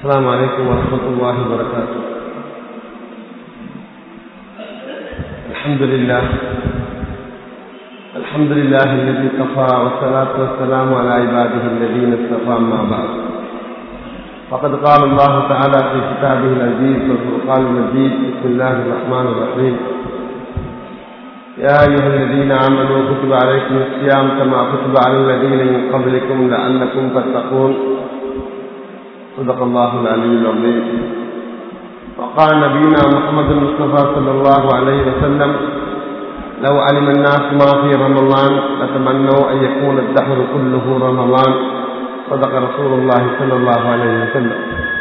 السلام عليكم ورحمة الله وبركاته الحمد لله الحمد لله الذي كفى والصلاة والسلام على عباده الذين اصطفى أما بعد فقد قال الله تعالى في كتابه العزيز والفرقان المجيد بسم الله الرحمن الرحيم يا أيها الذين آمنوا كتب عليكم الصيام كما كتب على الذين من قبلكم لعلكم تتقون صدق الله العلي العظيم وقال نبينا محمد المصطفى صلى الله عليه وسلم لو علم الناس ما في رمضان لتمنوا أن يكون الدهر كله رمضان صدق رسول الله صلى الله عليه وسلم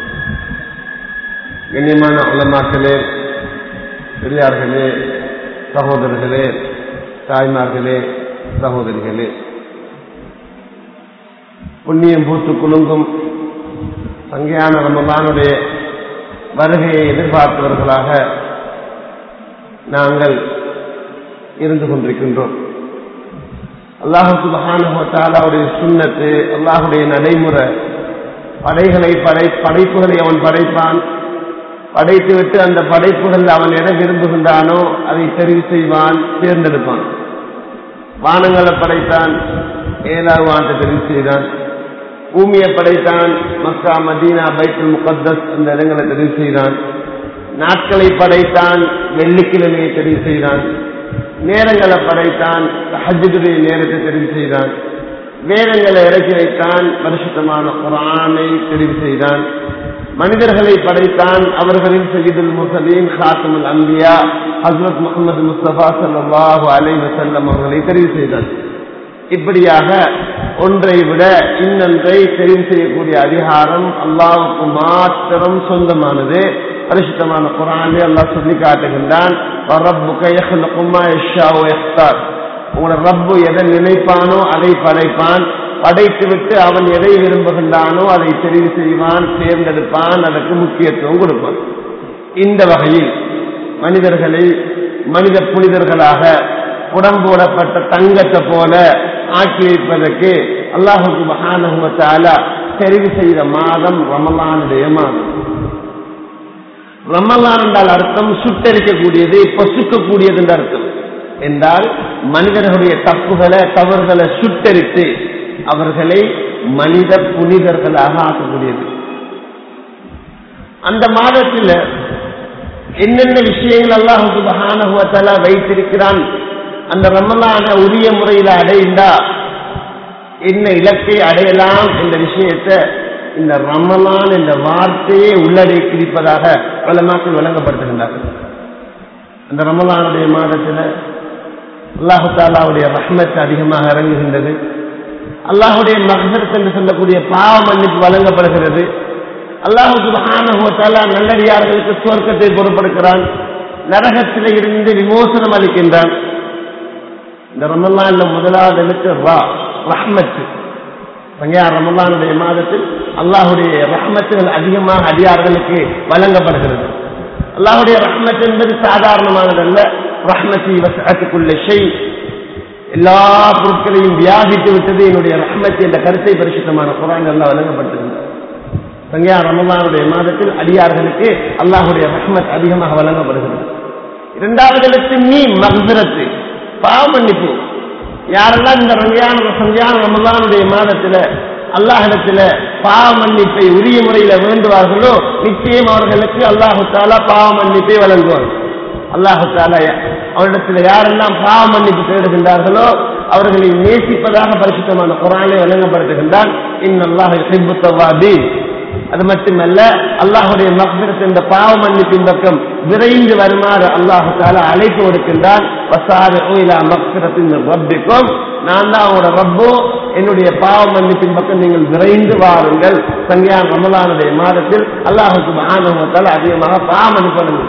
கண்ணியமான உலமாக்களே பெரியார்களே சகோதரர்களே தாய்மார்களே சகோதரிகளே புண்ணியம் பூத்து குலுங்கும் சங்கையான ரமதானுடைய வருகையை எதிர்பார்த்தவர்களாக நாங்கள் இருந்து கொண்டிருக்கின்றோம் அல்லாஹு சுபஹானுடைய சுண்ணத்து அல்லாஹுடைய நடைமுறை படைகளை படை படைப்புகளை அவன் படைப்பான் படைத்துவிட்டு அந்த படைப்புகள் அவன் எதை விரும்புகின்றானோ அதை தெரிவு செய்வான் தேர்ந்தெடுப்பான் வானங்களை படைத்தான் ஏழாவது ஆண்டு தெரிவு செய்தான் பூமியை படைத்தான் மக்கா மதீனா பைத்துல் முகத்தஸ் அந்த இடங்களை தெரிவு செய்தான் நாட்களை படைத்தான் வெள்ளிக்கிழமையை தெரிவு செய்தான் நேரங்களை படைத்தான் ஹஜ்ஜுடைய நேரத்தை தெரிவு செய்தான் வேதங்களை இறக்கி வைத்தான் பரிசுத்தமான குரானை தெரிவு செய்தான் மனிதர்களை படைத்தான் அவர்களின் சகிதுல் முசலீன் ஹாசமுல் அம்பியா ஹசரத் முகமது முஸ்தபா சல்லாஹு அலை வசல்லம் அவர்களை தெரிவு செய்தான் இப்படியாக ஒன்றை விட இன்னொன்றை தெரிவு செய்யக்கூடிய அதிகாரம் அல்லாவுக்கு மாத்திரம் சொந்தமானது பரிசுத்தமான குரானே அல்லாஹ் சொல்லி காட்டுகின்றான் உங்களோட ரப்பு எதை நினைப்பானோ அதை படைப்பான் படைத்து விட்டு அவன் எதை விரும்புகின்றானோ அதை தெரிவு செய்வான் தேர்ந்தெடுப்பான் அதற்கு முக்கியத்துவம் கொடுப்பான் இந்த வகையில் மனிதர்களை மனித புனிதர்களாக புடம்போடப்பட்ட தங்கத்தை போல ஆக்கி வைப்பதற்கு அல்லாஹுக்கு மகானகுவத்தால தெரிவு செய்த மாதம் ரமலானுடைய மாதம் ரமலான் என்றால் அர்த்தம் சுட்டரிக்கக்கூடியது பொசுக்கக்கூடியது என்ற அர்த்தம் என்றால் மனிதர்களுடைய தப்புகளை தவறுகளை சுட்டரித்து அவர்களை மனித புனிதர்களாக ஆக்கக்கூடியது அந்த மாதத்தில் என்னென்ன விஷயங்கள் அல்லாஹு மகானகுவத்தால வைத்திருக்கிறான் அந்த ரமலான உரிய முறையில் அடைந்தா என்ன இலக்கை அடையலாம் என்ற விஷயத்தை இந்த ரமலான் என்ற வார்த்தையே உள்ளடக்கியிருப்பதாக பல மக்கள் விளங்கப்படுத்துகின்றார்கள் அந்த ரமலானுடைய மாதத்தில் அல்லாஹு தாலாவுடைய ரஹ்மத் அதிகமாக இறங்குகின்றது அல்லாஹுடைய மகசரத் என்று சொல்லக்கூடிய பாவ மன்னிப்பு வழங்கப்படுகிறது அல்லாஹு சுபஹானஹுவத்தாலா நல்லடியார்களுக்கு சுவர்க்கத்தை பொறுப்படுக்கிறான் நரகத்தில் இருந்து விமோசனம் அளிக்கின்றான் இந்த ரமலான்ல முதலாவது எழுத்து ரா ரஹ்மத்து பங்கையார் ரமலானுடைய மாதத்தில் அல்லாஹுடைய ரஹ்மத்துகள் அதிகமாக அடியார்களுக்கு வழங்கப்படுகிறது அல்லாஹுடைய ரஹ்மத் என்பது சாதாரணமானதல்ல ரஹ்மத்தி வசத்துக்குள்ள செய் எல்லா பொருட்களையும் வியாபித்து விட்டது என்னுடைய ரஹ்மத் என்ற கருத்தை பரிசுத்தமான குரான் எல்லாம் வழங்கப்பட்டிருந்தது பங்கையா ரமலானுடைய மாதத்தில் அடியார்களுக்கு அல்லாஹுடைய ரஹ்மத் அதிகமாக வழங்கப்படுகிறது இரண்டாவது எழுத்து நீ மகசரத்து பாவ மன்னிப்பு யாரெல்லாம் இந்த ரம்யான சந்தியான ரமலானுடைய மாதத்துல அல்லாஹிடத்துல பாவ மன்னிப்பை உரிய முறையில வேண்டுவார்களோ நிச்சயம் அவர்களுக்கு அல்லாஹு தாலா பாவ மன்னிப்பை வழங்குவார்கள் அல்லாஹு தாலா அவரிடத்துல யாரெல்லாம் பாவ மன்னிப்பு தேடுகின்றார்களோ அவர்களை நேசிப்பதாக பரிசுத்தமான குரானை வழங்கப்படுத்துகின்றான் இன்னல்லாஹ் ஹிப்புத்தவாதீன் அது மட்டுமல்ல அல்லாஹுடைய மக்பிரத் இந்த பாவ மன்னிப்பின் பக்கம் விரைந்து வருமாறு அல்லாஹு தாலா அழைப்பு கொடுக்கின்றான் ரப்பிக்கும் நான் தான் அவங்களோட ரப்போ என்னுடைய பாவ மன்னிப்பின் பக்கம் நீங்கள் விரைந்து வாருங்கள் சங்கியான் ரமலானுடைய மாதத்தில் அல்லாஹுக்கு ஆனவத்தால் அதிகமாக பாவ மன்னிப்பு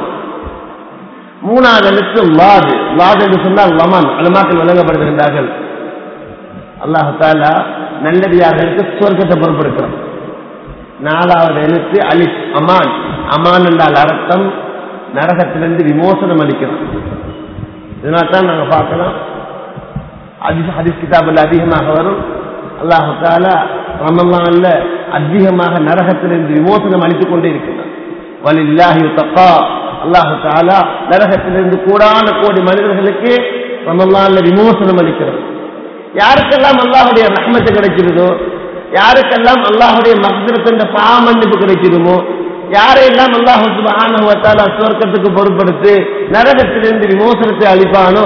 மூணாவது எழுத்து லாது லாது என்று சொன்னால் லமன் அலுமாக்கள் வழங்கப்படுகின்றார்கள் அல்லாஹு தாலா நல்லடியார்களுக்கு சொர்க்கத்தை பொறுப்படுத்துறோம் நாலாவது எழுத்து அலிப் அமான் அமான் என்றால் அர்த்தம் நரகத்திலிருந்து விமோசனம் அளிக்கிறோம் இதனால தான் நாங்கள் பார்க்கலாம் ஹதீஸ் ஹதீஸ் கிதாபில் அதிகமாக வரும் அல்லாஹு தாலா ரமலான்ல அதிகமாக நரகத்திலிருந்து விமோசனம் அளித்துக் கொண்டே இருக்கிறார் வலில்லாஹி தக்கா அல்லாஹு தாலா நரகத்திலிருந்து கூடான கோடி மனிதர்களுக்கு ரமலான்ல விமோசனம் அளிக்கிறது யாருக்கெல்லாம் அல்லாஹுடைய ரஹ்மத்து கிடைச்சிருதோ யாருக்கெல்லாம் அல்லாஹுடைய மக்தரத்தின் பாமன்னிப்பு கிடைச்சிருமோ யாரையெல்லாம் அல்லாஹு சுபஹானஹுவத்தாலா சுவர்க்கத்துக்கு பொறுப்படுத்து நரகத்திலிருந்து விமோசனத்தை அளிப்பானோ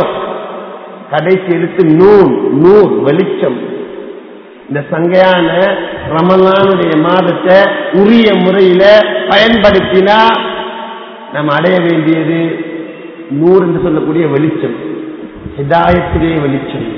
கடைசி எழுத்து நூல் நூல் வெளிச்சம் இந்த சங்கையான ரமலானுடைய மாதத்தை உரிய முறையில பயன்படுத்தினா நாம் அடைய வேண்டியது நூறு என்று சொல்லக்கூடிய வெளிச்சம் ஹிதாயத்திலே வெளிச்சம்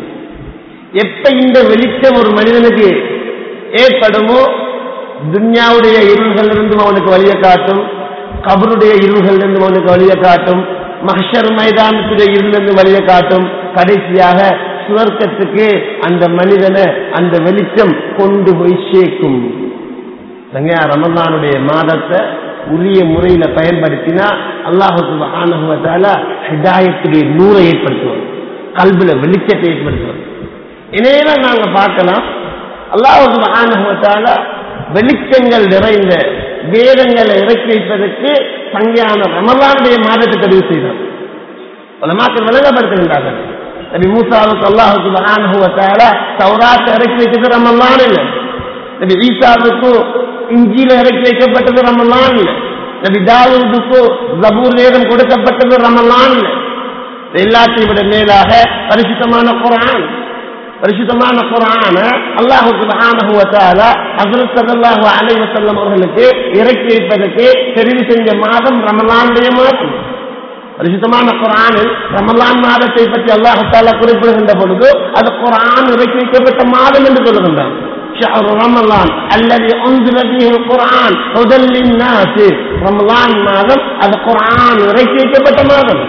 எப்ப இந்த வெளிச்சம் ஒரு மனிதனுக்கு ஏற்படுமோ துன்யாவுடைய இருள்கள் இருந்தும் அவனுக்கு வழியை காட்டும் கபருடைய இருள்கள் இருந்தும் அவனுக்கு வழியை காட்டும் மஹர் மைதானத்துடைய இருளிருந்து வழியை காட்டும் கடைசியாக சுவர்க்கத்துக்கு அந்த மனிதனை அந்த வெளிச்சம் கொண்டு போய் சேர்க்கும் சங்கையா ரமலானுடைய மாதத்தை உரிய முறையில பயன்படுத்தினா அல்லாஹு சுபஹானஹுவத்தால ஹிதாயத்துடைய நூறை ஏற்படுத்துவோம் கல்வில வெளிச்சத்தை ஏற்படுத்துவோம் இதையெல்லாம் நாங்க பார்க்கலாம் அல்லாஹு சுபஹானஹுவத்தால வெளிச்சங்கள் நிறைந்த வேதங்களை இறக்கி வைப்பதற்கு சங்கையான ரமலானுடைய மாதத்தை தெரிவு செய்தார் பல மாக்கள் விளங்கப்படுத்துகின்றார்கள் நபி மூசாவுக்கு அல்லாஹு சுபஹானஹுவத்தால தௌராத்தை இறக்கி வைத்தது ரமலான் இல்லை நபி ஈசாவுக்கு இஞ்சியில இறக்கி வைக்கப்பட்டது ரமலான் இல்லை நபி தாவூதுக்கு ஜபூர் வேதம் கொடுக்கப்பட்டது ரமலான் இல்லை எல்லாத்தையும் விட மேலாக பரிசுத்தமான குரான் பரிசுத்தமான குரான அல்லாஹு சுபஹானஹு வ தஆலா ஹஜ்ரத் ஸல்லல்லாஹு அலைஹி வஸல்லம் அவர்களுக்கு இறக்கி வைப்பதற்கு தெரிவு செஞ்ச மாதம் ரமலானுடைய மாதம் பரிசுத்தமான குரானில் ரமலான் மாதத்தை பற்றி அல்லாஹு தாலா குறிப்பிடுகின்ற பொழுது அது குரான் இறக்கி வைக்கப்பட்ட மாதம் என்று சொல்லுகின்றான் شهر رمضان الذي أنزل فيه القرآن هدى للناس رمضان மாதம் அது குரான் இறக்கி வைக்கப்பட்ட மாதம்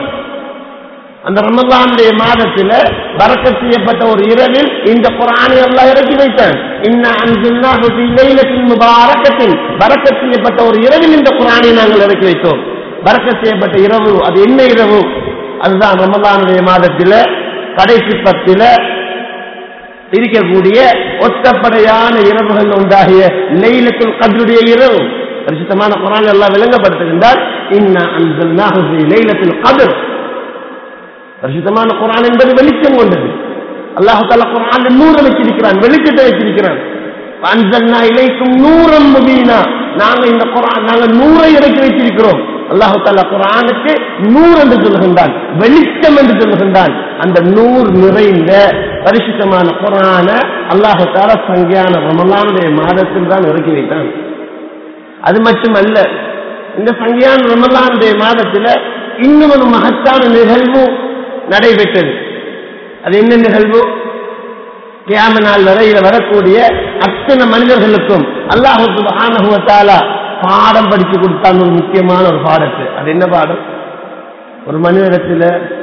அந்த ரமலானுடைய மாதத்துல பறக்க செய்யப்பட்ட ஒரு இரவில் இந்த குரானை எல்லாம் இறக்கி வைத்தான் இன்ன அன்சுல்லாஹு ஃபீ லைலத்தின் முபாரக்கத்தின் பறக்க செய்யப்பட்ட ஒரு இரவில் இந்த குரானை நாங்கள் இறக்கி வைத்தோம் பறக்க செய்யப்பட்ட இரவு அது என்ன இரவு அதுதான் ரமலானுடைய மாதத்தில கடைசி பத்தில இருக்கக்கூடிய ஒத்தப்படையான இரவுகள் உண்டாகிய லைலத்துல் கத்ருடைய இரவு பரிசுத்தமான குரான் எல்லாம் விளங்கப்படுத்துகின்றால் இன்ன அன்சுல்லாஹு ஃபீ லைலத்தில் கத்ர் பரிசுத்தமான குரான் என்பது வெளிச்சம் கொண்டது அல்லாஹு தாலா குரான் நூறு வச்சிருக்கிறான் வெளிச்சத்தை வச்சிருக்கிறான் அன்சல்னா இலைக்கும் நூறம் முபீனா நாங்க இந்த குரான் நாங்க நூறை இறக்கி வைத்திருக்கிறோம் அல்லாஹு தாலா குரானுக்கு நூறு என்று சொல்லுகின்றான் வெளிச்சம் என்று சொல்லுகின்றான் அந்த நூறு நிறைந்த பரிசுத்தமான குரான அல்லாஹு தாலா சங்கியான ரமலானுடைய மாதத்தில் தான் இறக்கி வைத்தான் அது மட்டுமல்ல இந்த சங்கியான ரமலானுடைய மாதத்துல இன்னும் ஒரு மகத்தான நிகழ்வு நடைபெற்றது அது என்ன நிகழ்வு கியாம நாள் வரையில வரக்கூடிய அத்தனை மனிதர்களுக்கும் அல்லாஹு சுபஹானஹுவத்தாலா பாடம் படிச்சு கொடுத்தான் ஒரு முக்கியமான ஒரு பாடத்து அது என்ன பாடம் ஒரு மனிதத்துல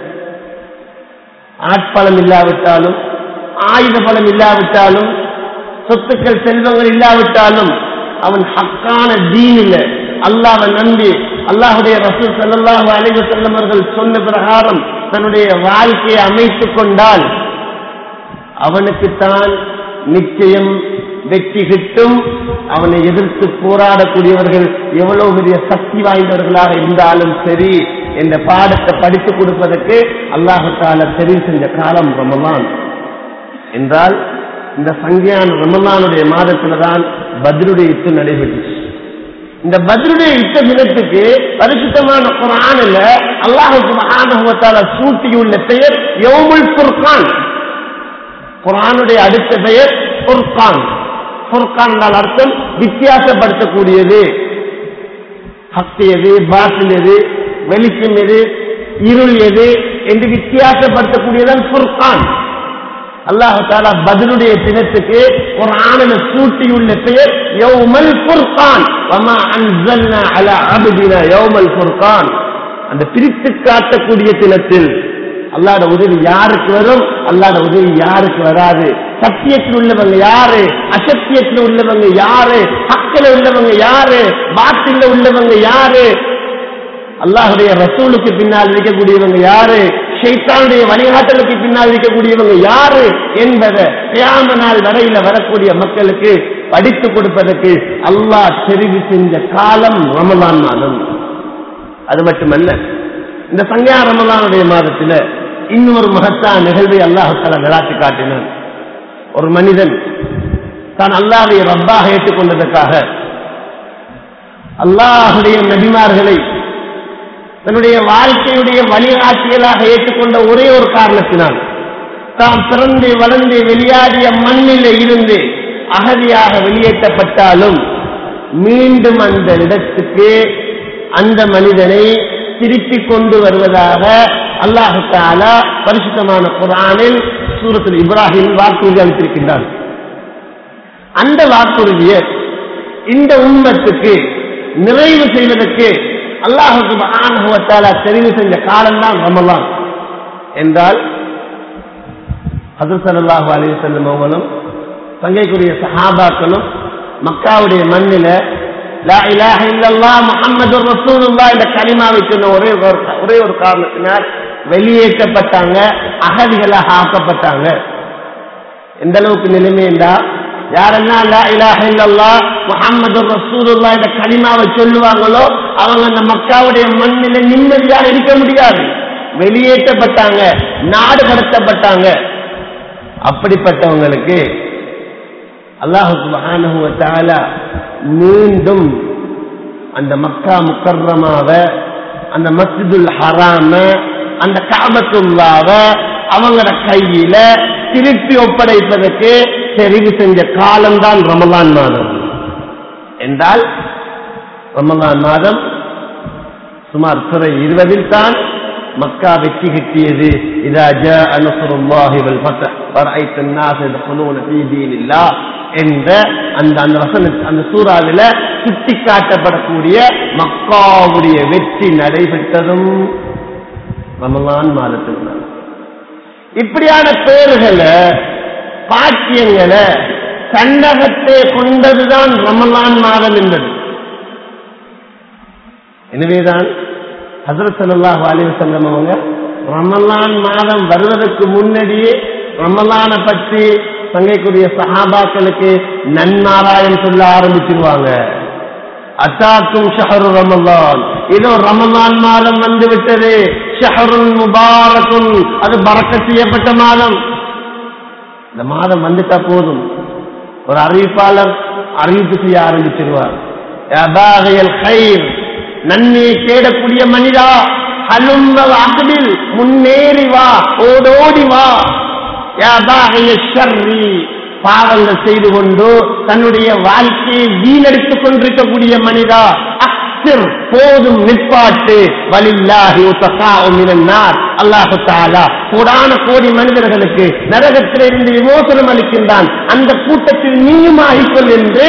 ஆட்பலம் இல்லாவிட்டாலும் ஆயுத பலம் இல்லாவிட்டாலும் சொத்துக்கள் செல்வங்கள் இல்லாவிட்டாலும் அவன் ஹக்கான தீன் இல்லை அல்லாவை நம்பி அல்லாஹுடைய ரசூல் சல்லாஹு அலைவ செல்லவர்கள் சொன்ன பிரகாரம் தன்னுடைய வாழ்க்கையை அமைத்துக் கொண்டால் அவனுக்குத்தான் நிச்சயம் வெற்றி கிட்டும் அவனை எதிர்த்து போராடக்கூடியவர்கள் எவ்வளவு பெரிய சக்தி வாய்ந்தவர்களாக இருந்தாலும் சரி என்ற பாடத்தை படித்துக் கொடுப்பதற்கு அல்லாஹால தெரிவு செஞ்ச காலம் ரமலான் என்றால் இந்த சங்கியான ரமலானுடைய மாதத்துல தான் பத்ருடைய யுத்தம் நடைபெற்றுச்சு இந்த பத்ருடைய யுத்த தினத்துக்கு பரிசுத்தமான குரானில் அல்லாஹு சுபஹானஹுவத்தால சூட்டியுள்ள பெயர் யோமுல் ஃபுர்கான் குரானுடைய அடுத்த பெயர் ஃபுர்கான் ஃபுர்கான் என்றால் அர்த்தம் வித்தியாசப்படுத்தக்கூடியது ஹக்கு எது பாட்டில் எது வெளிச்சம் எது இருள் எது என்று வித்தியாசப்படுத்தக்கூடியதான் ஃபுர்கான் அல்லாஹு தாலா பதிலுடைய தினத்துக்கு ஒரு ஆணில சூட்டியுள்ள பெயர் யௌமல் ஃபுர்கான் வமா அன்சல்னா அலா அபதினா யௌமல் ஃபுர்கான் அந்த பிரித்து காட்டக்கூடிய தினத்தில் அல்லாட உதவி யாருக்கு வரும் அல்லாட உதவி யாருக்கு வராது சத்தியத்தில் உள்ளவங்க யாரு அசத்தியத்தில் உள்ளவங்க யாரு ஹக்கில உள்ளவங்க யாரு பாட்டில உள்ளவங்க யாரு அல்லாஹுடைய ரசூலுக்கு பின்னால் இருக்கக்கூடியவங்க யாரு ஷைத்தானுடைய வழிகாட்டலுக்கு பின்னால் இருக்கக்கூடியவங்க யாரு என்பதை கியாம நாள் வரையில வரக்கூடிய மக்களுக்கு படித்து கொடுப்பதற்கு அல்லாஹ் தெரிவு செஞ்ச காலம் ரமலான் மாதம் அது மட்டுமல்ல இந்த சங்கையா ரமலானுடைய மாதத்துல இன்னொரு மகத்தான நிகழ்வை அல்லாஹால விளாட்டி காட்டினான் ஒரு மனிதன் தான் அல்லாஹை ரப்பாக ஏற்றுக்கொண்டதற்காக அல்லாஹுடைய நபிமார்களை தன்னுடைய வாழ்க்கையுடைய வழிகாட்டியலாக ஏற்றுக்கொண்ட ஒரே ஒரு காரணத்தினால் தாம் பிறந்து வளர்ந்து வெளியாடிய மண்ணில் இருந்து அகதியாக வெளியேற்றப்பட்டாலும் மீண்டும் அந்த இடத்துக்கு அந்த மனிதனை திருப்பி கொண்டு வருவதாக அல்லாஹு தாலா பரிசுத்தமான குரானில் சூரத்தில் இப்ராஹிம் வாக்குறுதி அளித்திருக்கின்றார் அந்த வாக்குறுதியை இந்த உண்மத்துக்கு நிறைவு செய்வதற்கு அல்லாஹுக்கு ஆனகுவத்தாலா தெரிவு செஞ்ச காலம்தான் ரமலான் என்றால் ஹசரத் சல்லாஹூ அலி செல்லும் அவங்களும் தங்கைக்குரிய சஹாபாக்களும் மக்காவுடைய மண்ணில லா இலாஹ இல்லல்லாஹ் முஹம்மது ரசூலுல்லாஹ் என்ற கலிமாவை சொன்ன ஒரே ஒரு ஒரே ஒரு காரணத்தினால் வெளியேற்றப்பட்டாங்க அகதிகளாக ஆக்கப்பட்டாங்க எந்த அளவுக்கு நிலைமை என்றா யாரெல்லாம் லா இலாஹ இல்லல்லாஹ் முஹம்மது ரசூலுல்லாஹ் என்ற கலிமாவை சொல்லுவாங்களோ அவங்க அந்த மக்காவுடைய மண்ணில நிம்மதியாக இருக்க முடியாது வெளியேற்றப்பட்டாங்க நாடு கடத்தப்பட்டாங்க அப்படிப்பட்டவங்களுக்கு அல்லாஹு சுப்ஹானஹு வ தஆலா மீண்டும் அந்த மக்கா முக்கர்ரமாவ அந்த மஸ்ஜிதுல் ஹராம அந்த காபத்துல்லாவ அவங்களோட கையில திருப்பி ஒப்படைப்பதற்கு தெரிவு செஞ்ச காலம்தான் ரமலான் மாதம் என்றால் ரமலான் மாதம் சுமார் துறை இருபதில் தான் மக்கா வெற்றி கிட்டியது இதா ஜாء نصر الله والفتح ورأيت الناس يدخلون في دين الله என்ற அந்த அந்த வசன அந்த சூறாவில சுட்டி காட்டப்படக்கூடிய மக்காவுடைய வெற்றி நடைபெற்றதும் ரமலான் மாதத்தில் தான் இப்படியான பேர்களை பாக்கியங்களை கண்டகத்தை கொண்டதுதான் ரமலான் மாதம் என்பது எனவேதான் ஹசரத் சல்லாஹ் அலி வசல்லம் அவங்க ரமலான் மாதம் வருவதற்கு முன்னாடியே ரமலானை பற்றி தங்கைக்குரிய சஹாபாக்களுக்கு நன்மாராயம் சொல்ல ஆரம்பிச்சிருவாங்க அத்தாக்கும் ஷஹரு ரமலான் இதோ ரமலான் மாதம் வந்து விட்டது ஷஹருல் முபாரக்குன் அது பறக்க செய்யப்பட்ட மாதம் இந்த மாதம் வந்துட்டா போதும் ஒரு அறிவிப்பாளர் அறிவிப்பு செய்ய ஆரம்பிச்சிருவார் நன்மையை தேடக்கூடிய மனிதா ஹலும்பல் அகடில் முன்னேறி வா ஓடோடி வா பாவங்கள் செய்து கொண்டு தன்னுடைய வாழ்க்கையை வீணடித்துக் கொண்டிருக்கக்கூடிய மனிதா அக்சிர் போதும் நிற்பாட்டு வலில்லாஹி அல்லாஹு தாலா கோடான கோடி மனிதர்களுக்கு நரகத்திலிருந்து விமோசனம் அளிக்கின்றான் அந்த கூட்டத்தில் நீயும் ஆகிக்கொள் என்று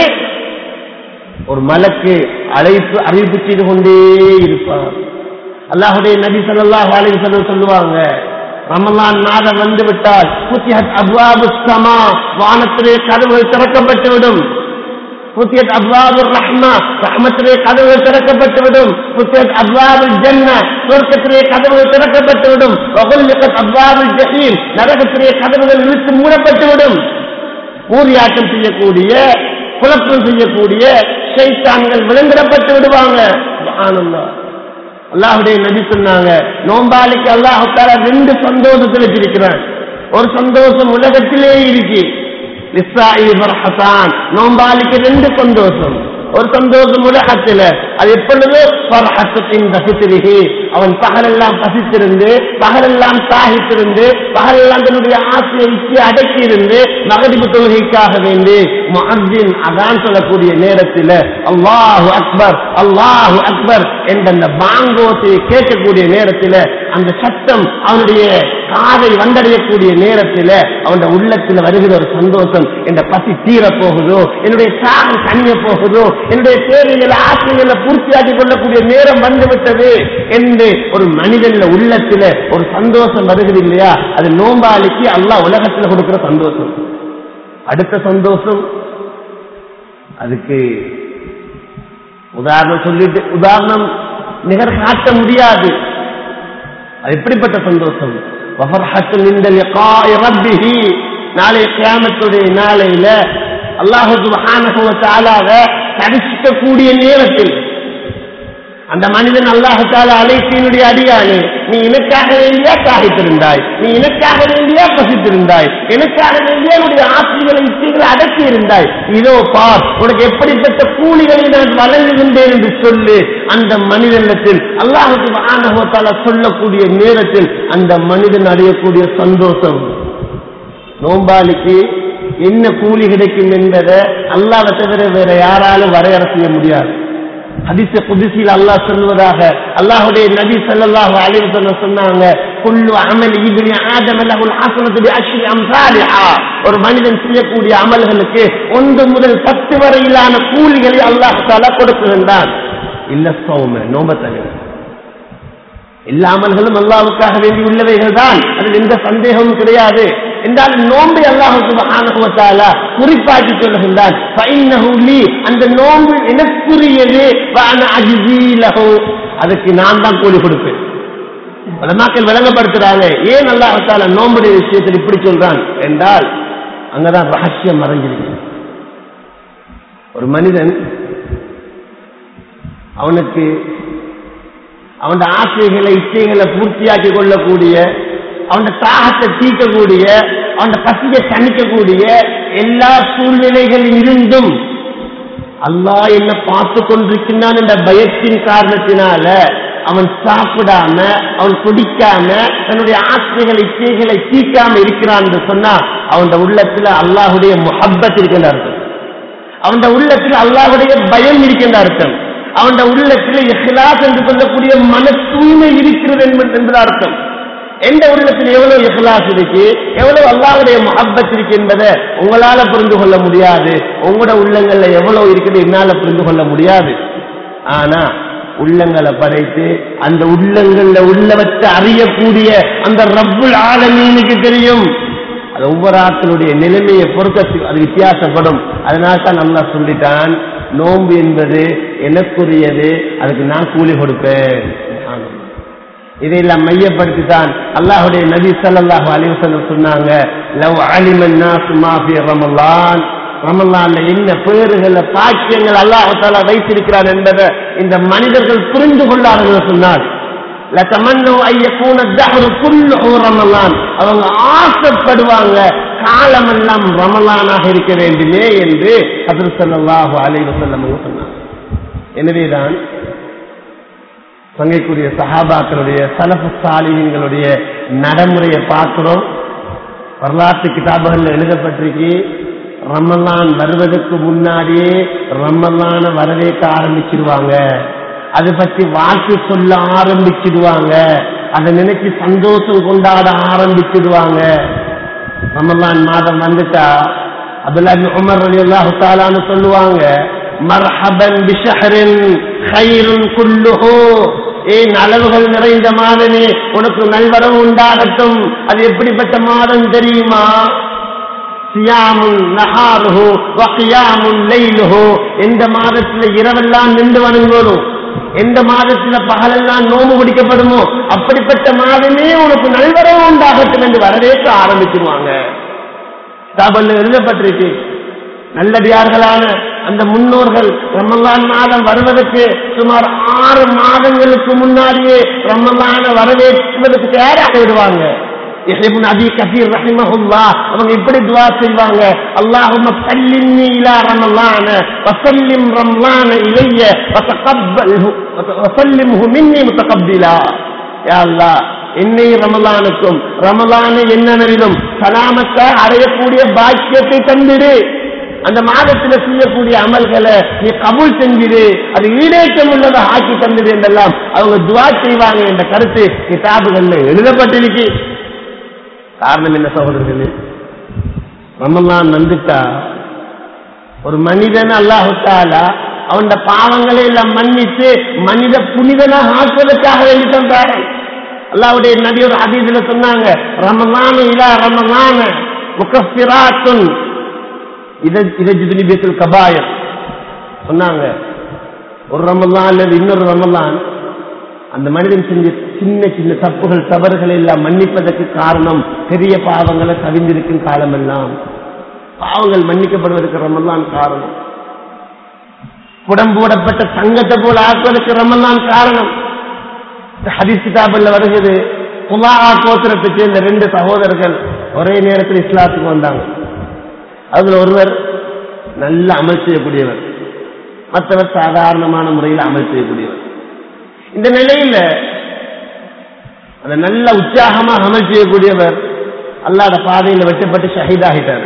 ஒரு மலக்கு அழைப்பு அறிவிப்பு செய்து கொண்டே இருப்பார் அல்லாஹுடைய நபி ஸல்லல்லாஹு அலைஹி வஸல்லம் சொல்லுவாங்க ரமலான் மாதம் வந்து விட்டால் புத்தியத் அப்வாபு சமா வானத்திலே கதவுகள் திறக்கப்பட்டுவிடும் புத்தியத் அப்வாபு ரஹ்மா ரஹ்மத்திலே கதவுகள் திறக்கப்பட்டுவிடும் புத்தியத் அப்வாபு ஜன்ன சொர்க்கத்திலே கதவுகள் திறக்கப்பட்டுவிடும் வகுல்லிகத் அப்வாபு ஜஹீம் நரகத்திலே கதவுகள் இழுத்து மூடப்பட்டுவிடும் ஊரியாட்டம் செய்யக்கூடிய குழப்பம் செய்யக்கூடிய சைத்தான்கள் விளங்கிடப்பட்டு விடுவாங்க சுப்ஹானல்லாஹ். அல்லாஹுடைய நபி சொன்னாங்க நோம்பாளிக்கு அல்லாஹால ரெண்டு சந்தோஷத்தில் வச்சிருக்கிறான் ஒரு சந்தோஷம் உலகத்திலே இருக்கு லிஸ்ஸாஇ ஃபர்ஹதான். நோம்பாளிக்கு ரெண்டு சந்தோஷம் ஒரு சந்தோஷம் உலகத்துல அது எப்பொழுது ஃபர்ஹத்தின் தசித்திருகி அவன் பகலெல்லாம் பசித்திருந்து பகலெல்லாம் தாகித்திருந்து பகலெல்லாம் தன்னுடைய ஆசையை இச்சை அடக்கி இருந்து மகதிப்பு தொழுகைக்காக வேண்டி முஅத்தின் அதான் சொல்லக்கூடிய நேரத்தில் அல்லாஹு அக்பர் அல்லாஹு அக்பர் என்ற அந்த பாங்கோசையை கேட்கக்கூடிய நேரத்தில் அந்த சத்தம் அவனுடைய காதை வந்தடையக்கூடிய நேரத்தில் அவனுடைய உள்ளத்தில் வருகிற ஒரு சந்தோஷம் என்ற பசி தீர போகுதோ என்னுடைய தாகம் கனிய போகுதோ என்னுடைய தேவைகளை ஆசைகளை பூர்த்தியாக்கி கொள்ளக்கூடிய நேரம் வந்துவிட்டது என்று ஒரு மனிதன் உள்ளத்துல ஒரு சந்தோஷம் வருகிறது இல்லையா அது நோம்பாளிக்கு அல்லாஹ் உலகத்துல கொடுக்கிற சந்தோஷம் அடுத்த சந்தோஷம் அதுக்கு உதாரணம் சொல்லிட்டு உதாரணம் நிகர் காட்ட முடியாது அது எப்படிப்பட்ட சந்தோஷம் வஃபர்ஹத்துன் இந்த லிகாஇ ரப்பிஹி நாளை கியாமத்துடைய நாளையில அல்லாஹு சுப்ஹானஹு வ தஆலாவை தரிசிக்கக்கூடிய நேரத்தில் அந்த மனிதன் அல்லாஹால அழைப்பினுடைய அடியானே நீ எனக்காக வேண்டியா தாகித்திருந்தாய் நீ எனக்காக வேண்டியா பசித்திருந்தாய் எனக்காக வேண்டியா என்னுடைய ஆசைகளை இச்சைகளை அடக்கி இருந்தாய் இதோ பார் உனக்கு எப்படிப்பட்ட கூலிகளை நான் வழங்குகின்றேன் என்று சொல்லு அந்த மனிதனிடத்தில் அல்லாஹுக்கு ஆனகத்தால சொல்லக்கூடிய நேரத்தில் அந்த மனிதன் அடையக்கூடிய சந்தோஷம் நோம்பாளிக்கு என்ன கூலி கிடைக்கும் என்பதை அல்லாவை தவிர வேற யாராலும் வரையறை செய்ய முடியாது ஹதீஸ குதிசியில் அல்லாஹ் சொல்வதாக அல்லாஹுடைய நபி ஸல்லல்லாஹு அலைஹி வஸல்லம் சொன்னாங்க குல்லு அமல் இப்னி ஆதம் லஹுல் ஹஸனத்து பி அஷ்ரி அம்சாலிஹா ஒரு மனிதன் செய்யக்கூடிய அமல்களுக்கு ஒன்று முதல் பத்து வரையிலான கூலிகளை அல்லாஹ் தஆலா கொடுக்கின்றான் இல்ல சௌம நோம்ப தவிர எல்லா அமல்களும் அல்லாவுக்காக வேண்டி உள்ளவைகள் தான் அதில் எந்த சந்தேகமும் கிடையாது என்றால் நோன்பை அல்லாஹு சுப்ஹானஹு வ தஆலா குறிப்பாக்கி சொல்லுகின்றான் ஃபைன்னஹு லீ அந்த நோன்பு எனக்குரியது வ அன அஜ்ஸீ லஹு அதுக்கு நான் தான் கூலி கொடுப்பேன் உலமாக்கள் விளங்கப்படுத்துறாங்க ஏன் அல்லாஹ் தஆலா நோன்புடைய விஷயத்தில் இப்படி சொல்றான் என்றால் அங்கதான் ரகசியம் மறைஞ்சிருக்கு ஒரு மனிதன் அவனுக்கு அவன் ஆசைகளை இச்சைகளை பூர்த்தியாக்கி கொள்ளக்கூடிய அவன் தாகத்தை தீர்க்கக்கூடிய அவன் பசியை தணிக்கக்கூடிய எல்லா சூழ்நிலைகளில் இருந்தும் அல்லாஹ் என்ன பார்த்து கொண்டிருக்கின்றான் என்ற பயத்தின் காரணத்தினால அவன் சாப்பிடாம அவன் குடிக்காம தன்னுடைய ஆசைகளை இச்சைகளை தீர்க்காம இருக்கிறான் என்று சொன்னா அவன் உள்ளத்துல அல்லாஹுடைய முஹப்பத் இருக்கின்ற அர்த்தம் அவன் உள்ளத்தில் அல்லாஹுடைய பயம் இருக்கின்ற அர்த்தம் அவன் உள்ளத்தில் இஹ்லாஸ் என்று சொல்லக்கூடிய மன தூய்மை இருக்கிறது என்பது அர்த்தம் எந்த உள்ளத்தில் எவ்வளவு இஹ்லாஸ் இருக்கு எவ்வளவு அல்லாஹுடைய மஹப்பத் இருக்கு என்பதை உங்களால புரிந்து கொள்ள முடியாது உங்களோட உள்ளங்கள்ல எவ்வளவு இருக்குது என்னால புரிந்து கொள்ள முடியாது ஆனா உள்ளங்களை படைத்து அந்த உள்ளங்கள்ல உள்ளவற்றை அறியக்கூடிய அந்த ரப்புல் ஆலமீனுக்கு தெரியும் அது ஒவ்வொரு ஆட்களுடைய நிலைமையை பொறுத்த அது வித்தியாசப்படும் அதனால தான் நல்லா சொல்லிட்டான் நோன்பு என்பது எனக்குரியது அதுக்கு நான் கூலி கொடுப்பேன் இதையெல்லாம் மையப்படுத்தி தான் அல்லாஹுடைய நபி ஸல்லல்லாஹு அலைஹி வஸல்லம் சொன்னாங்க லவ் அலிமன் நாஸ் மா ஃபி ரமலான் ரமலான்ல என்ன பேறுகள பாக்கியங்கள் அல்லாஹ் தஆலா வைத்திருக்கிறார் என்பதை இந்த மனிதர்கள் புரிந்து கொள்ளார்கள் சொன்னார் லதமன்னு ஐயக்கூன தஹ்ரு குல்லுஹு ரமலான் அவங்க ஆசைப்படுவாங்க காலமெல்லாம் ரமலானாக இருக்க வேண்டுமே என்று ஹதரத் ஸல்லல்லாஹு அலைஹி வஸல்லம் சொன்னார் எனவேதான் பங்கைக்குரிய சஹாபாக்களுடைய சலஃபு சாலிகளுடைய நடைமுறையை பார்க்கிறோம் வரலாற்று கிதாபுகள் எழுதப்பட்டிருக்கு ரமலான் வருவதற்கு முன்னாடியே ரமலான வரவேற்க ஆரம்பிச்சிருவாங்க அதை பற்றி வாழ்த்து சொல்ல ஆரம்பிச்சிடுவாங்க அதை நினைச்சு சந்தோஷம் கொண்டாட ஆரம்பிச்சிடுவாங்க ரமலான் மாதம் வந்துட்டா அப்துல்லாஹி உமர் ரலியல்லாஹு தஆலான்னு சொல்லுவாங்க மர்ஹபன் பிஷஹரின் கைருன் குல்லுஹு ஏன் அளவுகள் நிறைந்த மாதமே உனக்கு நல்வரவு உண்டாகட்டும் அது எப்படிப்பட்ட மாதம் தெரியுமா சியாமுன் நஹாருஹு வகியாமுன் லைலுஹு எந்த மாதத்துல இரவெல்லாம் நின்று வணங்கணும் எந்த மாதத்துல பகலெல்லாம் நோம்பு பிடிக்கப்படுமோ அப்படிப்பட்ட மாதமே உனக்கு நல்வரவு உண்டாகட்டும் என்று வரவேற்க ஆரம்பிச்சிருவாங்க கிதாபல்ல எழுதப்பட்டிருக்கு நல்லடியார்களான அந்த முன்னோர்கள் ரமலான் மாதம் வருவதற்கு சுமார் ஆறு மாதங்களுக்கு முன்னாடியே ரமலான வரவேற்பதற்கு தயாராக விடுவாங்க இப்னு அபி கசீர் ரஹிமஹுல்லா அவங்க இப்படி துவா செய்வாங்க அல்லாஹும்ம சல்லிம்னி இலா ரமலான வசல்லிம் ரமலான இலைய வதகப்பல்ஹு வசல்லிம்ஹு மின்னி முத்தகப்பிலா யா அல்லாஹ் என்னை ரமலானுக்கும் ரமலான என்னவெனிலும் சலாமத்தை அடையக்கூடிய பாக்கியத்தை தந்திடு அந்த மாதத்துல செய்யக்கூடிய அமல்களை நீ கபூல் செஞ்சிரு அது ஈடேற்றம் உள்ளதை ஆக்கி தந்தது என்றெல்லாம் அவங்க துவா செய்வாங்க என்ற கருத்து கிதாபுகள்ல எழுதப்பட்டிருக்கு காரணம் என்ன சகோதரர்களே ரமலான் வந்துட்டா ஒரு மனிதன் அல்லாஹுத்தாலா அவன் பாவங்களை எல்லாம் மன்னித்து மனித புனிதனாக ஆக்குவதற்காக வேண்டி தந்தார்கள் அல்லாவுடைய நபி ஒரு அதீதுல சொன்னாங்க ரமலான இலா ரமலான முகஃபிராத்துன் இதஜுதுனிபியத்தில் கபாயர் சொன்னாங்க ஒரு ரமலான் அல்லது இன்னொரு ரமலான் அந்த மனிதன் செஞ்ச சின்ன சின்ன தப்புகள் தவறுகளை எல்லாம் மன்னிப்பதற்கு காரணம் பெரிய பாவங்களை கவிந்திருக்கும் காலமெல்லாம் பாவங்கள் மன்னிக்கப்படுவதற்கு ரமலான் காரணம் புடம்போடப்பட்ட தங்கத்தை போல ஆக்குவதற்கு ரமலான் காரணம் இந்த ஹதீஸ் கிதாபில் வருகிறது குலாஹா கோத்திரத்தை சேர்ந்த ரெண்டு சகோதரர்கள் ஒரே நேரத்தில் இஸ்லாத்துக்கு வந்தாங்க அதுல ஒருவர் நல்ல அமல் செய்யக்கூடியவர் மற்றவர் சாதாரணமான முறையில் அமல் செய்யக்கூடியவர் இந்த நிலையில அந்த நல்ல உற்சாகமாக அமல் செய்யக்கூடியவர் அல்லாத பாதையில் வெட்டப்பட்டு ஷஹீதாகிட்டார்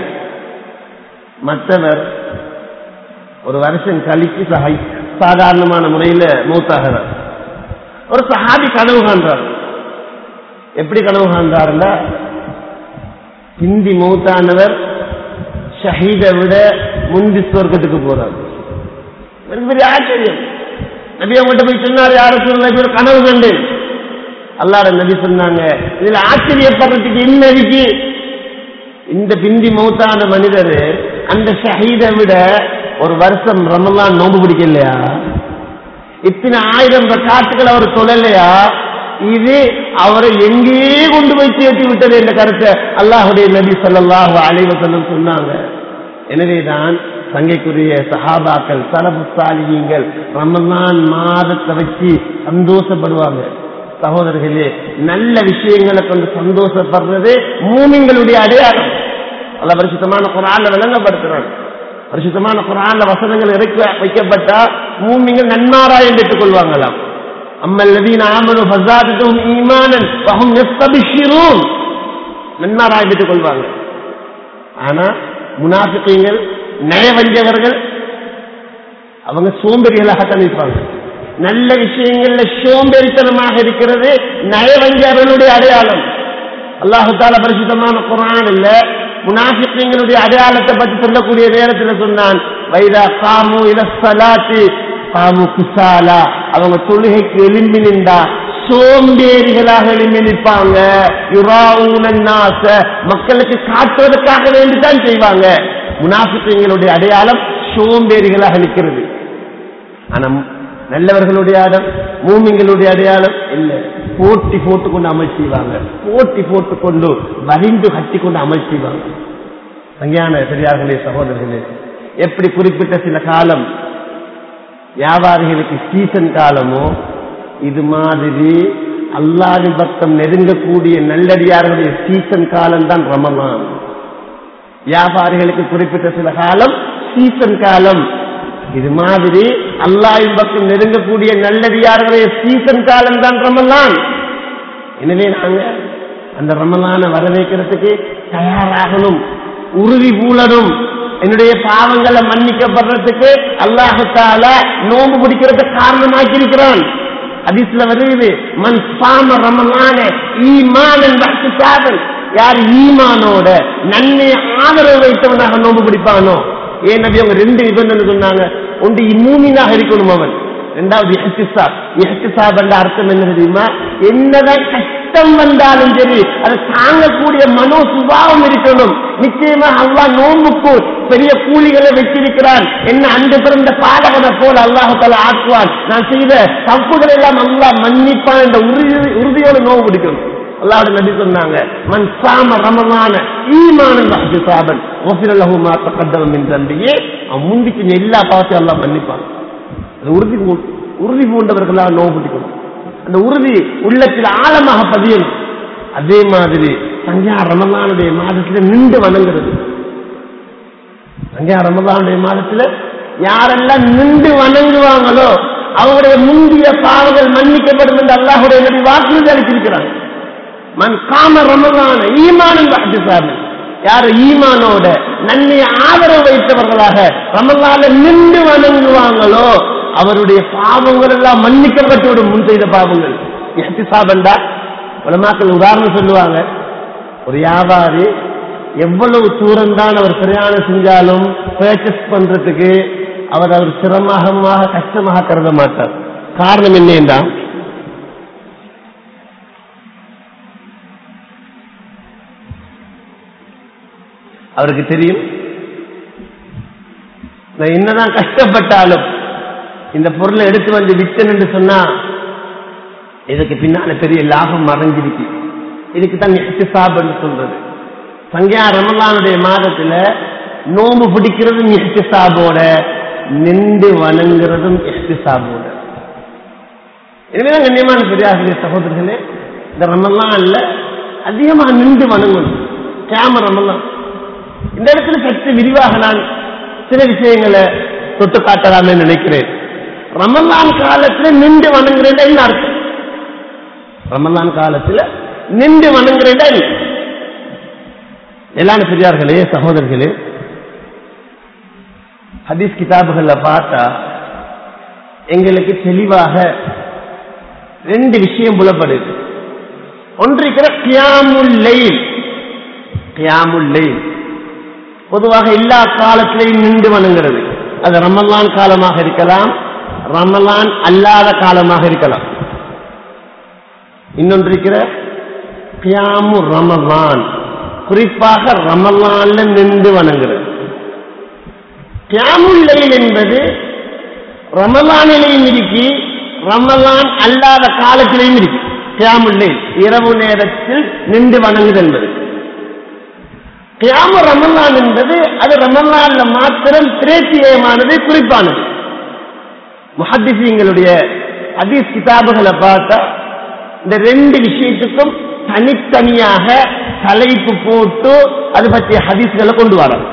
மற்றவர் ஒரு வருஷம் கழிச்சு சஹை சாதாரணமான முறையில் மூத்தாகிறார் ஒரு சஹாபி கனவு காண்றார் எப்படி கனவு காண்றாருன்னா ஹிந்தி மூத்தானவர் ஷஹீதை விட முந்தி சொர்க்கத்துக்கு போறார் எனக்கு பெரிய ஆச்சரியம் நபி அவங்ககிட்ட போய் சொன்னார் யார சொல்ல ஒரு கனவு கண்டேன் அல்லாட நபி சொன்னாங்க இதுல ஆச்சரியப்படுறதுக்கு என்ன இருக்கு இந்த பிந்தி மௌத்தான மனிதர் அந்த ஷஹீதை விட ஒரு வருஷம் ரமலான் நோம்பு பிடிக்கலையா இத்தனை ஆயிரம் காட்டுகள் அவர் சொல்லலையா இது அவரை எங்கேயே கொண்டு போய் சேர்த்து விட்டது என்ற கருத்தை அல்லாஹுடைய நபி சொல்லல்லாஹு அலைவசல்லம் சொன்னாங்க எனவேதான் சங்கைக்குரிய சஹாபாக்கள் சலபு சாலிகள் ரமலான் மாதத்தை வச்சு சந்தோஷப்படுவாங்க சகோதரர்களே நல்ல விஷயங்களை கொண்டு சந்தோஷப்படுறது மூமிங்களுடைய அடையாளம் அல்ல பரிசுத்தமான குரான்ல விளங்கப்படுத்துறாங்க பரிசுத்தமான குரான்ல வசனங்கள் இறக்க வைக்கப்பட்டா மூமிங்கள் நன்மாராயம் பெற்றுக் கொள்வாங்களாம் அம்மல்லதீன் ஆமனு ஃபஸாதத்துஹும் ஈமானன் வஹும் யஸ்தபிஷிரூன் நன்மாராயம் பெற்றுக் கொள்வாங்க ஆனா முனாஃபிகீங்கள் நயவஞ்சகர்கள் அவங்க சோம்பேறிகளாகத்தான் இருப்பாங்க நல்ல விஷயங்கள்ல சோம்பேறித்தனமாக இருக்கிறது நயவஞ்சகர்களுடைய அடையாளம் அல்லாஹு தால பரிசுத்தமான குரான் இல்ல முனாஃபிகளுடைய அடையாளத்தை பற்றி சொல்லக்கூடிய நேரத்தில் சொன்னான் வைதா காமு இலசலாத்து காமு குசாலா அவங்க தொழுகைக்கு எழும்பி நின்றா சோம்பேறிகளாக எழும்பி நிற்பாங்க யுராவுனாச மக்களுக்கு காட்டுவதற்காக வேண்டிதான் செய்வாங்க முனாஃபிகளுடைய அடையாளம் சோம்பேறிகளாக நிற்கிறது ஆனா நல்லவர்களுடைய அடம் மூமிங்களுடைய அடையாளம் இல்லை போட்டி போட்டுக்கொண்டு அமல் செய்வாங்க போட்டி போட்டுக்கொண்டு வரிந்து கட்டி கொண்டு அமல் செய்வாங்க சங்கியான பெரியார்களே சகோதரர்களே எப்படி குறிப்பிட்ட சில காலம் வியாபாரிகளுக்கு சீசன் காலமோ இது மாதிரி அல்லாதி பக்தம் நெருங்கக்கூடிய நல்லடியார்களுடைய சீசன் காலம் தான் ரமலான் வியாபாரிகளுக்கு குறிப்பிட்ட சில காலம் சீசன் காலம் இது மாதிரி அல்லாஹின் பக்கம் நெருங்கக்கூடிய நல்லடியார்களுடைய சீசன் காலம் தான் ரமலான் எனவே நாங்க அந்த ரமலான வரவேற்கிறதுக்கு தயாராகணும் உறுதி பூலனும் என்னுடைய பாவங்களை மன்னிக்கப்படுறதுக்கு அல்லாஹால நோம்பு பிடிக்கிறதுக்கு காரணமாக்கி இருக்கிறான் அதிசல வருது மண் சாம ரமலான ஈமானன் சாதன் யார் ஈமானோட நன்மை ஆதரவு வைத்தவனாக நோம்பு பிடிப்பானோ ஏன் நபி அவங்க ரெண்டு நிபந்தனை சொன்னாங்க ஒன்று இம்மூமினாக இருக்கணும் அவன் ரெண்டாவது எஹ்திசாப் எஹ்திசாப் என்ற அர்த்தம் என்ன தெரியுமா என்னதான் கஷ்டம் வந்தாலும் சரி அதை தாங்கக்கூடிய மனோ சுபாவம் இருக்கணும் நிச்சயமா அல்லா நோம்புக்கு பெரிய கூலிகளை வச்சிருக்கிறான் என்ன அன்று பிறந்த பாடகனை போல அல்லாஹால ஆக்குவான் நான் செய்த தப்புகள் எல்லாம் அல்லா மன்னிப்பான் என்ற உறுதி உறுதியோடு நோவு பிடிக்கணும் அல்லாவோட நபி சொன்னாங்க மன் சாம ரமமான ஈமானன் சாபன் ஓசிரலகு மாத்த கத்தவம் என் தம்பியே அவன் முந்திக்கு எல்லா பாவத்தையும் எல்லாம் மன்னிப்பான் அந்த உறுதி பூ- உறுதி பூண்டவர்களாக நோவு பிடிக்கணும் அந்த உறுதி உள்ளத்தில் ஆழமாக பதியணும் அதே மாதிரி சங்கியா ரமலானுடைய மாதத்துல நின்று வணங்குறது சங்கியா ரமலானுடைய மாதத்துல யாரெல்லாம் நின்று வணங்குவாங்களோ அவருடைய முந்திய பாவங்கள் மன்னிக்கப்படும் என்று அல்லாஹுடைய நபி வாக்குறுதி அளித்திருக்கிறாங்க மன் காம ரமலான ஈமானன் அஹ்திசாபி யார் ஈமானோட நன்மையை ஆதரவு வைத்தவர்களாக ரமலான நின்று வணங்குவாங்களோ அவருடைய பாவங்கள் எல்லாம் மன்னிக்கப்பட்டுவிடும் முன் செய்த பாவங்கள் எஹ்திசாபண்டா உலமாக்கள் உதாரணம் சொல்லுவாங்க ஒரு வியாபாரி எவ்வளவு தூரம் தான் அவர் பிரயாணம் செஞ்சாலும் பர்ச்சேஸ் பண்றதுக்கு அவர் அவர் சிரமமாக கஷ்டமாக கருத மாட்டார் காரணம் என்ன என்றால் அவருக்கு தெரியும் நான் என்னதான் கஷ்டப்பட்டாலும் இந்த பொருளை எடுத்து வந்து வித்தன் என்று சொன்னா இதுக்கு பின்னால பெரிய லாபம் மறைஞ்சிருக்கு இதுக்கு தான் எஹ்திசாப் என்று சொல்றது சங்கியா ரமலானுடைய மாதத்துல நோம்பு பிடிக்கிறதும் இஹ்திசாபோட நின்று வணங்குறதும் இஹ்திசாபோட எனவே கண்ணியமான பெரியார்களே சகோதரர்களே இந்த ரமல்லாம் அல்ல அதிகமா நின்று வணங்கணும் கேம ரமல்லாம் இந்த இடத்துல சற்று விரிவாக நான் சில விஷயங்களை தொட்டு காட்டலாமே நினைக்கிறேன் ரமலான் காலத்துல நின்று வணங்குறேன் என்ன அர்த்தம் ரமலான் காலத்துல நின்று வணங்குறேன் என்ன எல்லான பெரியார்களே சகோதரர்களே ஹதீஸ் கிதாபுகள்ல பார்த்தா எங்களுக்கு தெளிவாக ரெண்டு விஷயம் புலப்படுது ஒன்று இருக்கிற கியாமுல் லைல் கியாமுல் லைல் பொதுவாக எல்லா காலத்திலையும் நின்று வணங்குறது அது ரமலான் காலமாக இருக்கலாம் ரமலான் அல்லாத காலமாக இருக்கலாம் இன்னொன்று இருக்கிற கியாமு ரமலான் குறிப்பாக ரமலான்ல நின்று வணங்குறது கியாமுல் லைல் என்பது ரமலானிலையும் இருக்கு ரமலான் அல்லாத காலத்திலையும் இருக்கு கியாமுல் லைல் இரவு நேரத்தில் நின்று வணங்குது என்பது கியாம ரமலான் என்பது அது ரமலான்ல மாத்திரம் பிரேத்தியமானது குறிப்பானது முஹத்திசீங்களுடைய ஹதீஸ் கிதாபுகளை பார்த்தா இந்த ரெண்டு விஷயத்துக்கும் தனித்தனியாக தலைப்பு போட்டு அது பற்றிய ஹதீஸ்களை கொண்டு வரோம்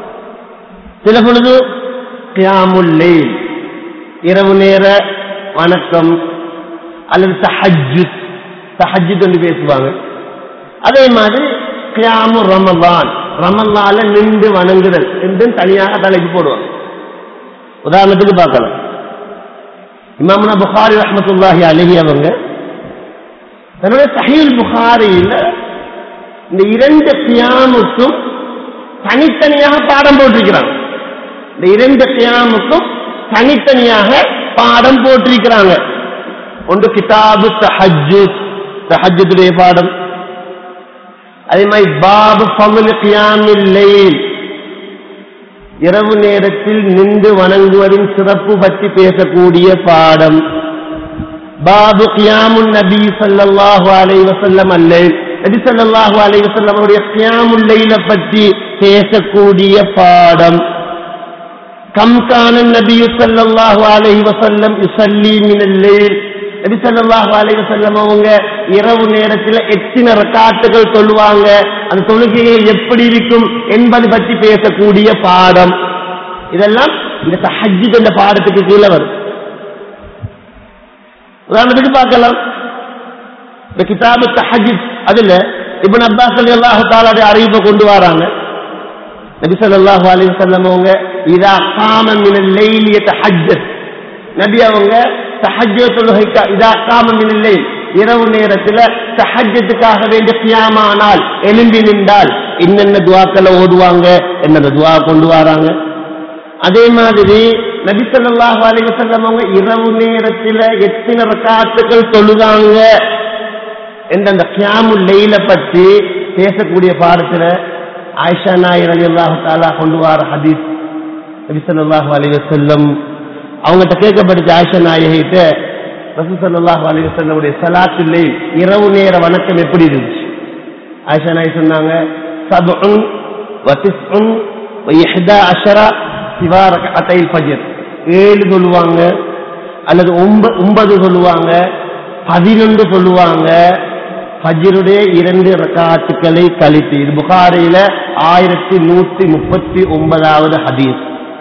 சில பொழுது கியாமுல்லை இரவு நேர வணக்கம் அல்லது தஹஜுத் தஹஜுத் என்று பேசுவாங்க அதே மாதிரி கியாமு ரமலான் ரமலால நின்று வணங்குதல் என்று தனியாக தலைப்பு போடுவாங்க உதாரணத்துக்கு பார்க்கலாம் இமாமுனா புகாரி ரஹமத்துல்லாஹி அலஹி அவங்க தன்னுடைய சஹீல் புகாரியில் இந்த இரண்டு கியாமுக்கும் தனித்தனியாக பாடம் போட்டிருக்கிறாங்க இந்த இரண்டு கியாமுக்கும் தனித்தனியாக பாடம் போட்டிருக்கிறாங்க ஒன்று கிதாபு தஹஜுத் தஹஜுடைய பாடம் அதே மாதிரி பாபு பகுல் கியாமில் லைல் இரவு நேரத்தில் நின்று வணங்குவதின் சிறப்பு பற்றி பேசக்கூடிய பாடம் பாபு கியாமுன் நபி சல்லாஹு அலை வசல்லம் அல்ல நபி சல்லாஹு அலை வசல்லம் அவருடைய கியாமுல்லைல பற்றி பேசக்கூடிய பாடம் கம் கான நபி சல்லாஹு அலை வசல்லம் யுசல்லி மினல்லைல் நபி சல்லாஹு அலை வசல்லம் அவங்க இரவு நேரத்தில் எத்தனை ரக்காட்டுகள் சொல்லுவாங்க அந்த தொழுகைகள் எப்படி இருக்கும் என்பது பற்றி பேசக்கூடிய பாடம் இதெல்லாம் இந்த தஹஜ்ஜுத் என்ற பாடத்துக்கு கீழே வரும் உதாரணத்துக்கு பார்க்கலாம் இந்த கிதாபு தஹஜித் அதுல இப்னு அப்பாஸ் ரலியல்லாஹு தஆலா அறிவிப்பை கொண்டு வராங்க நபி ஸல்லல்லாஹு அலைஹி வஸல்லம் அவங்க இதா காம மின் al-layl yatahajjat நபி அவங்க தஹஜ்ஜத் தொழுகைக்கு இதா காம மின் al-layl இரவு நேரத்துல தஹஜ்ஜத்துக்காக வேண்டிய கியாமானால் எழும்பி நின்றால் என்னென்ன துவாக்களை ஓதுவாங்க என்னென்ன துவா கொண்டு வராங்க அதே மாதிரி நபி ஸல்லல்லாஹு அலைஹி வஸல்லம் அவங்க இரவு நேரத்துல எத்தனை ரக்காத்துகள் தொழுதாங்க என்ற அந்த கியாமுல் லைல பற்றி பேசக்கூடிய பாடத்துல ஆயிஷா நாயர் ரலியல்லாஹு தஆலா கொண்டு வர ஹதீஸ் நபி ஸல்லல்லாஹு அலைஹி வஸல்லம் அவங்ககிட்ட கேட்கப்பட்டுச்சு ஆயிஷா நாயகிட்ட ரசூல் ஸல்லல்லாஹு அலைஹி வஸல்லம் உடைய ஸலாத்துல் லைல் இரவு நேர வணக்கம் எப்படி இருந்துச்சு ஆயிஷா நாயகி சொன்னாங்க சப்உன் வ திஸ்உன் வ இஹ்தா அஷரா சிவா ரக்அத்தைல் ஃபஜ்ர் ஏழு சொல்லுவாங்க அல்லது ஒன்ப- ஒன்பது சொல்லுவாங்க பதினொன்று சொல்லுவாங்க ஃபஜ்ருடைய இரண்டு ரக்காத்துக்களை கழித்து இது புகாரியில ஆயிரத்தி நூத்தி முப்பத்தி ஒன்பதாவது ஹதீஸ்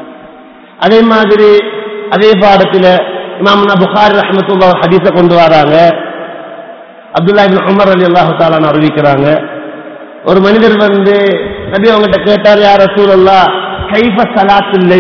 அதே மாதிரி அதே பாடத்துல இமாம்னா புகாரி ரஹமத்துல்லா ஒரு ஹதீஸை கொண்டு வராங்க அப்துல்லா இப்னு உமர் அலி அல்லாஹு தாலான்னு அறிவிக்கிறாங்க ஒரு மனிதர் வந்து நபி அவங்ககிட்ட கேட்டார் யார் ரசூலல்லா கைஃப சலாத்துல்லை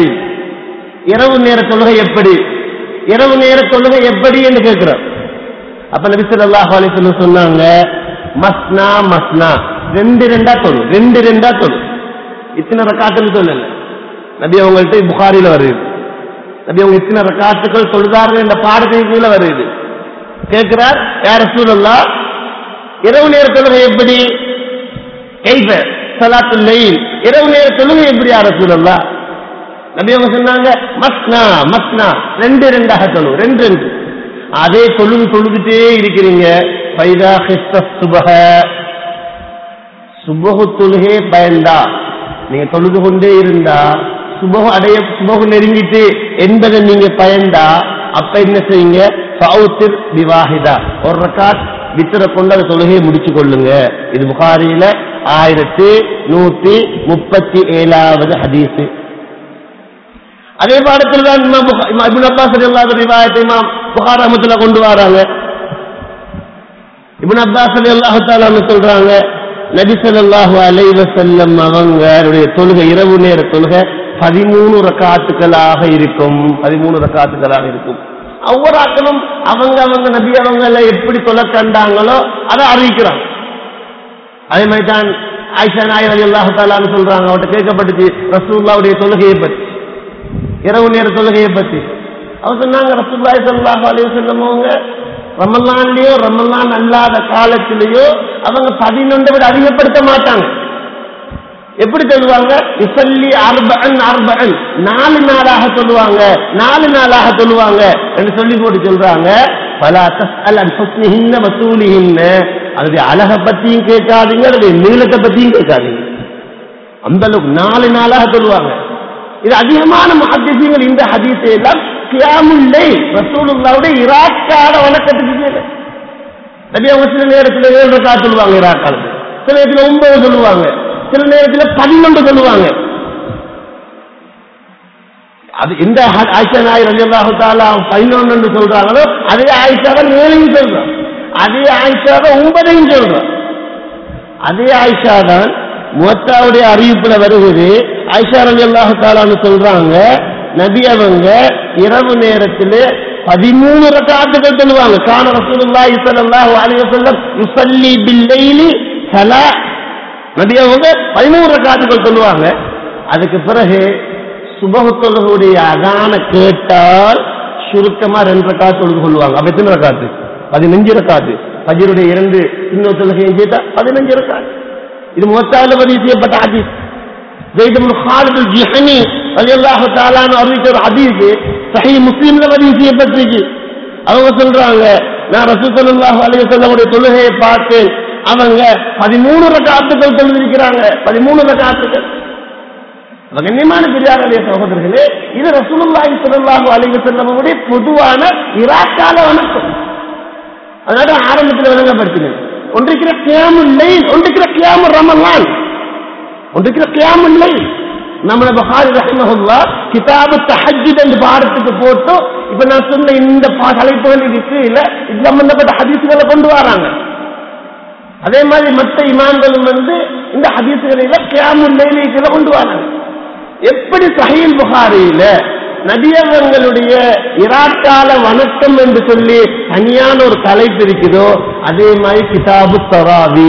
இரவு நேர தொழுகை எப்படி இரவு நேர தொழுகை எப்படி என்று கேட்கிறார் அப்ப நபி ஸல்லல்லாஹு அலைஹி வஸல்லம் சொன்னாங்க மஸ்னா மஸ்னா ரெண்டு ரெண்டா தொழு ரெண்டு ரெண்டா தொழு இத்தனை ரக்காத்துன்னு சொல்லல நபி அவங்கள்ட்ட புகாரில வருது நபி அவங்க இத்தனை ரக்காத்துக்கள் தொழுதார்கள் என்ற பாடத்தின் கீழே வருது கேட்கிறார் யார் ரசூலல்லா இரவு நேர தொழுகை எப்படி கைஃப சலாத்துல் லைல் இரவு நேர தொழுகை எப்படி யார் ரசூலல்லா நபி அவங்க சொன்னாங்க மஸ்னா மஸ்னா ரெண்டு ரெண்டாக தொழு ரெண்டு ரெண்டு அதே தொழுது தொழுதுட்டே இருக்கிறீங்க பைதா ஹிஸ்த சுபஹ சுபஹு தொழுகே பயந்தா நீங்க தொழுது கொண்டே இருந்தா சுபகு அடைய சுபகு நெருங்கிட்டு என்பதை நீங்க பயந்தா அப்ப என்ன செய்யுங்க சவுத்திர் விவாஹிதா ஒரு ரக்காத் வித்திர கொண்டு அந்த தொழுகையை முடிச்சு கொள்ளுங்க இது புகாரியில ஆயிரத்தி நூத்தி முப்பத்தி ஏழாவது ஹதீஸ் அதே பாடத்தில் தான் இமாம் புகா- இமாம் இப்னு அப்பாஸ் ரலியல்லாஹு ரிவாயத்தை இமாம் புகார் ரஹ்மத்துல்லாஹ் கொண்டு வராங்க இப்னு அப்பாஸ் ரலியல்லாஹு தஆலா சொல்றாங்க நபி ஸல்லல்லாஹு அலைஹி வஸல்லம் அவங்களுடைய தொழுகை இரவு நேர தொழுகை பதிமூணு ரக்காத்துக்களாக இருக்கும் பதிமூணு ரக்காத்துக்களாக இருக்கும் ஒவ்வொரு ஆக்களும் அவங்க அவங்க நபி அவங்கள எப்படி தொலை கண்டாங்களோ அதை அறிவிக்கிறாங்க அதே மாதிரி தான் ஆயிஷா நாயர் அலி அல்லாஹு தாலான்னு சொல்றாங்க அவர்கிட்ட கேட்கப்பட்டுச்சு ரசூல்லாவுடைய தொழுகையை பற்றி இரவு நேர தொழுகையை பற்றி அவர் சொன்னாங்க ரசூல்லாய் சல்லாஹ் அலைஹி வஸல்லம் அவங்க ரமலான்லயோ ரமலான் அல்லாத காலத்திலேயோ அவங்க பதினொன்றை விட அதிகப்படுத்த மாட்டாங்க எப்படி சொல்லுவாங்க இசல்லி அர்பன் அர்பன் நாலு நாளாக சொல்லுவாங்க நாலு நாளாக சொல்லுவாங்க என்று சொல்லி போட்டு சொல்றாங்க பல தஸ்அல் அன் ஹுஸ்னிஹின்ன வசூலிஹின்ன அதனுடைய அழகை பத்தியும் கேட்காதீங்க அதனுடைய நீளத்தை பத்தியும் கேட்காதீங்க அந்த அளவுக்கு நாலு நாளாக சொல்லுவாங்க இது அதிகமான மஹத்தியங்கள் இந்த ஹதீஸை எல்லாம் கியாமுல்லை ரசூலுல்லாவுடைய இராக்கால வணக்கத்துக்கு கீழே நபி அவங்க சில நேரத்தில் ஏழு ரக்கா சொல்லுவாங்க இராக்காலத்து சில நேரத்தில் ஒன்பது சொல்லுவாங்க சில நேரத்தில் பதினொன்று சொல்லுவாங்க அது எந்த ஹ- ஆயிஷா நாயர் ரலியல்லாஹு தஆலா பதினொன்று சொல்றாங்களோ அதே ஆயிஷாவை ஏழையும் சொல்றான் அதே ஆயிஷாவை ஒன்பதையும் சொல்றான் அதே ஆயிஷா தான் முவத்தாவுடைய அறிவிப்புல வருகிறது ஆயிஷா ரலியல்லாஹு தஆலான்னு சொல்றாங்க நபி அவங்க இரவு நேரத்தில் பதிமூணு ரக்காத்துகள் சொல்லுவாங்க கான ரசூலுல்லாஹி ஸல்லல்லாஹு அலைஹி வஸல்லம் யுஸல்லி பில்லைலி சலா நபி அவங்க பதிமூணு ரக்காத்துகள் சொல்லுவாங்க அதுக்கு பிறகு சுபஹு தொழுகையுடைய அதான கேட்டால் சுருக்கமா ரெண்டு ரக்காத்து தொழுது கொள்வாங்க அப்ப எத்தனை ரக்காத்து பதினஞ்சு ரக்காத்து பஜருடைய இரண்டு இன்னொரு தொழுகையும் சேர்த்தா பதினஞ்சு ரக்காத்து இது முவத்தால பதிவு செய்யப்பட்ட ஹதீஸ் زيد بن خالد الجهني رضي الله تعالى عنه அறிவித்த ஒரு ஹதீஸ் சஹீஹ் முஸ்லிம்ல பதிவு செய்யப்பட்டிருக்கு அவங்க சொல்றாங்க நான் ரசூல் ஸல்லல்லாஹு அலைஹி வஸல்லமுடைய தொழுகையை பார்த்தேன் அவங்க பதிமூணு ரக்காத்துக்கள் தொழுதிருக்கிறாங்க பதிமூணு ரக்காத்துக்கள் அப்ப கண்ணியமான பெரியாருடைய சகோதரர்களே இது ரசூலுல்லாஹி ஸல்லல்லாஹு அலைஹி வஸல்லமுடைய பொதுவான இராக்கால வணக்கம் அதனால ஆரம்பத்தில் விளங்கப்படுத்தினேன் ஒன்றைக்கிற கியாமுல் லைல் ஒன்றைக்கிற கியாமு ரமலான் ஒன்றைக்கிற கியாமுல் லைல் நம்மள பஹாரி ரஹ்மஹுல்லா கிதாபு தஹஜ்ஜுத் என்று பாடத்துக்கு போட்டு இப்ப நான் சொன்ன இந்த பா- தலைப்புகளுக்கு கீழே இது சம்பந்தப்பட்ட ஹதீசுகளை கொண்டு வராங்க அதே மாதிரி மற்ற இமாம்களும் வந்து இந்த ஹதீசுகளில கியாமுல் லைலுக்குள்ள கொண்டு வராங்க எப்படி சஹீல் புகாரியில நபியவங்களுடைய இராக்கால வணக்கம் என்று சொல்லி தனியான ஒரு தலைப்பு இருக்குதோ அதே மாதிரி கிதாபு தராவி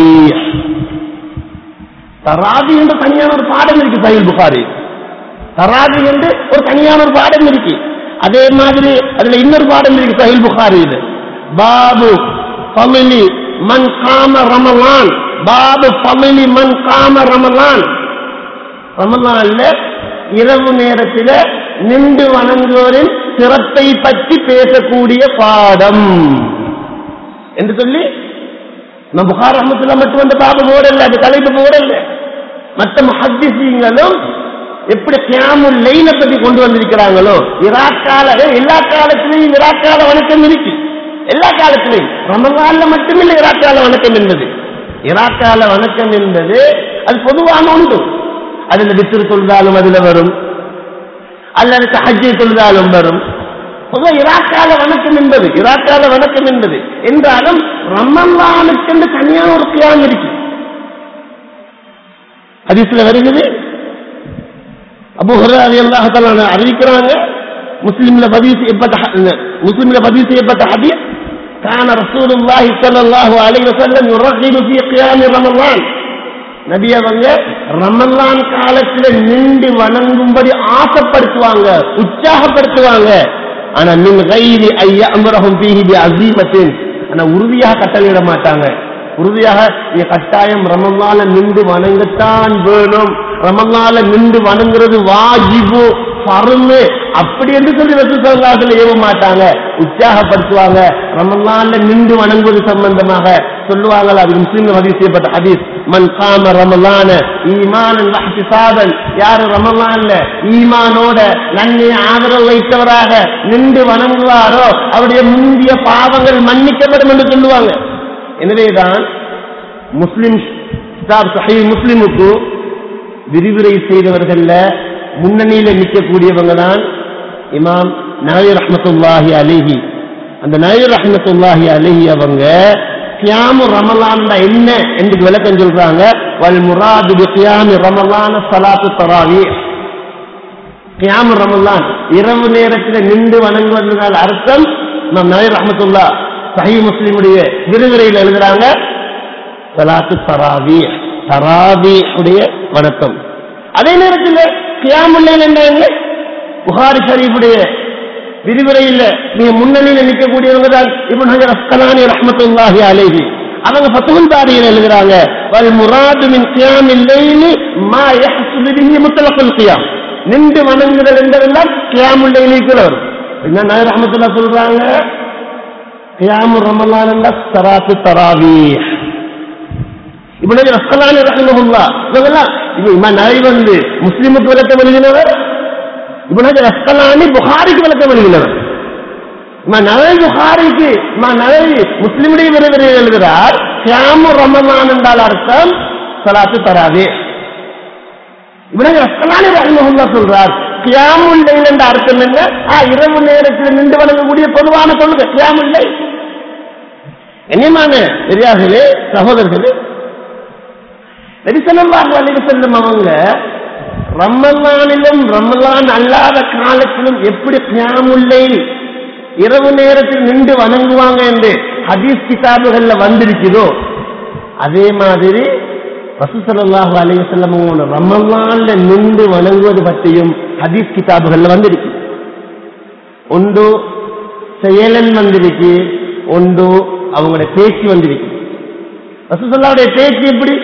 தராவி என்று தனியான ஒரு பாடம் இருக்கு சஹீல் புகாரி தராவி என்று ஒரு தனியான ஒரு பாடம் இருக்கு அதே மாதிரி அதுல இன்னொரு பாடம் இருக்கு சஹீல் புகாரியில் பாபு பமிலி மன் காம ரமலான் பாபு பமிலி மன் காம ரமலான் ரமலான்ல இரவு நேரத்தில் நின்று வணங்குவோரின் சிறப்பை பற்றி பேசக்கூடிய பாடம் என்று சொல்லி நம்ம புகார் அஹமத்துல மட்டும் அந்த பாபு போடல அது தலைப்பு போடல மற்ற முஹத்திசீங்களும் எப்படி கியாமுல் லைல பத்தி கொண்டு வந்திருக்கிறாங்களோ இராக்கால எல்லா காலத்திலையும் இராக்கால வணக்கம் இருக்கு எல்லா காலத்திலையும் ரமலான்ல மட்டுமில்லை இராக்கால வணக்கம் என்பது இராக்கால வணக்கம் என்பது அது பொதுவான ஒன்று அதுல வித்திரு தொழுதாலும் அதுல வரும் அல்லது தஹஜ்ஜை தொழுதாலும் வரும் பொதுவா இராக்கால வணக்கம் என்பது இராக்கால வணக்கம் என்பது என்றாலும் ரமலானுக்கு தனியான ஒரு கியாம் இருக்கு ஹதீஸ்ல வருகிறது அபு ஹுராரி அல்லாஹ் தஆலா அறிவிக்கிறாங்க முஸ்லிம்ல பதிவு செய்யப்பட்ட ஹ- முஸ்லிம்ல பதிவு செய்யப்பட்ட ஹதீஸ் كان رسول الله صلى الله عليه وسلم يرغب في قيام رمضان நபி அவங்க ரமலான் காலத்துல நின்று வணங்கும்படி ஆசைப்படுத்துவாங்க உற்சாகப்படுத்துவாங்க ஆனா மின் கைதி ஐயா அமரகம் பீஹி பி அசீமத்தின் ஆனா உறுதியாக கட்டளையிட மாட்டாங்க உறுதியாக நீ கட்டாயம் ரமலால நின்று வணங்கத்தான் வேணும் ரமலால நின்று வணங்குறது வாஜிபு பருமு அப்படி என்று சொல்லி ரசூசல்லாத்துல ஏவ மாட்டாங்க உற்சாகப்படுத்துவாங்க ரமலான்ல நின்று வணங்குவது சம்பந்தமாக சொல்லுவாங்க அது முஸ்லீம் பதிவு செய்யப்பட்ட ஹதீஸ் மன் காம ரமலான ஈமானன் வஹ்திசாபன் யார் ரமலான்ல ஈமானோட நன்மை ஆதரவு வைத்தவராக நின்று வணங்குவாரோ அவருடைய முந்திய பாவங்கள் மன்னிக்கப்படும் என்று சொல்லுவாங்க எனவேதான் முஸ்லிம் கிதாப் சஹீஹ் முஸ்லிமுக்கு விரிவுரை செய்தவர்கள்ல முன்னணியில நிற்கக்கூடியவங்க தான் இமாம் நவீ ரஹமத்துல்லாஹி அலிஹி அந்த நவீ ரஹமத்துல்லாஹி அலிஹி அவங்க கியாமு ரமலான் என்ன என்று விளக்கம் சொல்றாங்க வல் முராது பி கியாமி ரமலான சலாத்து தராவி கியாமு ரமலான் இரவு நேரத்தில் நின்று வணங்குவதனால் அர்த்தம் இமாம் நவீ ரஹமத்துல்லா சஹி முஸ்லிமுடைய விரிவுரையில் எழுதுறாங்க சலாத்து தராவி தராவி உடைய வணக்கம் அதே நேரத்தில் கியாமுல்லைல் என்ன புகாரி ஷரீஃபுடைய விரிவுரையில் மிக முன்னணியில் நிற்கக்கூடியவங்க தான் இப்னு ஹஜர் அஸ்கலானி ரஹ்மத்துல்லாஹி அலைஹி அவங்க ஃபத்ஹுல் பாரியில் எழுதுறாங்க வல் முராது மின் கியாமில் லைலி மா யஹ்சுலு பிஹி முத்தலகுல் கியாம் நின்று வணங்குதல் என்றதெல்லாம் கியாமுல் லைலிக்கு வரும் என்ன நாயர் ரஹ்மத்துல்லாஹ் சொல்றாங்க கியாமு ரமலான் என்ற சராத்து தராவீஹ் இவனுடைய ரஸ்கலானி ரஹ்மஹுல்லா இவங்கெல்லாம் இது இம்மா நரை வந்து முஸ்லிமுக்கு விளக்கம் எழுதினவர் இவனுடைய ரஸ்கலானி புகாரிக்கு விளக்கம் எழுதினவர் இம்மா நரை புகாரிக்கு இம்மா நரை முஸ்லிமுடைய விரைவில் எழுதுகிறார் கியாமு ரமலான் என்றால் அர்த்தம் சலாத்து தராவே இவனுடைய ரஸ்கலானி ரஹ்மஹுல்லா சொல்றார் கியாமுல் லைல் என்ற அர்த்தம் என்ன ஆ, இரவு நேரத்தில் நின்று வணங்கக்கூடிய பொதுவான சொல்லுங்க கியாமுல் லைல் கண்ணியமான பெரியார்களே சகோதரர்களே நபிசல்லாஹு அலைஹி வஸல்லம் அவங்க ரமலானிலும் ரமலான் அல்லாத காலத்திலும் எப்படி கியாமுல்லை இரவு நேரத்தில் நின்று வணங்குவாங்க என்று ஹதீஸ் கிதாபுகள்ல வந்திருக்குதோ அதே மாதிரி ரசூசல்லாஹு அலைஹி வஸல்லம் அவங்க ரமலான்ல நின்று வணங்குவது பற்றியும் ஹதீஸ் கிதாபுகள்ல வந்திருக்கு ஒன்று செயலன் வந்திருக்கு ஒன்று அவங்களுடைய பேச்சு வந்திருக்கு ரசூசல்லாவுடைய பேச்சு எப்படி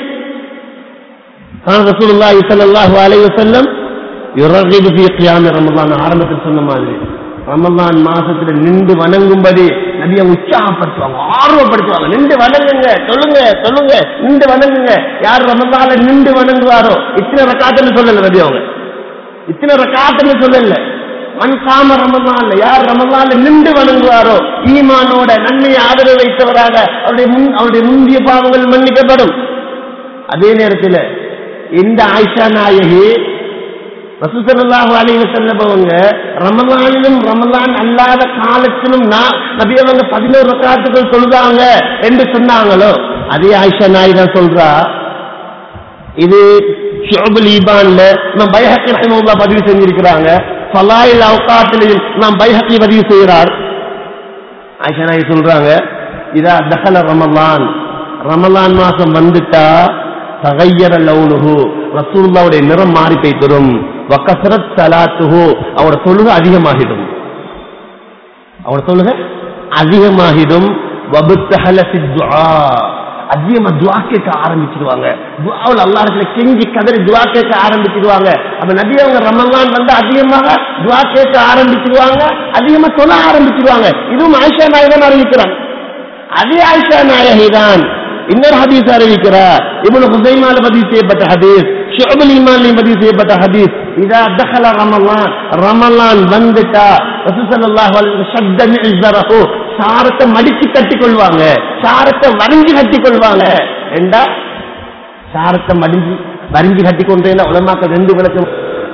قال رسول الله صلى الله عليه وسلم يرغب في قيام رمضان ஆரம்பத்தில் சொன்ன மாதிரி ரமலான் மாசத்துல நின்று வணங்கும்படி நபியை உற்சாகப்படுத்துவாங்க ஆர்வப்படுத்துவாங்க நின்று வணங்குங்க சொல்லுங்க சொல்லுங்க நின்று வணங்குங்க யார் ரமலான்ல நின்று வணங்குவாரோ இத்தனை ரக்காத்துன்னு சொல்லல நபி அவங்க இத்தனை ரக்காத்துன்னு சொல்லல மண் காம ரமலான்ல யார் ரமலான்ல நின்று வணங்குவாரோ ஈமானோட நன்மையை ஆதரவு வைத்தவராக அவருடைய முன் அவருடைய முந்திய பாவங்கள் மன்னிக்கப்படும் அதே நேரத்தில் இந்த ஆயிஷா நாயகி ரசூசல்லாஹு அலைஹி வஸல்லம் அவங்க ரமலானிலும் ரமலான் அல்லாத காலத்திலும் நான் நபி அவங்க பதினோரு ரக்காத்துக்கள் சொல்றாங்க என்று சொன்னாங்களோ அதே ஆயிஷா நாயகி தான் சொல்றா இது ஷுஅபுல் ஈபான்ல நாம் பைஹக்கி ரஹிமஹுல்லாஹ் பதிவு செஞ்சிருக்கிறாங்க ஃபலாயில் அவுகாத்திலையும் நாம் பைஹக்கி பதிவு செய்கிறார் ஆயிஷா நாயகி சொல்றாங்க இதா தகல ரமலான் ரமலான் மாசம் வந்துட்டா தகையர லவுனுஹு ரசூலுல்லாவுடைய நிறம் மாறி போய்த்தரும் வக்கசரத் சலாத்துஹு அவரோட தொழுகை அதிகமாகிடும் அவரோட தொழுகை அதிகமாகிடும் வபுத்தஹல துஆ அதிகமா துவா கேட்க ஆரம்பிச்சிடுவாங்க துவாவில் அல்லா இடத்துல கெஞ்சி கதறி துவா கேட்க ஆரம்பிச்சிடுவாங்க அப்ப நபி அவங்க ரமலான் வந்து அதிகமாக துவா கேட்க ஆரம்பிச்சிடுவாங்க அதிகமா சொல்ல ஆரம்பிச்சிடுவாங்க இதுவும் ஆயிஷா நாயகன் அறிவிக்கிறாங்க அதே ஆயிஷா நாயகி தான் இன்னொரு ஹதீஸ் அறிவிக்கிறார் இப்னு ஹுசைமால பதிவு செய்யப்பட்ட ஹதீஸ் ஷுஅபுல் ஈமான்லையும் பதிவு செய்யப்பட்ட ஹதீஸ் இதா தஹல ரமலான் ரமலான் வந்துட்டா ரசூல் ஸல்லல்லாஹு அலைஹி வஸல்லம் ஷத்த மிஸ்ஸரஹு சாரத்தை மடிச்சு கட்டிக் கொள்வாங்க சாரத்தை வரிஞ்சு கட்டிக் கொள்வாங்க ஏண்டா சாரத்தை மடிஞ்சு வரிஞ்சு கட்டி கொண்டேன் உலமாக்கள் ரெண்டு விளக்கம்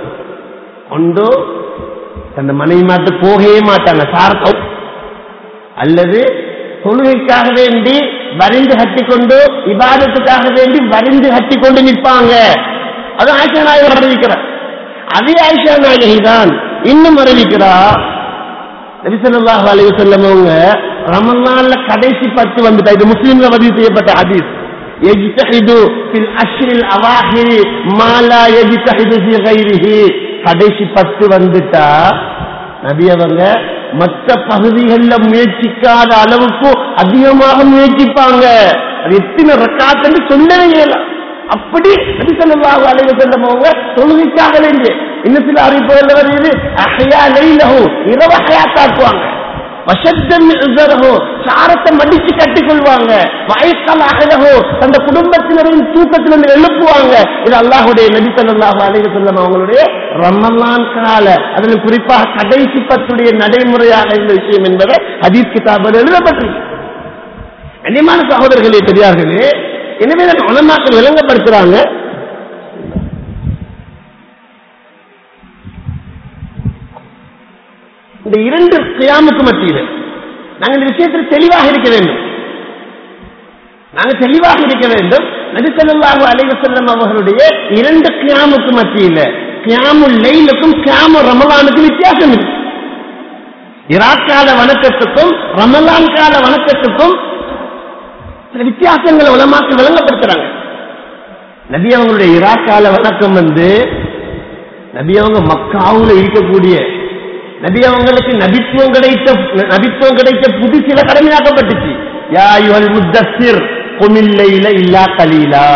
ஒன்று தந்த மனைவி மாட்டு போகவே மாட்டாங்க சாரத்தை அல்லது தொழுகைக்காக வேண்டி வரிந்து கட்டிக்கொண்டு இபாதத்துக்காக வேண்டி வரிந்து கட்டிக்கொண்டு நிற்பாங்க அது ஆயிஷா நாயகர் அறிவிக்கிறார் அதே ஆயிஷா நாயகி தான் இன்னும் அறிவிக்கிறா நபிசல்லாஹு அலைஹி வஸல்லம் அவங்க ரமலான்ல கடைசி பத்து வந்துட்டா இது முஸ்லிம்ல பதிவு செய்யப்பட்ட ஹதீஸ் يجتهد في الأشهر الأواخر ما لا يجتهد في غيره கடைசி பத்து வந்துட்டா நபி அவங்க மற்ற பகுதிகளில் முயற்சிக்காத அளவுக்கு அதிகமாக முயற்சிப்பாங்க அது எத்தனை ரக்காத்துன்னு சொல்லவே இயலாம் அப்படி நபி ஸல்லல்லாஹு அலைஹி வஸல்லம் அவங்க தொழுகைக்காக வேண்டிய இன்னும் சில அறிவிப்புகள் வருது அஹ்யா லைலஹு இரவு ஹயாத்தாக்குவாங்க வஷத்தம் இஸரஹு சாரத்தை மடிச்சு கட்டிக் கொள்வாங்க வயக்கால் அகலகோ அந்த குடும்பத்தினரின் தூக்கத்திலிருந்து எழுப்புவாங்க இது அல்லாஹுடைய நபி ஸல்லல்லாஹு அலைஹி வஸல்லம் அவங்களுடைய ரமலான் கால அதில் குறிப்பாக கடைசி பத்துடைய நடைமுறையாக இந்த விஷயம் என்பதை ஹதீஸ் கிதாபில் எழுதப்பட்டிருக்கு கண்ணியமான சகோதரர்களே பெரியார்களே எனவே தான் உலமாக்கள் விளங்கப்படுத்துறாங்க இந்த இரண்டு கியாமுக்கு மத்தியில் நாங்கள் இந்த விஷயத்தில் தெளிவாக இருக்க வேண்டும் நாங்கள் தெளிவாக இருக்க வேண்டும் நபிசல்லாஹு அலைவசல்லம் அவர்களுடைய இரண்டு கியாமுக்கு மத்தியில் கியாமு லைலுக்கும் கியாமு ரமலானுக்கும் வித்தியாசம் இருக்கு இராக்கால வணக்கத்துக்கும் ரமலான் கால வணக்கத்துக்கும் சில வித்தியாசங்களை உலமாக்கு விளங்கப்படுத்துறாங்க நபி அவங்களுடைய இராக்கால வணக்கம் வந்து நபி அவங்க மக்காவுல இருக்கக்கூடிய நபி அவங்களுக்கு நபித்துவம் கிடைத்த நபித்துவம் கிடைத்த புதுசில கடமையாக்கப்பட்டுச்சு யா யுவல் முத்தஸ்ஸிர் குமில்லையில இல்லா கலீலா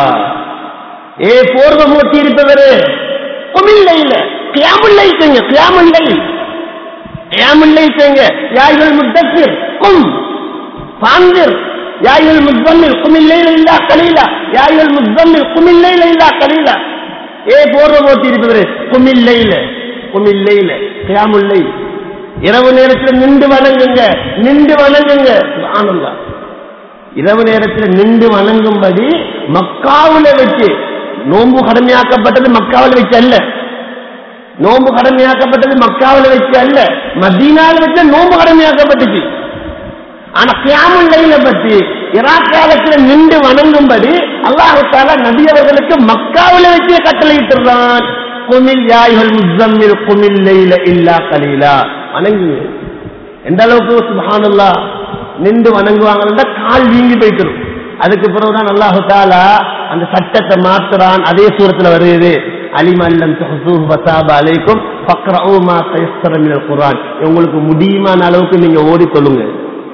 ஏ போர்வ மூட்டி இருப்பவரு குமில்லையில கியாமுல்லை செய்யுங்க கியாமுல்லை கியாமுல்லை செய்யுங்க யா யுவல் முத்தஸ்ஸிர் கும் பாந்திர் يا أيها المزمل قم الليل إلا قليلا يا أيها المزمل قم الليل إلا قليلا ஏ போர்வ போட்டி இருப்பவரு குமில்லையில குமில்லையில கியாமுல்லை இரவு நேரத்தில் நின்று வணங்குங்க நின்று வணங்குங்க ஆனந்தா இரவு நேரத்தில் நின்று வணங்கும்படி மக்காவுல வச்சு நோன்பு கடமையாக்கப்பட்டது மக்காவுல வச்சு அல்ல நோன்பு கடமையாக்கப்பட்டது மக்காவுல வச்சு அல்ல மதீனால வச்சு நோன்பு கடமையாக்கப்பட்டுச்சு ஆனா கியாமுல்லையில பற்றி இராக்காலத்துல நின்று வணங்கும்படி அல்லாஹால நபி அவர்களுக்கு மக்காவில வச்சு கட்டளையிட்டுறான் குமில் யாய்கள் முஸ்ஸம்மில் குமில் லைல இல்லா கலீலா வணங்குங்க எந்த அளவுக்கு சுபஹானல்லா நின்று வணங்குவாங்கன்னா கால் வீங்கி போய்த்திரும் அதுக்கு பிறகுதான் அல்லாஹு தாலா அந்த சட்டத்தை மாத்துறான் அதே சூரத்துல வருது அலிமல்லம் தஹசூஹ் வசாப அலைக்கும் ஃபக்ரஊ மா தயஸ்ஸர மினல் குர்ஆன் உங்களுக்கு முடியுமான அளவுக்கு நீங்க ஓடிக்கொள்ளுங்க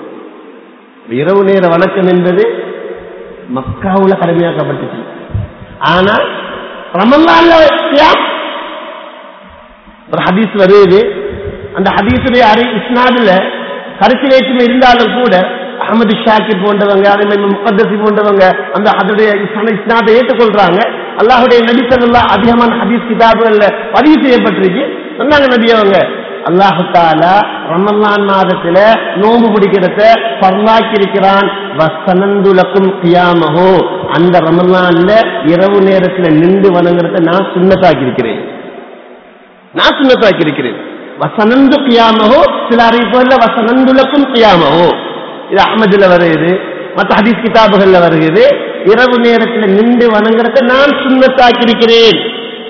இரவு நேர வணக்கம் என்பது மக்காவுல கடமையாக்கப்பட்டுச்சு ஆனா ரமல்லான்ல சியாம் ஒரு ஹதீஸ் வருது அந்த ஹதீஸுடைய அரை இஸ்னாதுல கருத்து வேற்றுமை இருந்தாலும் கூட அகமது ஷாக்கிர் போன்றவங்க அதே மாதிரி முகத்தசி போன்றவங்க அந்த அதனுடைய இஸ்னாதை ஏற்றுக்கொள்றாங்க அல்லாஹுடைய நபி சொல்லா அதிகமான ஹதீஸ் கிதாபுகள்ல பதிவு செய்யப்பட்டிருக்கு சொன்னாங்க நபி அவங்க அல்லாஹு தாலா ரமலான் மாதத்துல நோம்பு பிடிக்கிறத பர்வாக்கி இருக்கிறான் வசனந்துலக்கும் கியாமஹோ அந்த ரமலான்ல இரவு நேரத்துல நின்று வணங்குறத நான் சுண்ணத்தாக்கி இருக்கிறேன் நான் சுண்ணத்தாக்கி இருக்கிறேன் வசனந்து கியாமஹோ சில அறிவிப்புகள்ல வசனந்துலக்கும் கியாமஹோ இது அஹமதுல வருது மற்ற ஹதீஸ் கிதாபுகள்ல வருகிறது இரவு நேரத்துல நின்று வணங்குறத நான் சுண்ணத்தாக்கி இருக்கிறேன்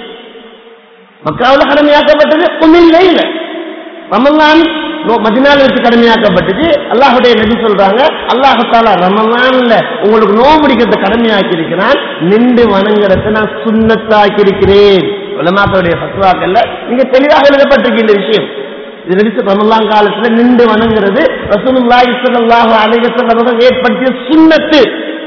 மக்காவில் கடமையாக்கப்பட்டது குமில்ல இல்லை ரமலான் மதினால வச்சு கடமையாக்கப்பட்டது அல்லாஹுடைய நபி சொல்றாங்க அல்லாஹு தாலா ரமலான்ல உங்களுக்கு நோவு பிடிக்கிறத கடமையாக்கி இருக்கிறான் நின்று வணங்குறத நான் சுண்ணத்தாக்கி இருக்கிறேன் உலமாக்களுடைய பத்வாக்கள்ல நீங்க தெளிவாக எழுதப்பட்டிருக்கு இந்த விஷயம் இது நடிச்ச ரமலான் காலத்துல நின்று வணங்குறது ரசூலுல்லாஹி ஸல்லல்லாஹு அலைஹி வஸல்லம் ஏற்படுத்திய சுண்ணத்து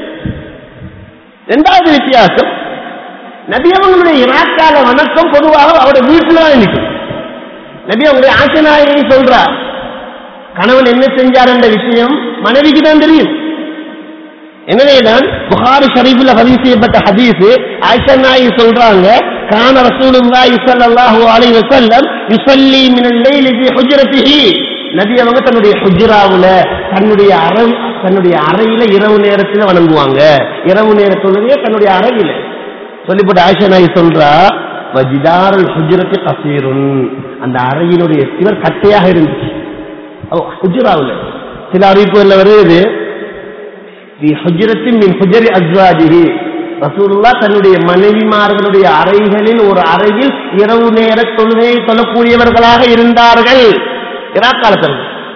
இரண்டாவது வித்தியாசம் நபி அவங்களுடைய இராக்கால வணக்கம் பொதுவாக அவருடைய வீட்டுல தான் நிற்கும் நபி அவங்களுடைய ஆசனாயை சொல்றார் கணவன் என்ன செஞ்சார் என்ற விஷயம் மனைவிக்கு தான் தெரியும் எனவேதான் புகாரி ஷரீஃபில் பதிவு செய்யப்பட்ட ஹதீஸ் ஆயிஷா நாயி சொல்றாங்க கான ரசூலுல்லாஹி ஸல்லல்லாஹு அலைஹி வஸல்லம் யுஸல்லி மினல் லைலி ஃபீ ஹுஜ்ரத்திஹி நபி அவங்க தன்னுடைய ஹுஜ்ராவுல தன்னுடைய அறை தன்னுடைய அறையில இரவு நேரத்துல வணங்குவாங்க இரவு நேர தொழுகைய தன்னுடைய அறையில சொல்லிப்பட்ட ஆயிஷா நாயி சொல்றா வஜிதாரல் ஹுஜ்ரத்தி கசீருன் அந்த அறையினுடைய சிவர் கட்டையாக இருந்துச்சு ஹுஜ்ராவுல சில அறிவிப்புகள்ல வருது ஹுஜரத்தின் மின் ஹுஜரி அஸ்வாஜிஹி ரசூலுல்லா தன்னுடைய மனைவிமார்களுடைய அறைகளில் ஒரு அறையில் இரவு நேர தொழுகையை சொல்லக்கூடியவர்களாக இருந்தார்கள் இராக்காலத்தில்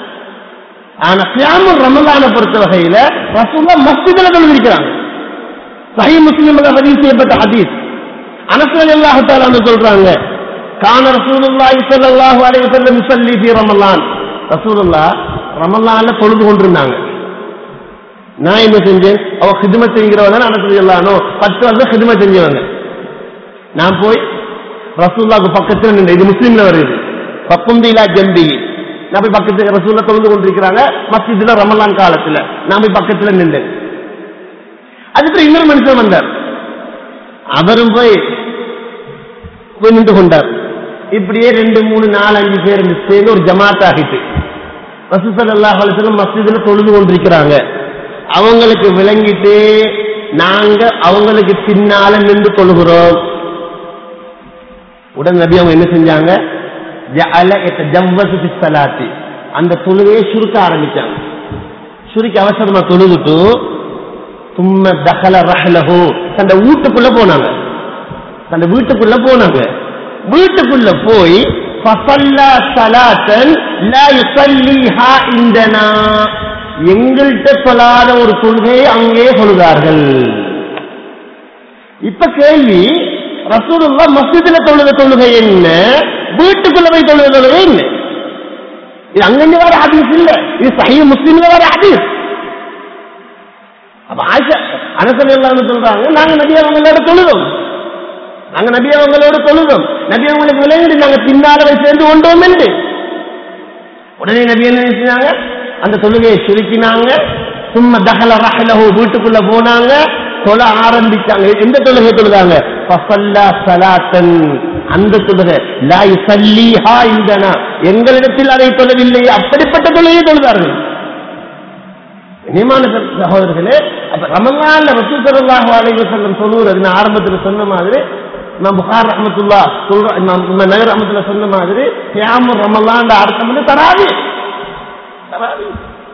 ஆனா கியாமுல் ரமலான பொறுத்த வகையில ரசூல்லா மஸ்ஜிதில் தொழுதிருக்கிறாங்க சஹி முஸ்லிம்ல பதிவு செய்யப்பட்ட ஹதீஸ் அனசல் அல்லாஹு தாலா சொல்றாங்க கான ரசூலுல்லாஹி ஸல்லல்லாஹு அலைஹி வஸல்லம் யுஸல்லி ஃபீ ரமலான் ரசூலுல்லாஹ் ரமலான்ல தொழுது கொண்டிருந்தாங்க நான் என்ன செஞ்சேன் அவ ஹிதுமத் செய்கிறவங்க அனசல் அல்லானோ பத்து வருஷம் ஹிதுமத் செஞ்சவங்க நான் போய் ரசூல்லாவுக்கு பக்கத்துல நின்று இது முஸ்லீம்ல வருது பப்புந்திலா ஜம்பி நான் போய் பக்கத்துல ரசூல்ல தொழுது கொண்டிருக்கிறாங்க மஸ்ஜிதுல ரமலான் காலத்துல நான் போய் பக்கத்துல நின்றேன் அதுக்கு இன்னொரு மனுஷன் வந்தார் அவரும் போய் போய் நின்று கொண்டார் இப்படியே ரெண்டு மூணு நாலு அஞ்சு பேர் சேர்ந்து ஒரு ஜமாத் ஆகிட்டு ரசூசல்லாஹ் அலிஸ்லம் மஸ்ஜிதுல தொழுது கொண்டிருக்கிறாங்க அவங்களுக்கு விளங்கிட்டு நாங்க அவங்களுக்கு பின்னால நின்று தொழுகிறோம் உடன் நபி அவங்க என்ன செஞ்சாங்க ஜஅல யத்தஜவ்வஸு ஃபிஸ் ஸலாத்தி அந்த தொழுகையை சுருக்க ஆரம்பிச்சாங்க சுருக்கி அவசரமா தொழுதுட்டு தும்ம தகல ரஹலஹு தந்த வீட்டுக்குள்ள போனாங்க தந்த வீட்டுக்குள்ள போனாங்க வீட்டுக்குள்ள போய் ஃபஸல்லா ஸலாத்தன் லா யுஸல்லிஹா இந்தனா எங்கள்கிட்ட சொல்லாத ஒரு தொழுகையை அங்கே சொல்கிறார்கள் இப்ப கேள்வி ரசூலுல்லா மஸ்ஜிதுல தொழுத தொழுகை என்ன வீட்டுக்குள்ள போய் தொழுத தொழுகை என்ன இது அங்கிருந்து வர ஹதீஸ் இல்ல இது சஹீ முஸ்லிம்ல வர ஹதீஸ் அப்ப ஆயிஷா அனசல் எல்லாம் சொல்றாங்க நாங்க நபி அவங்களோட தொழுதோம் நாங்க நபி அவங்களோட தொழுதோம் நபி அவங்களுக்கு விளையாண்டு நாங்க பின்னால போய் சேர்ந்து கொண்டோம் என்று உடனே நபி என்ன செஞ்சாங்க அந்த தொழுகையை சுருக்கினாங்க சும்மா தகல ரஹலஹு வீட்டுக்குள்ள போனாங்க தொழ ஆரம்பிச்சாங்க எந்த தொழுகை தொழுதாங்க ஃபஸல்லா ஸலாத்தன் அந்த தொழுகை லா யுஸல்லிஹா இந்தனா எங்களிடத்தில் அதை தொழவில்லை அப்படிப்பட்ட தொழுகையை தொழுதார்கள் இனிமான சகோதரர்களே அப்ப ரமலான்ல ரசூல் ஸல்லல்லாஹு அலைஹி வஸல்லம் சொல்லுறது நான் ஆரம்பத்துல சொன்ன மாதிரி இமாம் புகார் ரஹ்மத்துல்லா சொல்ற இமாம் இமாம் நகர் ரஹ்மத்துல்லா சொன்ன மாதிரி கியாமு ரமலான் அர்த்தம் வந்து தராவி தராவி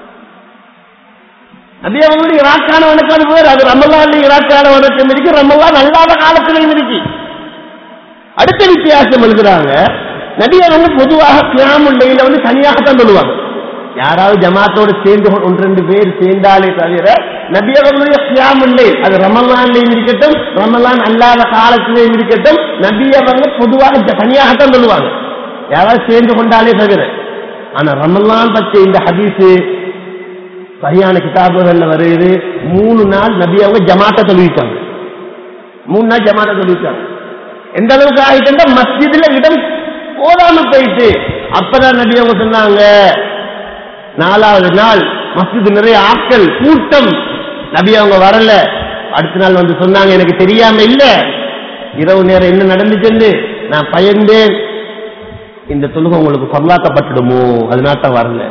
நபி அவங்களுடைய இராக்கான வணக்கம் அது வேறு அது ரமலான் இராக்கான வணக்கம் இருக்கு ரமலான் அல்லாத காலத்திலையும் இருக்கு அடுத்த வித்தியாசம் எழுதுறாங்க நபி அவங்க பொதுவாக கியாமுல்லையில வந்து தனியாகத்தான் சொல்லுவாங்க யாராவது ஜமாத்தோடு சேர்ந்து கொ- ஒன்று ரெண்டு பேர் சேர்ந்தாலே தவிர நபி அவர்களுடைய கியாமுல்லை அது ரமலான்லையும் இருக்கட்டும் ரமலான் அல்லாத காலத்திலையும் இருக்கட்டும் நபி அவங்க பொதுவாக ஜ- தனியாகத்தான் சொல்லுவாங்க யாராவது சேர்ந்து கொண்டாலே தவிர ஆனா ரமலான் பற்றி இந்த ஹதீஸ் சரியான கிதாபுகள்ல வருது மூணு நாள் நபி அவங்க ஜமாத்த தொழுவிட்டாங்க மூணு நாள் ஜமாத்த தொழுவிட்டாங்க எந்த அளவுக்கு ஆயிட்டு மஸ்ஜிதுல இடம் போதாம போயிட்டு அப்பதான் நபி அவங்க சொன்னாங்க நாலாவது நாள் மஸ்ஜிது நிறைய ஆட்கள் கூட்டம் நபி அவங்க வரல அடுத்த நாள் வந்து சொன்னாங்க எனக்கு தெரியாம இல்ல இரவு நேரம் என்ன நடந்துச்சுன்னு நான் பயந்தேன் இந்த தொழுகை உங்களுக்கு பொருளாக்கப்பட்டுடுமோ அதனால தான் வரல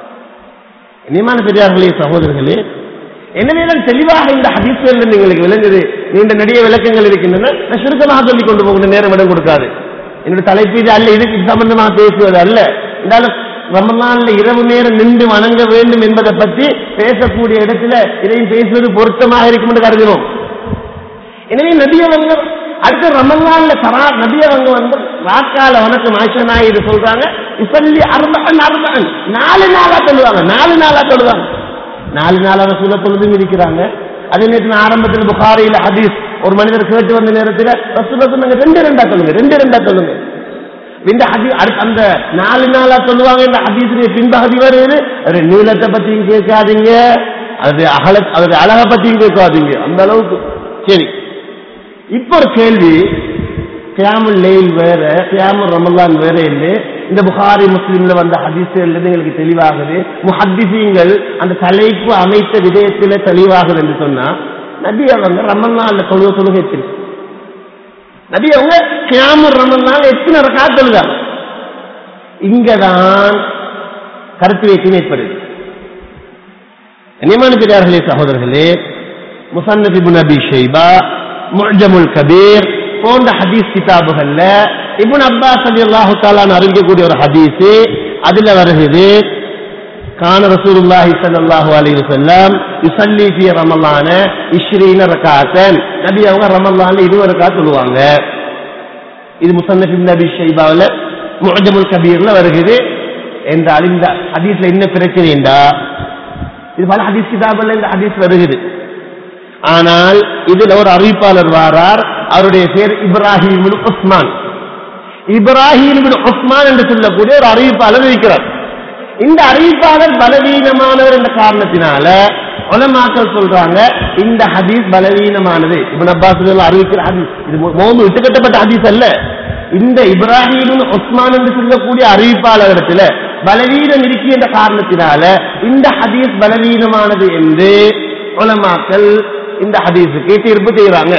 இனிமான பெரியார்களே சகோதரர்களே எனவே தான் தெளிவாக இந்த ஹதீஸ்கள் உங்களுக்கு விளங்குது நீண்ட நெடிய விளக்கங்கள் இருக்கின்றன நான் சுருக்கமாக சொல்லிக் கொண்டு போகிற நேரம் இடம் கொடுக்காது என்னுடைய தலைப்பு இது அல்ல இதுக்கு சம்பந்தமாக பேசுவது அல்ல இருந்தாலும் ரமலான்ல இரவு நேரம் நின்று வணங்க வேண்டும் என்பதை பற்றி பேசக்கூடிய இடத்துல இதையும் பேசுவது பொருத்தமாக இருக்கும் என்று கருதினோம் எனவே நபியவங்க அடுத்த ரமலான்ல சரா நபியவங்க வந்து வாக்கால வணக்கம் ஆயிஷனா இது சொல்றாங்க இப்பல்லி அறுபன் அறுபன் நாலு நாளா சொல்லுவாங்க நாலு நாளா சொல்லுவாங்க நாலு நாளா ரசூல தொழுதும் இருக்கிறாங்க அதே நேரத்தில் நான் ஆரம்பத்தில் புகாரியில் ஹதீஸ் ஒரு மனிதர் கேட்டு வந்த நேரத்தில் ரசூல சொன்னாங்க ரெண்டு ரெண்டா சொல்லுங்க ரெண்டு ரெண்டா சொல்லுங்க இந்த ஹதி அடுத்த அந்த நாலு நாளா சொல்லுவாங்க இந்த ஹதீஸுடைய பின்பகுதி வருது அது நீளத்தை பத்தியும் கேட்காதீங்க அது அகல அது அழகை பத்தியும் கேட்காதீங்க அந்த அளவுக்கு சரி இப்ப ஒரு கேள்வி கியாமுல் லெயில் வேற கியாமுல் ரமலான் வேற இல்லை இந்த புகாரி முஸ்லிம்ல வந்த ஹதீஸ்கள் எங்களுக்கு தெளிவாகுது முஹத்திசீங்கள் அந்த தலைப்பு அமைத்த விடயத்தில தெளிவாகுது என்று சொன்னா நபி அவங்க ரமலான்ல தொழுக தொழுகை எத்தனை நபி அவங்க கியாமுல் ரமலான் எத்தனை ரக்கா தொழுதாங்க இங்கதான் கருத்து வேற்றுமை ஏற்படுது கண்ணியமான பெரியார்களே சகோதரர்களே முசன்னப் இப்னு அபி ஷைபா முஅஜமுல் கபீர் போன்ற ஹதீஸ் கிதாபுகள்ல இப்னு அப்பாஸ் ரலியல்லாஹு தஆலா அறிவிக்கக்கூடிய ஒரு ஹதீஸ் அதுல வருகிறது கான ரசூலுல்லாஹி ஸல்லல்லாஹு அலைஹி வஸல்லம் யுஸல்லி ஃபீ ரமலான 20 ரகாத்தன் நபி அவங்க ரமலான்ல 20 ரகாத் சொல்லுவாங்க இது முசன்னப் இப்னு அபி ஷைபாவுல முஅஜமுல் கபீர்ல வருகிறது என்றால் இந்த ஹதீஸ்ல என்ன பிரச்சனை என்றா இது பல ஹதீஸ் கிதாபுல இந்த ஹதீஸ் வருகிறது ஆனால் இதுல ஒரு அறிவிப்பாளர் வாரார் அவருடைய பேர் இப்ராஹிம் இப்னு உஸ்மான் இப்ராஹிம் இப்னு உஸ்மான் என்று சொல்லக்கூடிய ஒரு அறிவிப்பாளர் இருக்கிறார் இந்த அறிவிப்பாளர் பலவீனமானவர் என்ற காரணத்தினால உலமாக்கள் சொல்றாங்க இந்த ஹதீஸ் பலவீனமானது இப்னு அப்பாஸ் ரலியல்லாஹு அறிவிக்கிற ஹதீஸ் இது மோந்து விட்டுக்கட்டப்பட்ட ஹதீஸ் அல்ல இந்த இப்ராஹிம் இப்னு உஸ்மான் என்று சொல்லக்கூடிய அறிவிப்பாளரிடத்துல பலவீனம் இருக்கின்ற காரணத்தினால இந்த ஹதீஸ் பலவீனமானது என்று உலமாக்கள் இந்த ஹதீஸுக்கு தீர்ப்பு செய்யறாங்க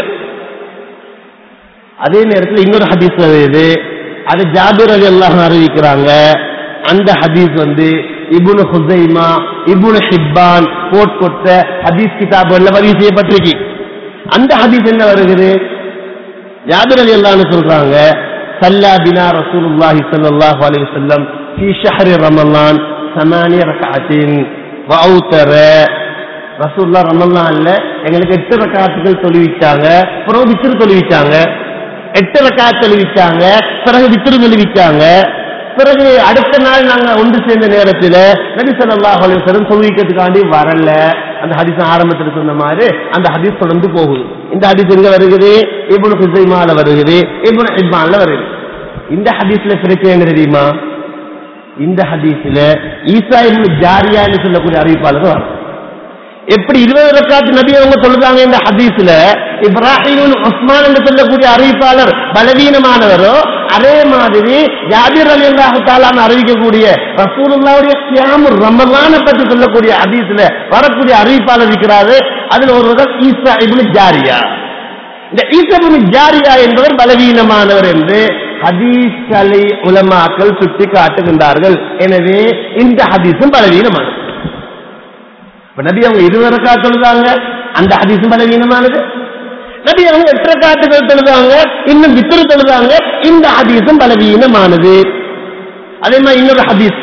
அதே நேரத்தில் இன்னொரு ஹதீஸ் வருது அது ஜாபிர் அலி அல்லாஹ் அறிவிக்கிறாங்க அந்த ஹதீஸ் வந்து இபுனு ஹுசைமா இபுனு ஹிப்பான் போட் கொடுத்த ஹதீஸ் கிதாபுல பதிவு செய்யப்பட்டிருக்கு அந்த ஹதீஸ் என்ன வருகிறது ஜாபிர் அலி அல்லாஹ்னு சொல்றாங்க சல்லா பினா ரசூலுல்லாஹி ஸல்லல்லாஹு அலைஹி வஸல்லம் في شهر رمضان ثمانية ركعات وأوتر ரசூல்லா ரமலான்ல எங்களுக்கு எட்டு ரக்காத்துகள் தொழுவிச்சாங்க பிறகு வித்திரு தொழுவிச்சாங்க எட்டு ரக்காத் தொழுவிச்சாங்க பிறகு வித்திரு தொழுவிச்சாங்க பிறகு அடுத்த நாள் நாங்க ஒன்று சேர்ந்த நேரத்தில் நபி ஸல்லல்லாஹு அலைஹி வஸல்லம் தொழுவிக்கிறதுக்காண்டி வரல அந்த ஹதீஸ் ஆரம்பத்தில் சொன்ன மாதிரி அந்த ஹதீஸ் தொடர்ந்து போகுது இந்த ஹதீஸ் எங்க வருகிறது இப்னு ஹுசைமால வருகிறது இப்னு ஹிப்பான்ல வருகிறது இந்த ஹதீஸ்ல பிரச்சனை என்ன தெரியுமா இந்த ஹதீஸ்ல ஈசா இப்னு ஜாரியான்னு சொல்லக்கூடிய அறிவிப்பாளர் வரும் எப்படி இருபது ரக்காத்து நபி அவங்க சொல்லுறாங்க இந்த ஹதீஸ்ல இப்ராஹிம் உஸ்மான் என்று சொல்லக்கூடிய அறிவிப்பாளர் பலவீனமானவரோ அதே மாதிரி ஜாபிர் அலி அல்லாஹாலான்னு அறிவிக்கக்கூடிய ரசூலுல்லாவுடைய கியாமு ரமலான பற்றி சொல்லக்கூடிய ஹதீஸ்ல வரக்கூடிய அறிவிப்பாளர் இருக்கிறாரு அதுல ஒருவர் ஈசா இப்னு ஜாரியா இந்த ஈசா இப்னு ஜாரியா என்பவர் பலவீனமானவர் என்று ஹதீஸ் கலை உலமாக்கள் சுட்டி காட்டுகின்றார்கள் எனவே இந்த ஹதீஸும் பலவீனமானது இப்ப நபி அவங்க இருபது ரக்கா தொழுதாங்க அந்த ஹதீஸும் பலவீனமானது நபி அவங்க எட்டு ரக்காத்துகள் தொழுதாங்க இன்னும் வித்திரு தொழுதாங்க இந்த ஹதீஸும் பலவீனமானது அதே மாதிரி இன்னொரு ஹதீஸ்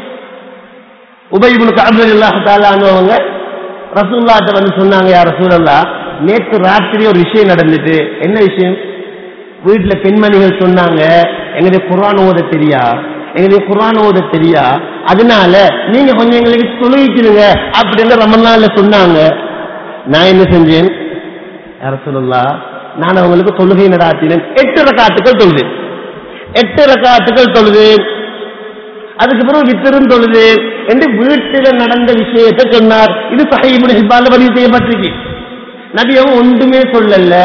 உபயிபுல் காபல் இல்லாஹாலானவங்க ரசூல்லாட்ட வந்து சொன்னாங்க யார் ரசூலல்லா நேற்று ராத்திரி ஒரு விஷயம் நடந்துட்டு என்ன விஷயம் வீட்டுல பெண்மணிகள் சொன்னாங்க எங்களுக்கு குர்ஆன் ஓத தெரியா எங்களுக்கு குர்ஆன் ஓத தெரியா அதனால நீங்க கொஞ்சம் எங்களுக்கு தொழுவிக்கிறீங்க அப்படின்னு ரமலான்ல சொன்னாங்க நான் என்ன செஞ்சேன் யார சொல்லலாம் நான் அவங்களுக்கு தொழுகை நடாத்தினேன் எட்டு ரக்காத்துக்கள் தொழுதேன் எட்டு ரக்காத்துக்கள் தொழுதேன் அதுக்கு பிறகு வித்திரும் தொழுது என்று வீட்டில நடந்த விஷயத்தை சொன்னார் இது சஹீபுல் ஹிப்பால பதிவு செய்யப்பட்டிருக்கு நபி அவங்க ஒன்றுமே சொல்லல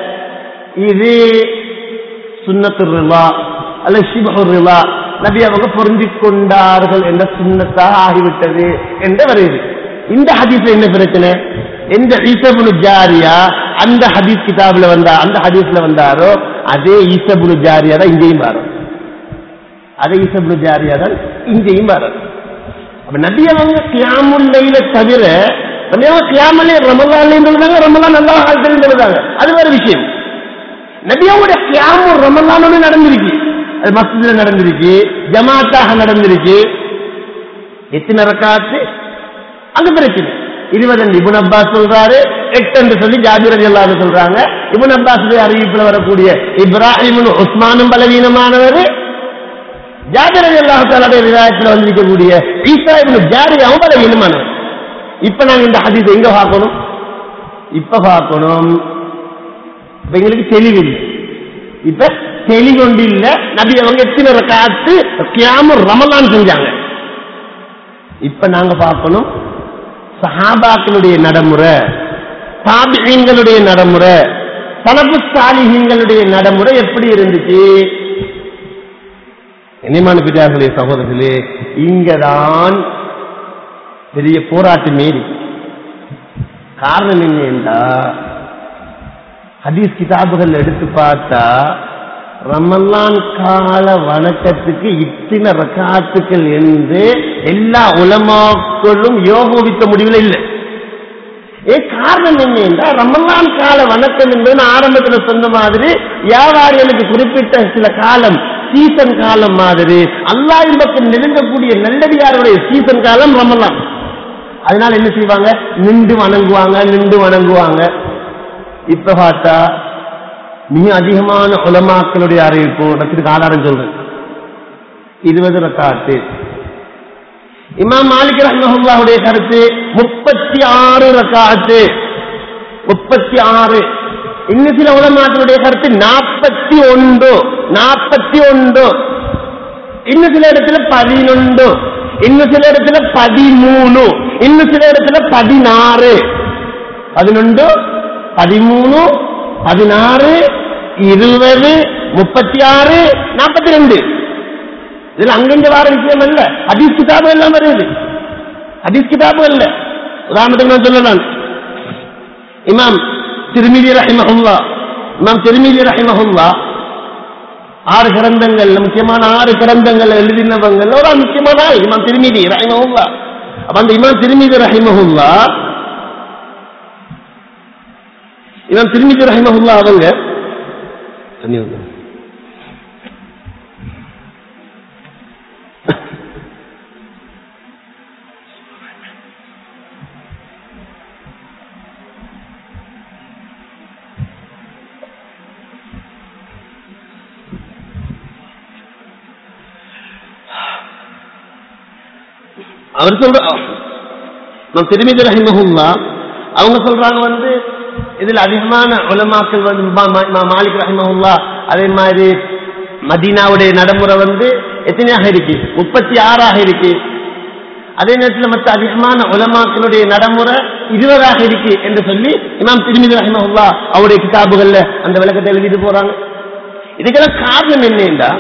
இது சுன்னத்து ரிவா அல்ல சிபஹு ரிவா நபி அவங்க பொருந்திக் கொண்டார்கள் என்ற சுண்ணத்தாக ஆகிவிட்டது என்று வருகிறது இந்த ஹதீஸ்ல என்ன பிரச்சனை எந்த ஈசபுனு ஜாரியா அந்த ஹதீஸ் கிதாப்ல வந்தா அந்த ஹதீஸ்ல வந்தாரோ அதே ஈசபுனு ஜாரியா தான் இங்கேயும் வரும் அதே ஈசபுனு ஜாரியா தான் இங்கேயும் வரும் அப்ப நபி அவங்க கியாமுல்லையில தவிர நபி அவங்க கியாமல்லே ரமலான்லையும் சொல்றாங்க ரமலான் நல்லா காலத்திலையும் சொல்றாங்க அது வேற விஷயம் நபியாவுடைய கியாமு ரமலானோட நடந்திருக்கு அது மஸ்ஜித்ல நடந்திருக்கு ஜமாத்தாக நடந்திருக்கு எத்தனை ரக்காத்து அங்க பிரச்சனை இருபது இபுன் அப்பாஸ் சொல்றாரு எட்டு என்று சொல்லி ஜாபிர் அலி அல்லாஹ் சொல்றாங்க இபுன் அப்பாஸ் அறிவிப்புல வரக்கூடிய இப்ராஹிம் உஸ்மானும் பலவீனமானவர் ஜாபிர் அலி அல்லாஹாலுடைய விவாதத்தில் வந்திருக்கக்கூடிய ஈசா இப்னு ஜாரியாவும் பலவீனமானவர் இப்ப நாங்க இந்த ஹதீஸ் எங்க பார்க்கணும் இப்ப பார்க்கணும் இப்ப எங்களுக்கு தெளிவில்லை இப்ப தெளிவொண்டு இல்ல நபி அவங்க எத்தனை காத்து கியாம ரமலான் செஞ்சாங்க இப்ப நாங்க பார்க்கணும் சஹாபாக்களுடைய நடைமுறை தாபிகளுடைய நடைமுறை தலப்பு சாலிஹீன்களுடைய நடைமுறை எப்படி இருந்துச்சு இனிமான பிதார்களே சகோதரர்களே இங்கதான் பெரிய போராட்டம் மீறி காரணம் என்ன என்றா ஹதீஸ் கிதாபுகள் எடுத்து பார்த்தா ரமலான் கால வணக்கத்துக்கு இத்தனை ரக்காத்துக்கள் என்று எல்லா உலமாக்களும் யோகோபித்த முடிவில் இல்லை ஏ காரணம் என்ன என்றால் ரமலான் கால வணக்கம் என்பது நான் ஆரம்பத்தில் சொன்ன மாதிரி வியாபாரிகளுக்கு குறிப்பிட்ட சில காலம் சீசன் காலம் மாதிரி அல்லாஹின் பக்கம் நெருங்கக்கூடிய நல்லடியாருடைய சீசன் காலம் ரமலான் அதனால என்ன செய்வாங்க நின்று வணங்குவாங்க நின்று வணங்குவாங்க இப்ப பார்த்தா மிக அதிகமான உலமாக்களுடைய அறிவிப்பு நான் ஆதாரம் சொல்றேன் இருபது ரக்காத்து இமாம் மாலிக் ரஹ்மஹுல்லாவுடைய கருத்து முப்பத்தி ஆறு ரக்காத்து முப்பத்தி ஆறு இன்னும் சில உலமாக்களுடைய கருத்து நாற்பத்தி ஒன்று நாற்பத்தி ஒன்று இன்னும் சில இடத்துல பதினொன்று இன்னும் சில இடத்துல பதிமூணு இன்னும் சில இடத்துல பதினாறு பதினொன்று பதிமூணு பதினாறு இருபது முப்பத்தி ஆறு நாற்பத்தி ரெண்டு இதுல அங்கிங்க வார விஷயம் அல்ல ஹதீஸ் கிதாபு எல்லாம் வருது ஹதீஸ் கிதாபு அல்ல உதாரணத்துக்கு நான் சொல்லலாம் இமாம் திருமிதி ரஹிமஹுல்லா இமாம் திருமிதி ரஹிமஹுல்லா ஆறு கிரந்தங்கள் முக்கியமான ஆறு கிரந்தங்கள் எழுதினவங்க ஒரு ஆள் முக்கியமான ஆள் இமாம் திருமிதி ரஹிமஹுல்லா அப்ப அந்த இமாம் திருமிதி ரஹிமஹுல்லா இமாம் திருமிதி ரஹிமஹுல்லா அவங்க தண்ணி வந்து அவர் சொல்ற நம் திருமிதி ரஹிமஹுல்லா அவங்க சொல்றாங்க வந்து இதுல அதிகமான உலமாக்கள் வந்து மா- மா- மா- மாலிக் ரஹிமஹுல்லா அதே மாதிரி மதீனாவுடைய நடைமுறை வந்து எத்தனையாக இருக்கு முப்பத்தி ஆறாக இருக்கு அதே நேரத்தில் மற்ற அதிகமான உலமாக்களுடைய நடைமுறை இருபதாக இருக்கு என்று சொல்லி இமாம் திருமிதி ரஹிமஹுல்லா அவருடைய கிதாபுகள்ல அந்த விளக்கத்தை எழுதிட்டு போறாங்க இதுக்கெல்லாம் காரணம் என்னன்னா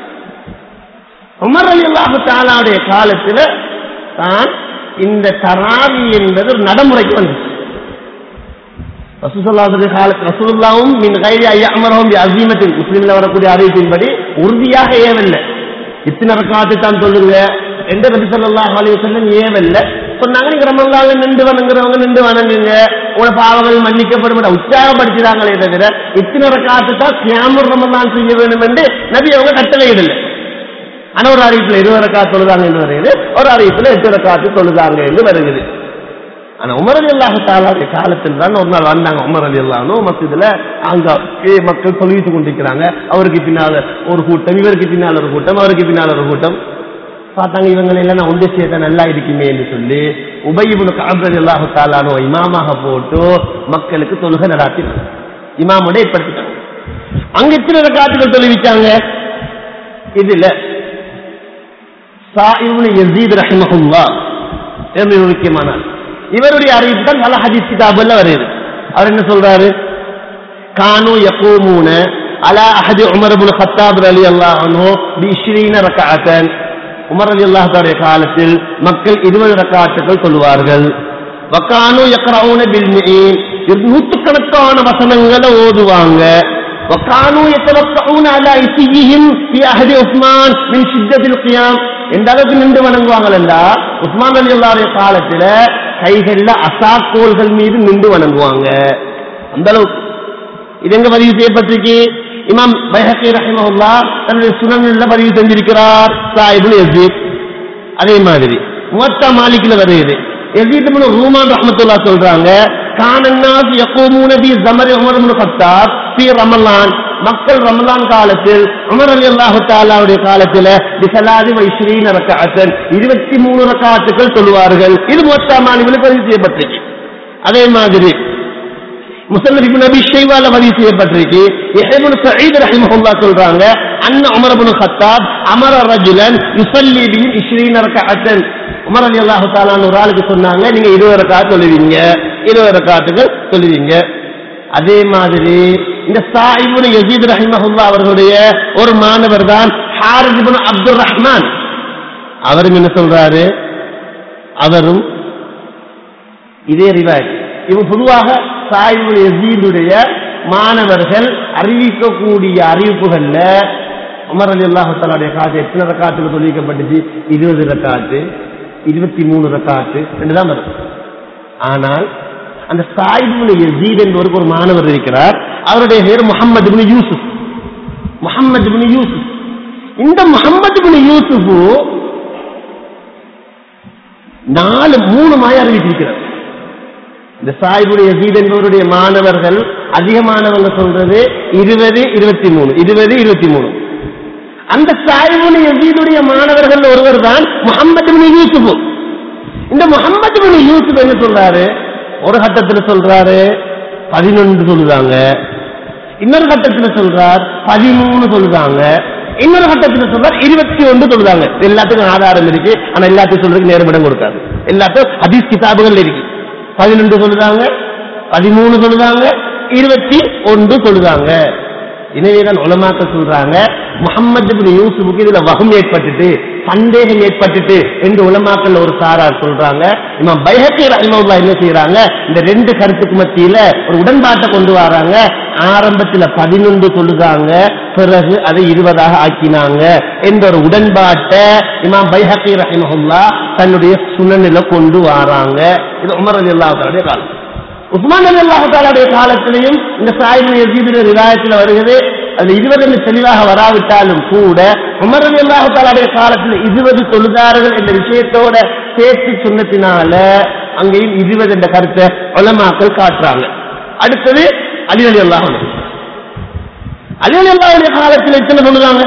உமர் அலி அல்லாஹு தாலாவுடைய காலத்துல தான் இந்த தராவி என்பது ஒரு நடைமுறைக்கு வந்துச்சு ரசூலுல்லாஹுடைய காலத்தில் ரசூலுல்லாவும் மின் கைரி ஐயமரவும் அசீமத்தில் முஸ்லீம்ல வரக்கூடிய அறிவிப்பின்படி உறுதியாக ஏவல்ல இத்தனை ரக்காத்து தான் சொல்லுங்க எந்த நபி ஸல்லல்லாஹு அலைஹி வஸல்லம் ஏவல்ல சொன்னாங்க நீங்க ரமலான்ல நின்று வணங்குறவங்க நின்று வணங்குங்க உங்களோட பாவங்கள் மன்னிக்கப்படும் உற்சாகப்படுத்தினாங்களே தவிர இத்தனை ரக்காத்து தான் கியாமுர் ரமலான் செய்ய வேண்டும் என்று நபி அவங்க கட்டளையிடல ஆனா ஒரு அறிவிப்புல இருபது ரக்காத்து தொழுதாங்க என்று வருகிறது ஒரு அறிவிப்புல எட்டு ரக்காத்து தொழுதாங்க என்று வருகிறது ஆனா உமர் அலி அல்லாஹு தாலாவுடைய காலத்தில் தான் ஒரு நாள் வந்தாங்க உமர் அலி அல்லாஹனும் மசிதுல அங்க கீழே மக்கள் தொழுவித்து கொண்டிருக்கிறாங்க அவருக்கு பின்னால ஒரு கூட்டம் இவருக்கு பின்னால் ஒரு கூட்டம் அவருக்கு பின்னால் ஒரு கூட்டம் பார்த்தாங்க இவங்களை எல்லாம் நான் ஒன்று சேர்த்தா நல்லா இருக்குமே என்று சொல்லி உபயிபுனு காபர் அல்லாஹு தாலானோ இமாமாக போட்டு மக்களுக்கு தொழுகை நடாத்தினாங்க இமாமுடைய ஏற்படுத்திட்டாங்க அங்க எத்தனை காத்துக்கள் தொழுவிச்சாங்க இதுல சாயிபுன் யசீத் ரஹிமஹுல்லா என்று ஒரு முக்கியமான ஆள். இவருடைய அறிவிப்பு தான் பல ஹதீஸ் கிதாபுல வருது அவர் என்ன சொல்றாரு கானு யகூமூன அலா அஹதி உமர் இப்னு கத்தாப் ரலியல்லாஹு அன்ஹு பி 20 ரக்அத்தன் உமர் ரலியல்லாஹு தஆலா காலத்தில் மக்கள் 20 ரக்அத்துகள் சொல்வார்கள் வகானு யக்ரவுன பில் மிஈன் நூற்றுக்கணக்கான வசனங்களை ஓதுவாங்க وكانوا يتوقعون على إسيهم في عهد عثمان من شدة القيام எந்த அளவுக்கு நின்று வணங்குவாங்கல்ல உஸ்மான் அலி அல்லாவுடைய காலத்துல கைகள்ல அசாக்கோள்கள் மீது நின்று வணங்குவாங்க அந்த அளவுக்கு இது எங்க பதிவு செய்யப்பட்டிருக்கு இமாம் பைஹக்கி ரஹிமஹுல்லா தன்னுடைய சுனன்ல பதிவு செஞ்சிருக்கிறார் சாஹிபுல் யசீத் அதே மாதிரி முவத்தா மாலிக்ல வருகிறது யசீத் இப்னு ரூமான் ரஹ்மத்துல்லா சொல்றாங்க கானன்னாஸ் யகூமூன பி ஜமரி உமர் இப்னு கத்தாப் பி ரமலான் மக்கள் ரமலான் காலத்தில் உமர் அலி அல்லாஹு தாலாவுடைய காலத்துல பிசலாதி வைஸ்ரீன ரக்காத்தன் இருபத்தி மூணு ரக்காத்துக்கள் சொல்லுவார்கள் இது முவத்தா மாலிக்ல பதிவு செய்யப்பட்டிருக்கு அதே மாதிரி முசல்லப் இப்னு அபி ஷைபால பதிவு செய்யப்பட்டிருக்கு இஹ்புன் சயீத் ரஹிமஹுல்லாஹ் சொல்றாங்க அன்ன உமர் இப்னு கத்தாப் அமர ரஜுலன் யுஸல்லி பிஹி 20 ரக்அத்தன் உமர் ரலியல்லாஹு தஆலா ஒரு ஆளுக்கு சொன்னாங்க நீங்க 20 ரக்அத் தொழுவீங்க 20 ரக்அத்துகள் தொழுவீங்க அதே மாதிரி இந்த சாயிபுன் யசீத் ரஹிமஹுல்லாஹ் அவர்களுடைய ஒரு மாணவர் தான் ஹாரிஸ் இப்னு அப்துர் ரஹ்மான் அவரும் என்ன சொல்றாரு அவரும் இதே ரிவாய் இவன் பொதுவாக சாயிபுல் யசீதுடைய மாணவர்கள் அறிவிக்கக்கூடிய அறிவிப்புகள்ல உமர் அலி அல்லாஹாலுடைய காத்து எத்தனை ரக்காத்துக்கு சொல்லிக்கப்பட்டுச்சு இருபது ரக்காத்து இருபத்தி மூணு ரக்காத்து என்றுதான் வரும் ஆனால் அந்த சாயிபுல் யசீத் என்பவருக்கு ஒரு மாணவர் இருக்கிறார் அவருடைய பேர் முகமது இப்னு யூசுப் முகமது இப்னு யூசுப் இந்த முகமது இப்னு யூசுஃபு நாலு மூணு மாய அறிவிச்சிருக்கிறார் இந்த சாயிபுடைய யசீத் என்பவருடைய மாணவர்கள் அதிகமானவங்க சொல்றது இருபது இருபத்தி மூணு இருபது இருபத்தி மூணு அந்த சாயிபுடைய யசீதுடைய மாணவர்கள் ஒருவர் தான் முகமது பின் யூசுப் இந்த முகமது பின் யூசுப் என்ன சொல்றாரு ஒரு கட்டத்தில் சொல்றாரு பதினொன்று சொல்லுதாங்க இன்னொரு கட்டத்தில் சொல்றார் பதிமூணு சொல்லுதாங்க இன்னொரு கட்டத்தில் சொல்றார் இருபத்தி ஒன்று சொல்லுதாங்க எல்லாத்துக்கும் ஆதாரம் இருக்கு ஆனா எல்லாத்தையும் சொல்றதுக்கு நேரமிடம் கொடுக்காது எல்லாத்தையும் ஹதீஸ் கிதாபுகள் இருக்கு பதினொன்று சொல்லுதாங்க பதிமூணு சொல்லுதாங்க இருபத்தி ஒன்று சொல்லுதாங்க எனவேதான் உலமாக்கள் சொல்றாங்க முகமது பின் யூசுஃபுக்கு இதுல வகம் ஏற்பட்டுட்டு சந்தேகம் ஏற்பட்டுட்டு என்று உலமாக்கள் ஒரு சாரார் சொல்றாங்க இமாம் பைஹக்கி ரஹிமவுல்லா என்ன செய்யறாங்க இந்த ரெண்டு கருத்துக்கு மத்தியில ஒரு உடன்பாட்டை கொண்டு வராங்க ஆரம்பத்துல பதினொன்று சொல்லுதாங்க பிறகு அதை இருபதாக ஆக்கினாங்க என்ற ஒரு உடன்பாட்டை இமாம் பைஹக்கி ரஹிமஹுல்லா தன்னுடைய சுனனில கொண்டு வராங்க இது உமர் அலி அல்லாஹாலுடைய காலம் உஸ்மான் அலி அல்லாஹாலுடைய காலத்திலையும் இந்த சாயிபின் எஜீபின் ரிவாயத்தில் வருகிறது அது இருபது என்று தெளிவாக வராவிட்டாலும் கூட உமர் அலி அல்லாஹாலுடைய காலத்தில் இருபது தொழுதார்கள் என்ற விஷயத்தோட சேர்த்து சொன்னத்தினால அங்கேயும் இருபது என்ற கருத்தை உலமாக்கள் காட்டுறாங்க அடுத்தது அலி அலி அல்லாஹ் அலி அலி அல்லாவுடைய காலத்தில் எத்தனை சொல்லுதாங்க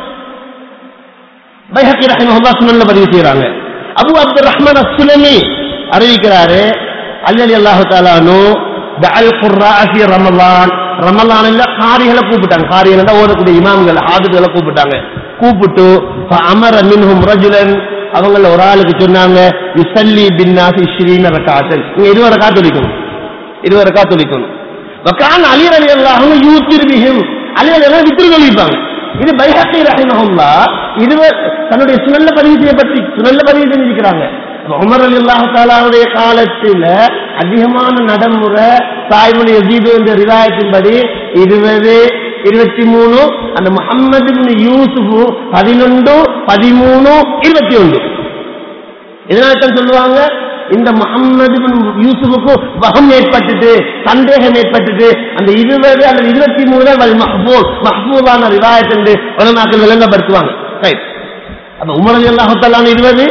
பைஹக்கி ரஹிமஹுல்லா சுனன்ல பதிவு செய்யறாங்க அபு அப்துல் ரஹ்மான் அஸ்ஸுலமி அறிவிக்கிறாரு அலி அலி அல்லாஹு தாலானு தஅல் குர்ராஅ ஃபி ரமலான் ரமலான்ல காரிகளை கூப்பிட்டாங்க காரிகள் ஓதக்கூடிய இமாம்கள் ஆதுகளை கூப்பிட்டாங்க கூப்பிட்டு அமர மின்ஹும் ரஜுலன் அவங்கள ஒரு ஆளுக்கு சொன்னாங்க யுசல்லி பின்னாஸ் இஸ்ரீன ரக்காத்தல் நீங்க இருபது ரக்கா தொழிக்கணும் இருபது ரக்கா தொழிக்கணும் வக்கான் அலி அலி அல்லாஹு யூத்திர் பிஹிம் அலி அலி அல்லாஹ் வித்திரு தொழிப்பாங்க இது பைஹக்கி ரஹிமஹுல்லா இது தன்னுடைய சுனல்ல பதிவு செய்யப்பட்டு சுனல்ல பதிவு செஞ்சிருக்கிறாங்க உமர் அலி அல்லாஹு தாலாவுடைய காலத்தில் அதிகமான நடைமுறை தாய்மொழி யசீது என்ற ரிவாயத்தின்படி இருபது இருபத்தி மூணு அந்த முகம்மது யூசுஃபு பதினொன்று பதிமூணு இருபத்தி ஒன்று இதனால்தான் சொல்லுவாங்க இந்த முகம்மது யூசுஃபுக்கு வகம் ஏற்பட்டுட்டு சந்தேகம் ஏற்பட்டுட்டு அந்த இருபது அல்லது இருபத்தி மூணு மஹபூல் மஹபூலான ரிவாயத் என்று உலமாக்கள் விளங்கப்படுத்துவாங்க ரைட் அப்ப உமரது அல்லாஹத்தாலான இருபது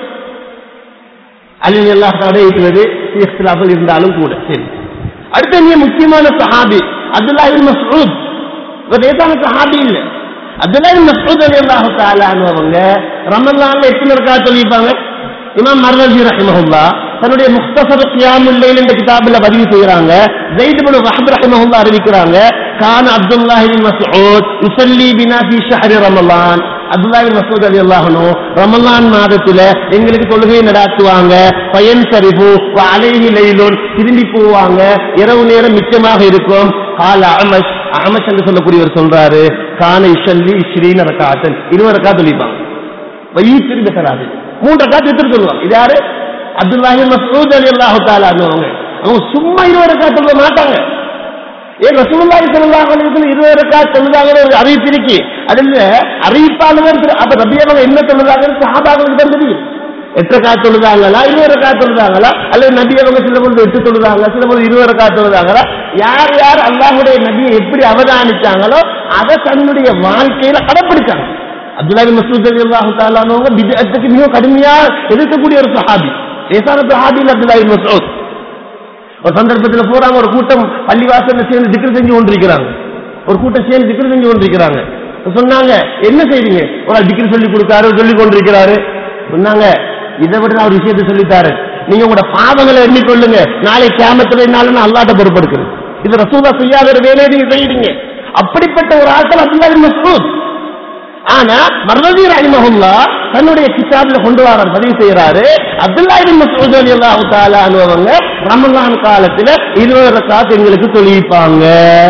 அலி அல்லாஹோட இருபது இஃப்திலாஃபில் இருந்தாலும் கூட சரி அடுத்த மிக முக்கியமான சஹாபி அப்துல்லா இப்னு மஸ்ஊத் இவர் லேசான சஹாபி இல்ல அப்துல்லா இப்னு மஸ்ஊத் ரலியல்லாஹு தஆலா அவங்க ரமலான்ல எத்தனை ரக்கா சொல்லிப்பாங்க இமாம் மர்வஜி ரஹிமஹுல்லா தன்னுடைய முக்தசர் கியாமுல் லைல் என்ற கிதாபில் பதிவு செய்யறாங்க ஜெயித் இப்னு வஹப் ரஹிமஹுல்லா அறிவிக்கிறாங்க கான அப்துல்லாஹி இப்னு மஸ்ஊத் யுஸல்லி பினா ஃபீ ஷஹ்ரி ரமலான் அப்துல்லாஹி இப்னு மஸ்ஊத் ரலியல்லாஹு அன்ஹு ரமலான் மாதத்துல எங்களுக்கு தொழுகை நடாத்துவாங்க பயன் சரிபு அலைஹி லைலுன் திரும்பி போவாங்க இரவு நேரம் மிச்சமாக இருக்கும் கால அமஷ் அமஷ் என்று சொல்லக்கூடியவர் சொல்றாரு கான இஷல்லி ஸ்ரீன ரக்காத்தன் இருபது ரக்கா தொழிப்பாங்க வயி திரும்பி தராது மூன்று ரக்கா திருப்பி சொல்லுவாங்க இது யாரு அப்துல்லாஹி மசூத் அலி அல்லாஹு தாலா அவங்க அவங்க சும்மா இருபது ரக்கா சொல்ல மாட்டாங்க ஏன் ரசூலுல்லாஹி ஸல்லல்லாஹு அலைஹி வஸல்லம் இருபது ரக்கா சொல்லுதாங்கன்னு ஒரு அறிவிப்பு இருக்கு அதுல அறிவிப்பாளர் திரு- அப்ப ரபி அவங்க என்ன சொல்லுதாங்கன்னு சஹாபாக்களுக்கு தான் தெரியும் எட்டு ரக்கா தொழுதாங்களா இருபது ரக்கா தொழுதாங்களா அல்லது நபி அவங்க சில பொழுது எட்டு தொழுதாங்க சில பொழுது இருபது ரக்கா தொழுதாங்களா யார் யார் அல்லாஹுடைய நபியை எப்படி அவதானிச்சாங்களோ அதை தன்னுடைய வாழ்க்கையில கடைப்பிடிச்சாங்க அப்துல்லா பின் மசூத் ரலியல்லாஹு தஆலானவங்க பித்அத்துக்கு மிக கடுமையா எதிர்க்கக்கூடிய ஒரு சஹாபி லேசான சஹாபி இல்ல அப்துல்லா பின் மசூத் ஒரு சந்தர்ப்பத்தில் போறாங்க ஒரு கூட்டம் பள்ளிவாசல்ல சேர்ந்து திக்ர் செஞ்சு கொண்டிருக்கிறாங்க ஒரு கூட்டம் சேர்ந்து திக்ர் செஞ்சு கொண்டிருக்கிறாங்க சொன்னாங்க என்ன செய்றீங்க ஒரு ஆள் திக்ர் சொல்லி கொடுத்தாரு சொல்லி கொண்டிருக்கிறாரு சொன்னாங்க இதை விட நான் ஒரு விஷயத்தை சொல்லித்தாரு நீங்க உங்களோட பாவங்களை எண்ணிக்கொள்ளுங்க நாளை கேமத்துல என்னாலும் அல்லாட்ட பொறுப்படுக்குது இது ரசூலா செய்யாத ஒரு வேலையை நீங்க செய்யறீங்க அப்படிப்பட்ட ஒரு ஆட்கள் அப்துல்லா பின் மஸ்ஊத் ஆனா மர்ரதி ரஹிமஹுல்லா தன்னுடைய கிதாப்ல கொண்டு வர பதிவு செய்யறாரு அப்துல்லா இபின் மஸ்ஊத் ரலியல்லாஹு தஆலா அன்ஹு ரமலான் காலத்துல இருபது ரக்காத் எங்களுக்கு தொழிப்பாங்க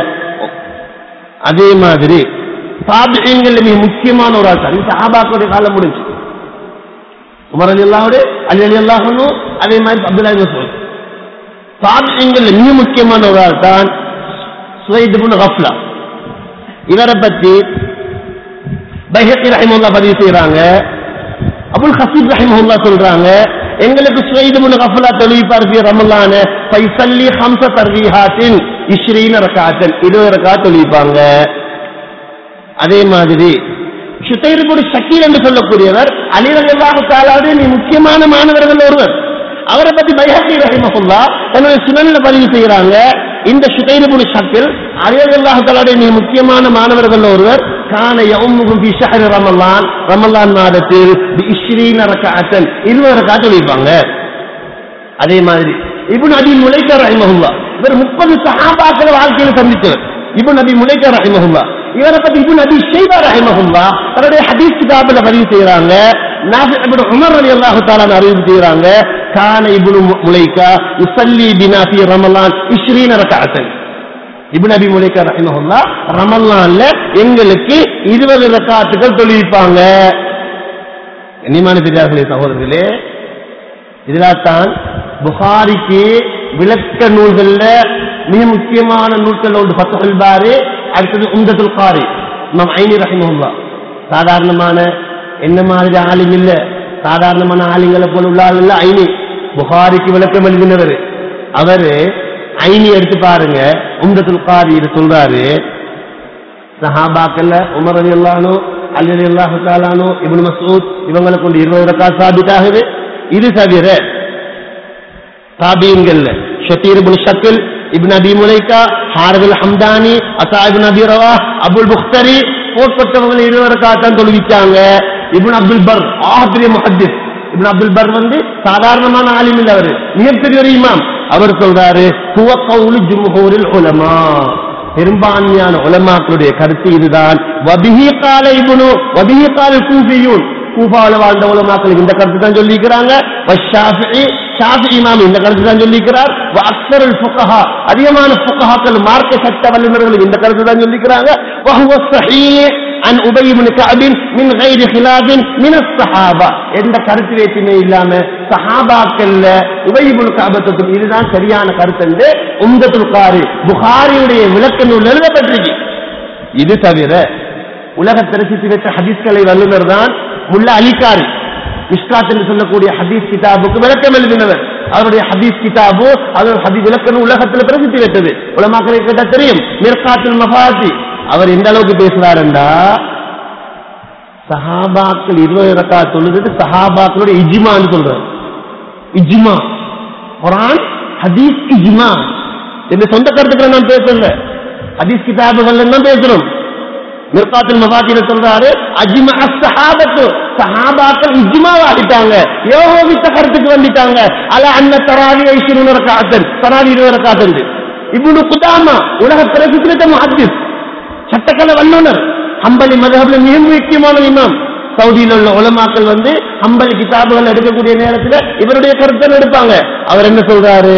அதே மாதிரி தாபியங்கள் மிக முக்கியமான ஒரு ஆள் தான் சஹாபாக்களுடைய காலம் முடிஞ்சு உமர் அலி அல்லாஹோட அலி அலி அல்லாஹனு அதே மாதிரி அப்துல்லா இபின் மஸ்ஊத் தாபியங்கள் மிக முக்கியமான ஒரு ஆள் தான் சுவைத் இப்னு கஃப்லா இவரை பத்தி பைஹக்கி ரஹிமுல்லா பதிவு செய்யறாங்க அபுல் ஹசீப் ரஹிமுல்லா சொல்றாங்க எங்களுக்கு சுவைது முன் கஃபலா தொழிப்பார் ஃபி ரமலான ஃபைசல்லி ஹம்ச தர்வீஹாத்தின் இஸ்ரீன ரகாத்தன் இருபது ரகா தொழிப்பாங்க அதே மாதிரி சுத்தைருபுடி ஷக்கீர் என்று சொல்லக்கூடியவர் அலிரல்லாஹு தாலாவுடைய நீ முக்கியமான மாணவர்கள் ஒருவர் அவரை பத்தி பைஹக்கி ரஹிமஹுல்லா தன்னுடைய சுனன்ல பதிவு செய்யறாங்க இந்த சுதைருபுடி ஷக்கில் அலிரல்லாஹு தாலாவுடைய நீ முக்கியமான மாணவர்கள் ஒருவர் கான யௌமுகும் பி ஷஹ்ரி ரமலான் ரமலான் மாதத்தில் பி இஸ்ரீன ரகஅத்தன் இருபது ரகஅத் தொழிப்பாங்க அதே மாதிரி இப்னு அபி முலைக்க ரஹிமஹுல்லா இவர் முப்பது சஹாபாக்களை வாழ்க்கையில சந்தித்தவர் இப்னு அபி முலைக்க ரஹிமஹுல்லா இவரை பத்தி இப்னு அபி ஷைபா ரஹிமஹுல்லா தன்னுடைய ஹதீஸ் கிதாபில் பதிவு செய்யறாங்க நாஃபி இப்னு உமர் ரலியல்லாஹு தஆலா அறிவு செய்யறாங்க கான இப்னு முலைக்கா யுஸல்லி பினா ஃபி ரமலான் 20 ரகஅத்தன் இப்னு அபி முலைக்கா ரஹிமஹுல்லா ரமலான்ல எங்களுக்கு இருபது ரக்காத்துகள் தொழிப்பாங்க கண்ணியமான பெரியார்களே சகோதரர்களே இதனால்தான் புகாரிக்கு விளக்க நூல்கள்ல மிக முக்கியமான நூல்கள் ஒன்று பத்துல் பாரு அடுத்தது உந்தத்துல் காரி நம் ஐனி ரஹிமஹுல்லா சாதாரணமான என்ன மாதிரி ஆளுங்க இல்ல சாதாரணமான ஆளுங்களை போல உள்ள ஆள் இல்ல ஐனி புகாரிக்கு விளக்கம் எழுதினவர் அவரு ஐனி எடுத்து பாருங்க உந்தத்துல் காரி சொல்றாரு சஹாபாக்கல்ல உமர் அலி அல்லானோ அலி அலி அல்லாஹு தாலானோ இப்னு மசூத் இவங்களை கொண்டு இருபது ரக்கா சாபித்தாகுது இது தவிர தாபீன்கள்ல ஷத்தீர் இப்னு ஷக்கில் இப்னு அபி முலைக்கா ஹாரதுல் ஹம்தானி அசா இப்னு அபி ரவா அபுல் புக்தரி போட்பட்டவங்களை இருபது ரக்கா தான் தொழுவிச்சாங்க இப்னு அப்துல் பர் ஆஹ்ரிய முஹத்திஸ் இப்னு அப்துல் பர் வந்து சாதாரணமான ஆலிம் இல்ல அவரு மிகப்பெரிய ஒரு இமாம் அவர் சொல்றாரு துவக்கவுலு ஜும்ஹூரில் உலமா பெரும்பான்மையான உலமாக்களுடைய கருத்து இதுதான் வபிஹி கால இப்னு வபிஹி கால கூஃபியூன் கூஃபால வாழ்ந்த உலமாக்கள் இந்த கருத்து தான் சொல்லிக்கிறாங்க வஷாஃபிஇ ஷாஃபி இமாம் இந்த கருத்து தான் சொல்லிக்கிறார் அக்சருல் ஃபுகஹா அதிகமான ஃபுகஹாக்கள் மார்க்க சட்ட வல்லுநர்கள் இந்த கருத்து தான் சொல்லிக்கிறாங்க வஹுவ ஸஹீஹ் عن أبي بن كعب من غير خلاف من الصحابة எந்த கருத்து வேற்றுமை இல்லாம சஹாபாக்கள்ல உபயிபுல் காபத்துக்கும் இதுதான் சரியான கருத்து என்று உம்தத்துல் காரி புகாரியுடைய விளக்க நூல் எழுதப்பட்டிருக்கு இது தவிர உலக பிரசித்தி பெற்ற ஹதீஸ்களை வல்லுநர் தான் முல்ல அலிகாரி மிஸ்காத் என்று சொல்லக்கூடிய ஹதீஸ் கிதாபுக்கு விளக்கம் எழுதினவர் அவருடைய ஹதீஸ் கிதாபு அது ஹதீஸ் விளக்கம் உலகத்தில் பிரசித்தி பெற்றது உலமாக்களை கேட்டா தெரியும் மிர்காத்துல் மஃபாசி அவர் எந்த அளவுக்கு பேசுறாருண்டா சஹாபாக்கள் இருபது ரக்கா தொழுது சஹாபாக்களுடைய இஜ்மான்னு சொல்றாரு இஜ்மா குரான் ஹதீஸ் இஜ்மா இந்த சொந்த கருத்துக்களை நான் பேசல ஹதீஸ் கிதாபுகள் தான் பேசுறோம் மிர்காத்தில் மபாத்தில சொல்றாரு அஜ்மா சஹாபத்து சஹாபாக்கள் இஜ்மா ஆகிட்டாங்க யோகோவித்த கருத்துக்கு வந்துட்டாங்க அல அன்ன தராவி ஐஸ்வரன் ரக்காத்தன் தராவி இருபது ரக்காத்தன் இப்னு குதாமா உலக பிரசித்த முஹத்திஸ் சட்டக்கலை வல்லுனர் ஹம்பலி மதஹப்ல மிக முக்கியமான இமாம் சவுதியில் உள்ள உலமாக்கள் வந்து ஹம்பலி கிதாபுகள் எடுக்கக்கூடிய நேரத்தில் இவருடைய கருத்தை எடுப்பாங்க அவர் என்ன சொல்றாரு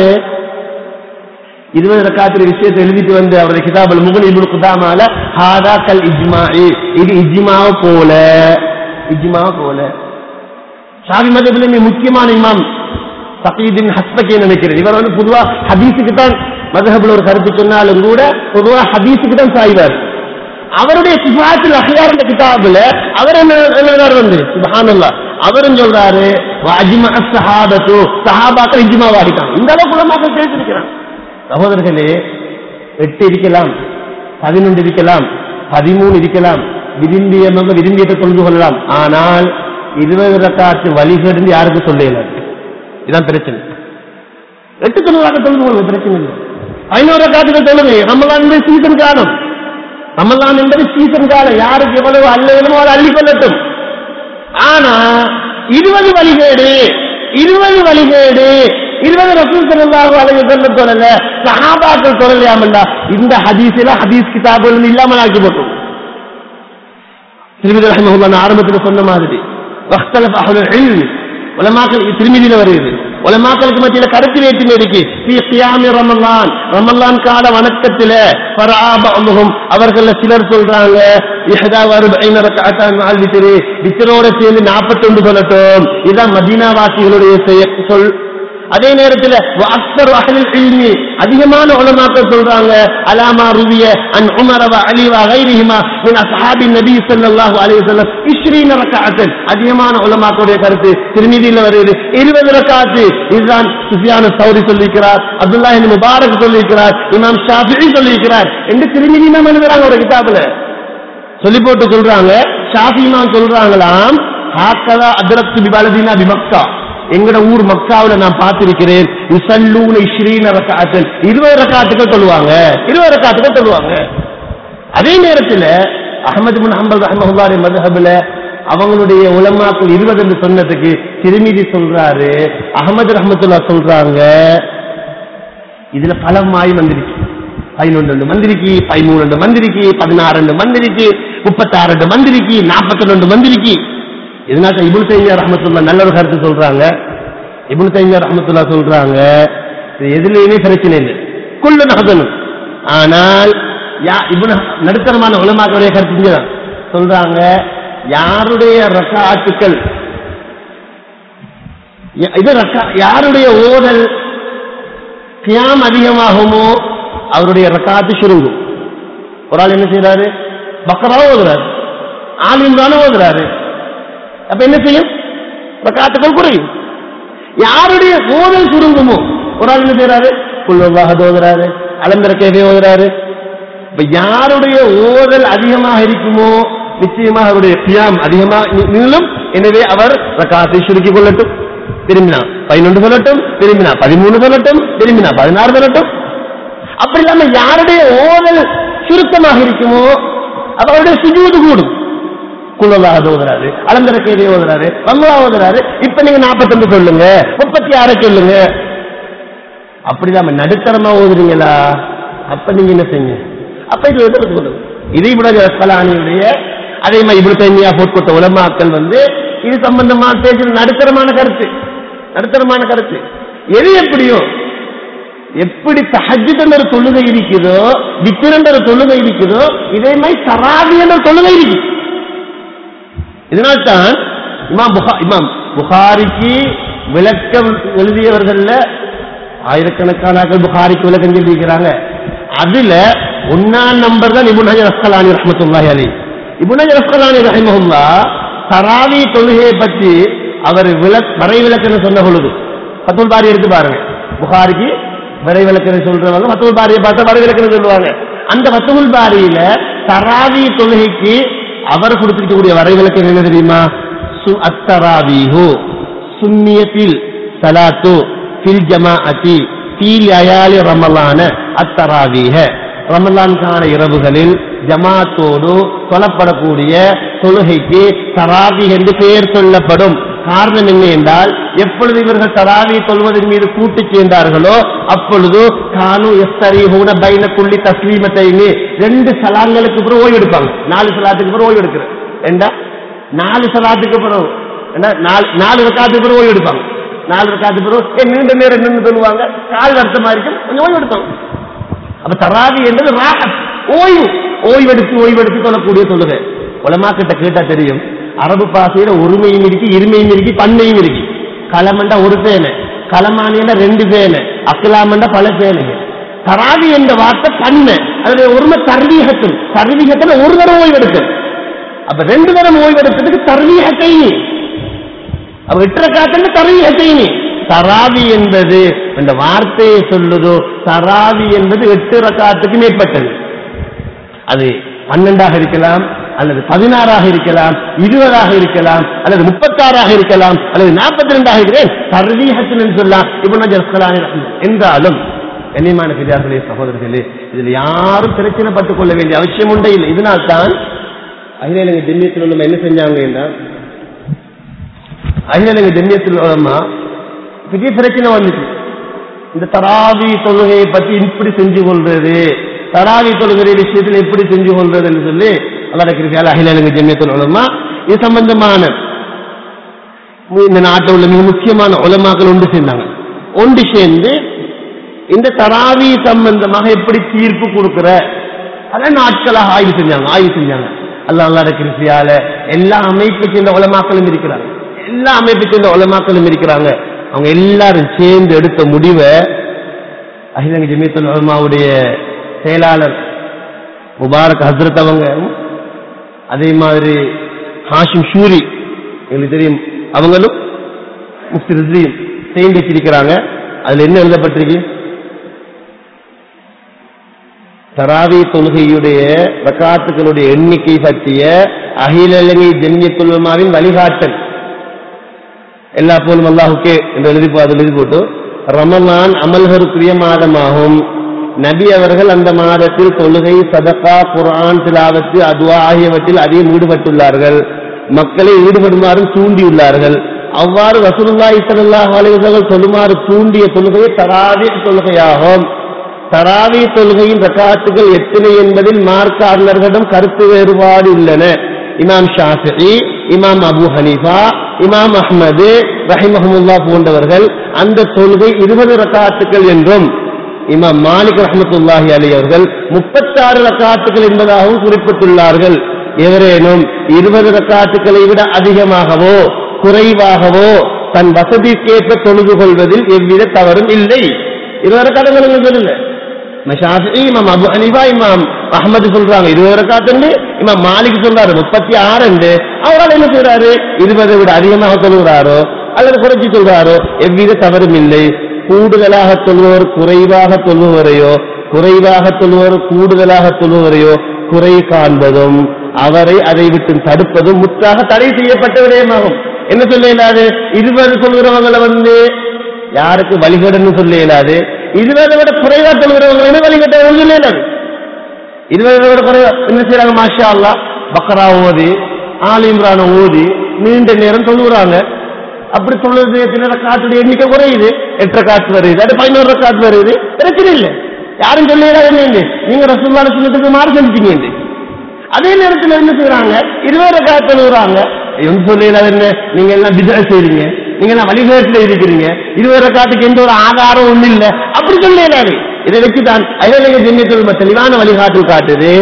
இருபது ரக்காத்திரி விஷயத்தை எழுதிட்டு வந்து அவருடைய கிதாபுல் முகல் இபுல் குதாமால ஹாதா கல் இஜ்மாஇ இது இஜ்மாவ போல இஜ்மாவ போல ஷாபி மதபில் மிக முக்கியமான இமாம் சகீதின் ஹஸ்பகே நினைக்கிறேன் இவர் வந்து பொதுவா ஹதீஸுக்கு தான் மதஹபில் ஒரு கருத்து சொன்னாலும் கூட பொதுவா ஹதீஸுக்கு தான் சாய்வார் அவருடைய சிபாத்தில் அஹியார் இந்த கிதாபுல அவர் என்ன எழுதுறாரு வந்து சுபஹானல்லா அவரும் சொல்றாரு அஜ்மா சஹாபத்து சஹாபாக்கள் இஜ்மா வாடிட்டாங்க இந்த அளவுக்கு உலமாக்கள் பேசிருக்கிறான் சகோதரர்களே எட்டு இருக்கலாம் பதினொன்று இருக்கலாம் பதிமூணு இருக்கலாம் விரும்பியவங்க விரும்பியதை தொழுது கொள்ளலாம் ஆனால் இருபது ரக்காத்து வழிகேடு யாருக்கும் சொல்லல இதான் பிரச்சனை எட்டு தொழுவாக தொழுது கொள்ளுங்க பிரச்சனை இல்லை ஐநூறு ரக்காத்துகள் தொழுங்க ரமலான் சீசன் காலம் ரமலான் என்பது சீசன் காலம் யாருக்கு எவ்வளவு அல்ல வேணுமோ அதை அள்ளி கொள்ளட்டும் ஆனா இருபது வழிகேடு இருபது வழிகேடு இருபது ரசூல் ஸல்லல்லாஹு அலைஹி வஸல்லம் சொல்லல சஹாபாக்கள் சொல்லலையாமண்டா இந்த ஹதீஸ்ல ஹதீஸ் கிதாபுகள் இல்லாமல் ஆக்கி போட்டோம் திருமிதி ரஹ்மஹுல்லாஹ் நான் ஆரம்பத்துல சொன்ன மாதிரி வக்தலஃப் அஹ்லுல் இல்ம் உலமாக்கள் திருமிதியில வருகிறது உலமாக்களுக்கு மத்தியில கருத்து வேற்றுமை இருக்கு ஃபீ கியாமி ரமலான் ரமலான் கால வணக்கத்தில ஃபராபஹும் அவர்கள சிலர் சொல்றாங்க இஹதா வர்பைன ரக்அத்தான் மஅல் வித்ரி வித்ரோட சேர்ந்து 41 சொல்லட்டும் இதான் மதீனா வாசிகளுடைய செய- சொல் அதே நேரத்தில் அக்சர் அஹ்லில் இல்மி அதிகமான உலமாக்கள் சொல்றாங்க அலாமா ருவிய அன் உமர வ அலி வ கைரிஹிமா மின் அஸ்ஹாபி நபி ஸல்லல்லாஹு அலைஹி வஸல்லம் 20 ரக்அத்தன் அதிகமான உலமாக்களுடைய கருத்து திருமீதியில் வருது 20 ரக்அத்து இதுதான் சுஃபியான் சௌரி சொல்லியிருக்கிறார் அப்துல்லாஹ் இப்னு முபாரக் சொல்லியிருக்கிறார் இமாம் ஷாஃபிஈ சொல்லியிருக்கிறார் என்று திருமீதி இமாம் எழுதுறாங்க ஒரு கிதாபுல சொல்லி போட்டு சொல்றாங்க ஷாஃபி இமாம் சொல்றாங்களாம் ஹாக்கதா அத்ரக்து பிபலதீனா பிமக்கா எங்கட ஊர் மக்காவுல நான் பார்த்திருக்கிறேன் யுசல்லூன இஸ்ரீன ரக்காத்தல் இருபது ரக்காத்துக்கள் சொல்லுவாங்க இருபது ரக்காத்துக்கள் சொல்லுவாங்க அதே நேரத்தில் அகமது பின் ஹம்பல் ரஹமஹுல்லாரி மதுஹபில் அவங்களுடைய உலமாக்கள் இருபது என்று சொன்னதுக்கு திருமீதி சொல்றாரு அகமது ரஹமத்துல்லா சொல்றாங்க இதுல பல மாய் வந்திருக்கு பதினொன்று மந்திரிக்கு பதிமூணு மந்திரிக்கு பதினாறு மந்திரிக்கு முப்பத்தாறு மந்திரிக்கு நாற்பத்தி ரெண்டு மந்திரிக்கு இதனால இபுல் தைமியா ரஹமத்துல்லா நல்ல ஒரு கருத்து சொல்றாங்க இபுல் தைமியா ரஹமத்துல்லா சொல்றாங்க இது எதுலையுமே பிரச்சனை இல்லை குள்ளு நகதனும் ஆனால் யா- இப்னு நடுத்தரமான உலமாக்களுடைய கருத்து இங்கதான். சொல்றாங்க யாருடைய ரக்காத்துக்கள் ய- இது ரக்கா- யாருடைய ஓதல் கியாம் அதிகமாகுமோ அவருடைய ரக்காத்து சுருங்கும் ஒரு ஆள் என்ன செய்யறாரு பக்கரா ஓதுறாரு ஆலிம்ரான ஓதுறாரு அப்ப என்ன செய்யும் ரக்காத்துக்கள் குறையும் யாருடைய ஓதல் சுருங்குமோ ஒரு ஆள் என்ன செய்யறாரு குல்வாக ஓதுறாரு அலம்பர கேவே ஓதுறாரு இப்ப யாருடைய ஓதல் அதிகமாக இருக்குமோ நிச்சயமாக அவருடைய பியாம் அதிகமாக நி- நில்லும் எனவே அவர் ரக்காத்தை சுருக்கிக் கொள்ளட்டும் திரும்பினா பதினொன்று சொல்லட்டும் திரும்பினா பதிமூணு சொல்லட்டும் திரும்பினா பதினாறு சொல்லட்டும் அப்படி இல்லாம யாருடைய ஓதல் சுருக்கமாக இருக்குமோ அப்ப அவருடைய சுஜூது கூடும் குலவாக ஓதுறாரு அலந்தர கேதை ஓதுறாரு வல்லா ஓதுறாரு இப்ப நீங்க நாற்பத்தொன்று சொல்லுங்க முப்பத்தி ஆறை சொல்லுங்க அப்படிதான் நடுத்தரமா ஓதுறீங்களா அப்ப நீங்க என்ன செய்யுங்க அப்ப இது எதிர்த்து கொள்ளுங்க இது இவ்வளவு ரசலானியுடைய அதே மாதிரி இப்படி தைமியா போட்கொட்ட உலமாக்கள் வந்து இது சம்பந்தமா பேசுற நடுத்தரமான கருத்து நடுத்தரமான கருத்து எது எப்படியோ எப்படி தஹஜ்ஜுத் என்ற ஒரு தொழுகை இருக்குதோ வித்திர் என்ற ஒரு தொழுகை இருக்குதோ இதே மாதிரி தராவி என்ற ஒரு தொழுகை இருக்கு இதனால்தான் இமாம் புகா இமாம் புகாரிக்கு விளக்கம் எழுதியவர்கள்ல ஆயிரக்கணக்கான ஆட்கள் புகாரிக்கு விளக்கம் எழுதியிருக்கிறாங்க அதுல ஒன்னாம் நம்பர் தான் இபுன் ஹஜர் அஸ்கலானி ரஹமத்துல்லாஹி அலி இபுன் ஹஜர் அஸ்கலானி ரஹிமஹுல்லா தராவி தொழுகையை பற்றி அவர் விளக் வரை விளக்கன்னு சொன்ன பொழுது பத்துல் பாரி எடுத்து பாருங்க புகாரிக்கு வரை விளக்கன்னு சொல்றவங்க பத்துல் பாரியை பார்த்தா வரை விளக்கன்னு சொல்லுவாங்க அந்த பத்துல் பாரியில தராவி தொழுகைக்கு அவர் கொடுத்திருக்கக்கூடிய வரை விளக்கம் என்ன தெரியுமா சு அத்தராவீஹு சுன்னியத்தில் சலாத்து ஃபில் ஜமாஅத்தி ஃபீ லயாலி ரமலான அத்தராவீஹ ரமலான்கான இரவுகளில் ஜமாத்தோடு சொல்லப்படக்கூடிய தொழுகைக்கு தராவி என்று பெயர் சொல்லப்படும் காரணம் என்ன என்றால் எப்பொழுது இவர்கள் தராவி தொழுவதன் மீது கூட்டு சேர்ந்தார்களோ அப்பொழுது கானு எஸ்தரிஹூன பைன குள்ளி தஸ்லீமத்தைனி ரெண்டு சலாங்களுக்கு பிறகு ஓய்வு எடுப்பாங்க நாலு சலாத்துக்கு பிறகு ஓய்வு எடுக்கிற ஏண்டா நாலு சலாத்துக்கு பிறகு ஏண்டா நாலு நாலு ரக்காத்துக்கு பிறகு ஓய்வு எடுப்பாங்க நாலு ரக்காத்துக்கு பிறகு ஏ, நீண்ட நேரம் நின்று சொல்லுவாங்க கால் வருத்தமா இருக்கும் கொஞ்சம் ஓய்வு எடுப்பாங்க அப்ப தராவி என்பது ராகத் ஓய்வு ஓய்வெடுத்து ஓய்வெடுத்து சொல்லக்கூடிய தொழுகை உலமா கிட்ட கேட்டா தெரியும் அரபு பாசையில ஒருமையும் இருக்கு இருமையும் இருக்கு பன்மையும் இருக்கு களமண்டா ஒரு பேனை களமானியண்டா ரெண்டு பேனை அக்கலாமண்டா பல பேனைங்க தராவி என்ற வார்த்தை பண்ண அதனுடைய ஒருமை தர்வீகத்தில் தர்வீகத்தில் ஒரு தரம் ஓய்வெடுக்கும் அப்ப ரெண்டு தரம் ஓய்வெடுக்கிறதுக்கு தர்வீகத்தை அவ எட்டரை காத்துல தரீகத்தை தராவி என்பது அந்த வார்த்தையை சொல்லுதோ தராவி என்பது எட்டு ரக்காத்துக்கு மேற்பட்டது அது பன்னெண்டாக இருக்கலாம் அல்லது பதினாறாக இருக்கலாம் இருபதாக இருக்கலாம் அல்லது முப்பத்தாறாக இருக்கலாம் அல்லது நாற்பத்தி ரெண்டாக இருக்கிறேன் தர்வீகத்தின் சொல்லலாம் இப்ப ஜஸ்கலானி என்றாலும் கண்ணியமான பெரியார்களே சகோதரர்களே இதில் யாரும் பிரச்சனைப்பட்டுக் கொள்ள வேண்டிய அவசியம் உண்டே இல்லை இதனால்தான் அகில இலங்கை ஜெமியத்தில் உள்ள என்ன செஞ்சாங்க என்றால் அகில இலங்கை ஜெமியத்தில் உள்ளமா பெரிய பிரச்சனை வந்துச்சு இந்த தராவி தொழுகையை பற்றி இப்படி செஞ்சு கொள்றது தராவி தொழுகை விஷயத்தில் எப்படி செஞ்சு கொள்றதுன்னு சொல்லி அல்லாஹ் அகில இலங்கை ஜெமியத்தில் உள்ளமா இது சம்பந்தமான இந்த நாட்டில் உள்ள மிக முக்கியமான உலமாக்கள் ஒன்று சேர்ந்தாங்க ஒன்று சேர்ந்து இந்த தராவி சம்பந்தமாக எப்படி தீர்ப்பு கொடுக்கிற அதை நாட்களாக ஆய்வு செஞ்சாங்க ஆய்வு செஞ்சாங்க அல்லா அல்லா கிருஷியால எல்லா அமைப்பை சேர்ந்த உலமாக்களும் இருக்கிறாங்க எல்லா அமைப்பை சேர்ந்த உலமாக்களும் இருக்கிறாங்க அவங்க எல்லாரும் சேர்ந்து எடுத்த முடிவை அகிலங்க ஜமீத்துல் உலமாவுடைய செயலாளர் முபாரக் ஹசரத் அவங்க அதே மாதிரி ஹாஷிம் ஷூரி எங்களுக்கு தெரியும் அவங்களும் முஃப்தி ரிஸ்லியும் சேர்ந்து வச்சிருக்கிறாங்க அதுல என்ன எழுதப்பட்டிருக்கு தராவி தொழுகையுடைய ரக்காத்துக்களுடைய எண்ணிக்கை பற்றிய அகில இலங்கை ஜென்யத்துல்மாவின் வழிகாட்டல் எல்லா போலும் அல்லாஹுக்கே என்று எழுதி போ- அதில் எழுதி போட்டு ரமலான் அமல்களுக்குரிய மாதமாகும் நபி அவர்கள் அந்த மாதத்தில் தொழுகை சதகா குர்ஆன் திலாவத்து அதுவா ஆகியவற்றில் அதிகம் ஈடுபட்டுள்ளார்கள் மக்களை ஈடுபடுமாறும் தூண்டியுள்ளார்கள் அவ்வாறு ரசூலுல்லாஹி ஸல்லல்லாஹு அலைஹி வஸல்லம் சொல்லுமாறு தூண்டிய தொழுகை தராவி தொழுகையாகும் தராவி தொழுகையின் ரக்காத்துகள் எத்தனை என்பதில் மார்க்க அறிஞர்களிடம் கருத்து வேறுபாடு உள்ளன இமாம் ஷாஃபிஇ இமாம் அபு ஹனீஃபா இமாம் அஹ்மது ரஹிமஹமுல்லா போன்றவர்கள் அந்த தொழுகை இருபது ரக்காத்துக்கள் என்றும் இமாம் மாலிக் ரஹமத்துல்லாஹி அலி அவர்கள் முப்பத்தாறு ரக்காத்துகள் என்பதாகவும் குறிப்பிட்டுள்ளார்கள் எவரேனும் இருபது ரக்காத்துக்களை விட அதிகமாகவோ குறைவாகவோ தன் வசதிக்கேற்ப தொழுது கொள்வதில் எவ்வித தவறும் இல்லை இருபது ரக்காத்துகள் சொல்லுங்க ஷாஃபி இமாம் அபு ஹனீஃபா இமாம் அஹமது சொல்றாங்க இருபது ரக்காத்துண்டு இமாம் மாலிக் சொல்றாரு முப்பத்தி ஆறு அவரால் என்ன செய்றாரு இருபதை விட அதிகமாக தொழுகிறாரோ அல்லது குறைச்சி சொல்றாரோ எவ்வித தவறும் இல்லை கூடுதலாக தொழுவோர் குறைவாக தொழுவரையோ குறைவாக தொழுவோர் கூடுதலாக தொழுவரையோ குறை காண்பதும் அவரை அதை விட்டு தடுப்பதும் முற்றாக தடை செய்யப்பட்ட விடயமாகும் என்ன சொல்ல இயலாது இருபது சொல்கிறவங்களை வந்து யாருக்கு வழிகடன்னு சொல்ல இயலாது இருபதை விட குறைவா சொல்கிறவங்களை வழிகட்ட சொல்ல இயலாது இருபதை விட குறைவா என்ன செய்யறாங்க மாஷா அல்லா பக்ரா ஓதி ஆல் இம்ரான ஓதி நீண்ட நேரம் சொல்லுறாங்க அப்படி சொல்லுறது எத்தனை காத்துடைய எண்ணிக்கை குறையுது எட்டரை காத்து வருது அது பதினோரு காத்து வருது பிரச்சனை இல்லை யாரும் சொல்லிடாது என்ன நீங்க ரசூல்லான சின்னத்துக்கு மாறி செஞ்சுட்டீங்க அதே நேரத்தில் என்ன செய்யறாங்க இருபது காத்து எழுதுறாங்க என்ன சொல்லிடாது என்ன நீங்க எல்லாம் பிஜா செய்றீங்க நீங்க எல்லாம் வழிகாட்டுல இருக்கிறீங்க இருபது காத்துக்கு எந்த ஒரு ஆதாரம் ஒண்ணு இல்ல அப்படி சொல்லிடாது இதை வச்சுதான் அயலக ஜென்யத்தில் தெளிவான வழிகாட்டு காட்டுது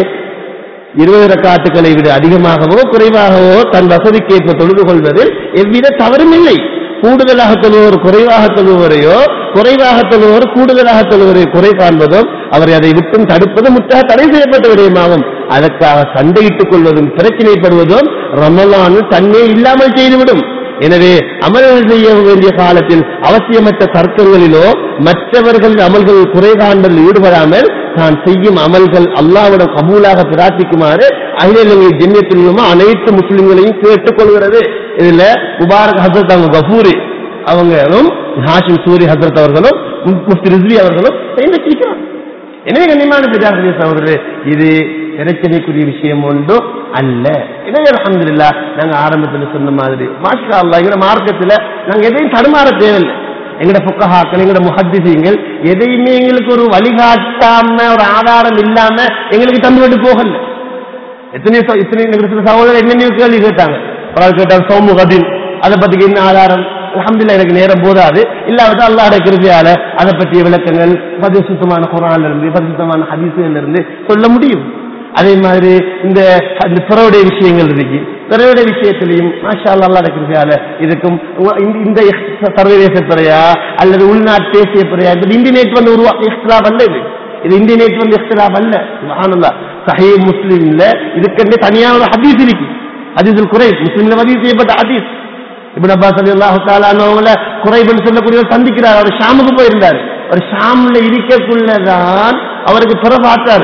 இருபது ரக்காத்துக்களை விட அதிகமாகவோ குறைவாகவோ தன் வசதிக்கேற்ப தொழுது கொள்வதில் எவ்வித தவறும் இல்லை கூடுதலாக தொழுவோர் குறைவாக தொழுவரையோ குறைவாக தொழுவோர் கூடுதலாக தொழுவரை குறை காண்பதும் அவரை அதை விட்டும் தடுப்பதும் முற்றாக தடை செய்யப்பட்ட விடயமாகும் அதற்காக சண்டையிட்டுக் கொள்வதும் பிரச்சனைப்படுவதும் ரமலான் தன்னை இல்லாமல் செய்துவிடும் எனவே அமல்கள் செய்ய வேண்டிய காலத்தில் அவசியமற்ற தர்க்கங்களிலோ மற்றவர்கள் அமல்கள் குறை காண்பதில் ஈடுபடாமல் தான் செய்யும் அமல்கள் அல்லாவிடம் கபூலாக பிரார்த்திக்குமாறு அகில ஜென்யத்திலுமா அனைத்து முஸ்லிம்களையும் கேட்டுக் கொள்கிறது இதுல முபாரக் ஹசரத் அவங்க கபூரி அவங்களும் ஹாஷிம் சூரி ஹசரத் அவர்களும் முஃப்தி ரிஸ்வி அவர்களும் செய்து வச்சிருக்கிறாங்க எனவே கண்ணியமான பிரஜாபதி சகோதரர் இது பிரச்சனைக்குரிய விஷயம் ஒன்று அல்ல எனவே அலமதுல்லா நாங்க ஆரம்பத்துல சொன்ன மாதிரி மாஷா அல்லா எங்க மார்க்கத்துல நாங்க எதையும் தடுமாற தேவையில்லை எங்கட புக்கஹாக்கள் எங்கட முஹத்திசீங்கள் எதையுமே எங்களுக்கு ஒரு வழிகாட்டாம ஒரு ஆதாரம் இல்லாம எங்களுக்கு தந்துவிட்டு போகல எத்தனை ச- இத்தனை எங்களுக்கு சில சகோதரர் என்னென்ன கேள்வி கேட்டாங்க ஒரு ஆள் கேட்டாங்க சௌமுகதின் அதை பத்தி என்ன ஆதாரம் அல்ஹம்துலில்லாஹ் எனக்கு நேரம் போதாது இல்லாவிட்டால் அல்லாஹ்வுடைய கிருபையால அதை பற்றிய விளக்கங்கள் பரிசுத்தமான குரான்ல இருந்து பரிசுத்தமான ஹதீஸ்ல இருந்து சொல்ல முடியும் அதே மாதிரி இந்த இந்த பிறவுடைய விஷயங்கள் இருக்கு பிறவுடைய விஷயத்திலையும் மாஷா அல்லாஹ் அல்லாஹ்வுடைய கிருபையால இதுக்கும் உ- இந்த- இந்த இஹ் சர்வதேச பிறையா அல்லது உள்நாட்டு தேசிய பிறையா இந்த இந்தியநேட் வந்து உருவா இஸ்லாம் அல்ல இது இது இந்தியநேட் வந்து இஸ்லாம் அல்ல சுப்ஹானல்லாஹ் சஹீஹ் முஸ்லிம்ல இதுக்கென்றே தனியான ஒரு ஹதீஸ் இருக்கு ஹதீஸுல் குறை முஸ்லிம்ல பதிவு செய்யப்பட்ட ஹதீஸ் இப்னு அப்பாஸ் ரலியல்லாஹு தஆலா அவங்கள குறைபன் சொல்லக்கூடியவர் சந்திக்கிறார் அவர் ஷாமுக்கு போயிருந்தார் அவர் ஷாம்ல இருக்கக்குள்ளதான் அவருக்கு பிற பார்த்தாரு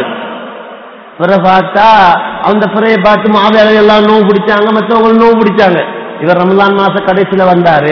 பிற பார்த்தா அந்த பிறையை பார்த்து மாவேலை எல்லாம் நோவு பிடிச்சாங்க மற்றவங்க நோவு பிடிச்சாங்க இவர் ரமலான் மாச கடைசியில வந்தாரு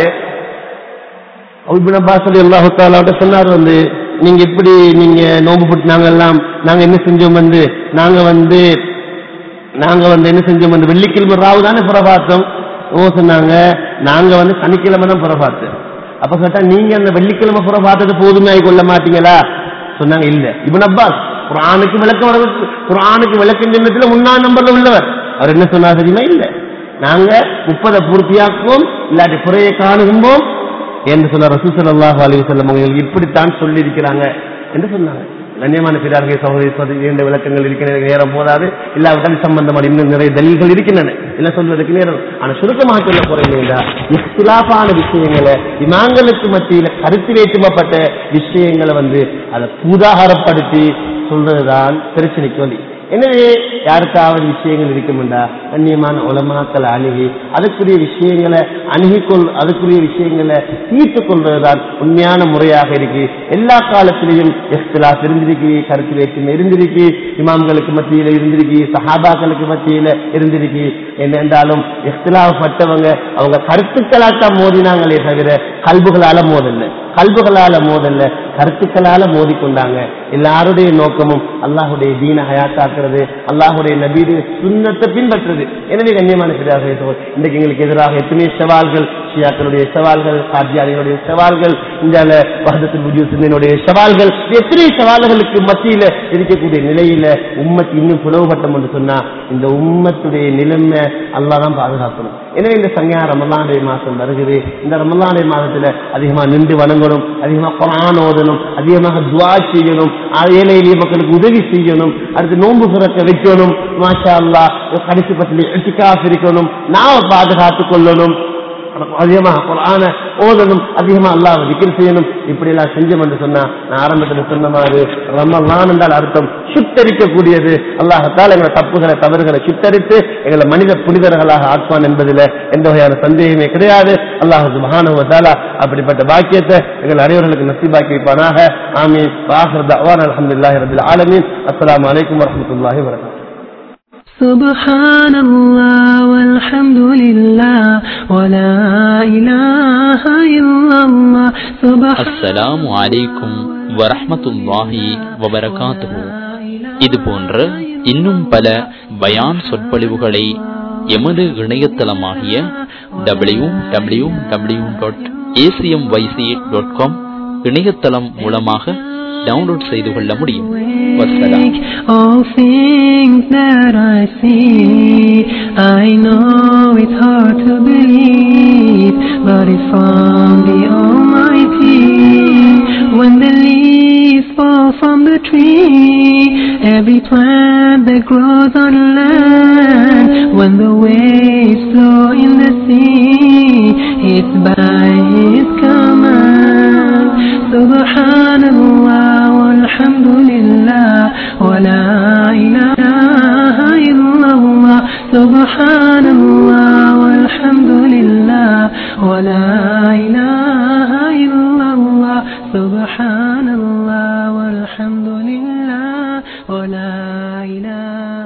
இப்னு அப்பாஸ் ரலியல்லாஹு தஆலா அவர்ட்ட சொன்னார் வந்து நீங்க இப்படி நீங்க நோம்பு பிடிச்சி நாங்க எல்லாம் நாங்க என்ன செஞ்சோம் வந்து நாங்க வந்து நாங்க வந்து என்ன செஞ்சோம் வந்து வெள்ளிக்கிழமை ராவு தானே புற பார்த்தோம் ஓ சொன்னாங்க நாங்க வந்து சனிக்கிழமை தான் புற பார்த்தோம் அப்ப கேட்டா நீங்க அந்த வெள்ளிக்கிழமை புற பார்த்தது போதுமே கொள்ள மாட்டீங்களா சொன்னாங்க இல்ல இவன் அப்பாஸ் குரானுக்கு விளக்கம் வர- குரானுக்கு விளக்கம் சின்னத்துல முன்னாள் நம்பர்ல உள்ளவர் அவர் என்ன சொன்னார் தெரியுமா இல்ல நாங்க முப்பதை பூர்த்தியாக்குவோம் இல்லாட்டி குறையை காணுகும்போம் என்று சொன்ன ரசூல் ஸல்லல்லாஹு அலைஹி வஸல்லம் அவர்கள் இப்படித்தான் சொல்லி இருக்கிறாங்க என்று சொன்னாங்க கண்ணியமான பிறார்கள் சகோதரி சகோதரி இரண்டு விளக்கங்கள் இருக்கின்றன நேரம் போதாது இல்லாவிட்டால் சம்பந்தமான இன்னும் நிறைய தலில்கள் இருக்கின்றன இல்ல சொல்வதற்கு நேரம் ஆனா சுருக்கமாக சொல்ல போறீங்களா இஸ்லாப்பான விஷயங்களை இமாங்களுக்கு மத்தியில கருத்து வேற்றுமப்பட்ட விஷயங்களை வந்து அதை பூதாகாரப்படுத்தி சொல்றதுதான் பிரச்சனைக்கு வழி எனவே யாருக்காவது விஷயங்கள் இருக்குமெண்டா கண்ணியமான உலமாக்களை அணுகி அதுக்குரிய விஷயங்களை அணுகிக்கொள் அதுக்குரிய விஷயங்களை தீர்த்துக் கொள்வதுதான் உண்மையான முறையாக இருக்கு எல்லா காலத்திலையும் இஃப்திலாஃப் இருந்திருக்கு கருத்து வேற்றுமை இருந்திருக்கு இமாம்களுக்கு மத்தியில இருந்திருக்கு சஹாபாக்களுக்கு மத்தியில இருந்திருக்கு என்னென்றாலும் இஃப்திலாஃப் பட்டவங்க அவங்க கருத்துக்களாத்தான் மோதினாங்களே தவிர கல்புகளால மோதல்ல கல்புகளால மோதல்ல கருத்துக்களால மோதிக்கொண்டாங்க எல்லாருடைய நோக்கமும் அல்லாஹுடைய தீன ஹயாத்தாக்குறது அல்லாஹுடைய நபீடு சுண்ணத்தை பின்பற்றுறது எனவே கண்ணியமான பிரியாக இன்றைக்கு எங்களுக்கு எதிராக எத்தனை சவால்கள் ஷியாக்களுடைய சவால்கள் கார்ஜியாரிகளுடைய சவால்கள் இந்த வஹதத்துல் வஜூத் சிந்தனுடைய சவால்கள் எத்தனை சவால்களுக்கு மத்தியில இருக்கக்கூடிய நிலையில உம்மத்து இன்னும் புலவுபட்டம் என்று சொன்னா இந்த உம்மத்துடைய நிலைமை அல்லாஹ் தான் பாதுகாக்கணும் எனவே இந்த சங்கையா ரமலானுடைய மாசம் வருகிறது இந்த ரமலானுடைய மாதத்துல அதிகமா நின்று வணங்க விளங்கணும் அதிகமா குரான் ஓதணும் அதிகமாக துவா செய்யணும் ஏழை எளிய மக்களுக்கு உதவி செய்யணும் அடுத்து நோன்பு சுரக்க வைக்கணும் மாஷா அல்லா கடைசி பத்தில எட்டிக்காசு இருக்கணும் நாம பாதுகாத்துக் கொள்ளணும் அதிகமாக குரான ஓதணும் அதிகமா அல்லாஹ் விக்கிர் செய்யணும் இப்படி எல்லாம் செஞ்சோம் என்று சொன்னா நான் ஆரம்பத்தில் சொன்ன மாதிரி ரமலான் என்றால் அர்த்தம் சுத்தரிக்கக்கூடியது அல்லாஹத்தால் எங்களை தப்புகளை தவறுகளை சுத்தரித்து எங்களை மனித புனிதர்களாக ஆக்குவான் என்பதில் எந்த வகையான சந்தேகமே கிடையாது அல்லாஹு மகானுவத்தாலா அப்படிப்பட்ட பாக்கியத்தை எங்கள் அனைவர்களுக்கு நசிபாக்கி வைப்பானாக ஆமீன் வாஹர் தவான் அலமதுல்லாஹி ரபில் ஆலமீன் அஸ்ஸலாமு அலைக்கும் வரஹ்மத்துல்லாஹி வரகாத்துஹு سبحان الله والحمد لله ولا إله إلا الله سبحان அஸ்ஸலாமு அலைக்கும் வரஹ்மத்துல்லாஹி வபரகாத்துஹு இது போன்ற இன்னும் பல பயான் சொற்பொழிவுகளை எமது இணையதளமாகிய W W W dot ACM YC dot com இணையதளம் மூலமாக டவுன்லோட் செய்து கொள்ள முடியும் வசலாம் All things that I see, I know it's hard to believe, but it's from the Almighty. When the leaves fall from the tree, every plant that grows on land, when the waves flow in the sea, it's by His command. Subhanallah walhamdulillah wa la ilaha illallah. Subhanallah walhamdulillah wa la ilaha illallah. Subhanallah walhamdulillah wa la ilaha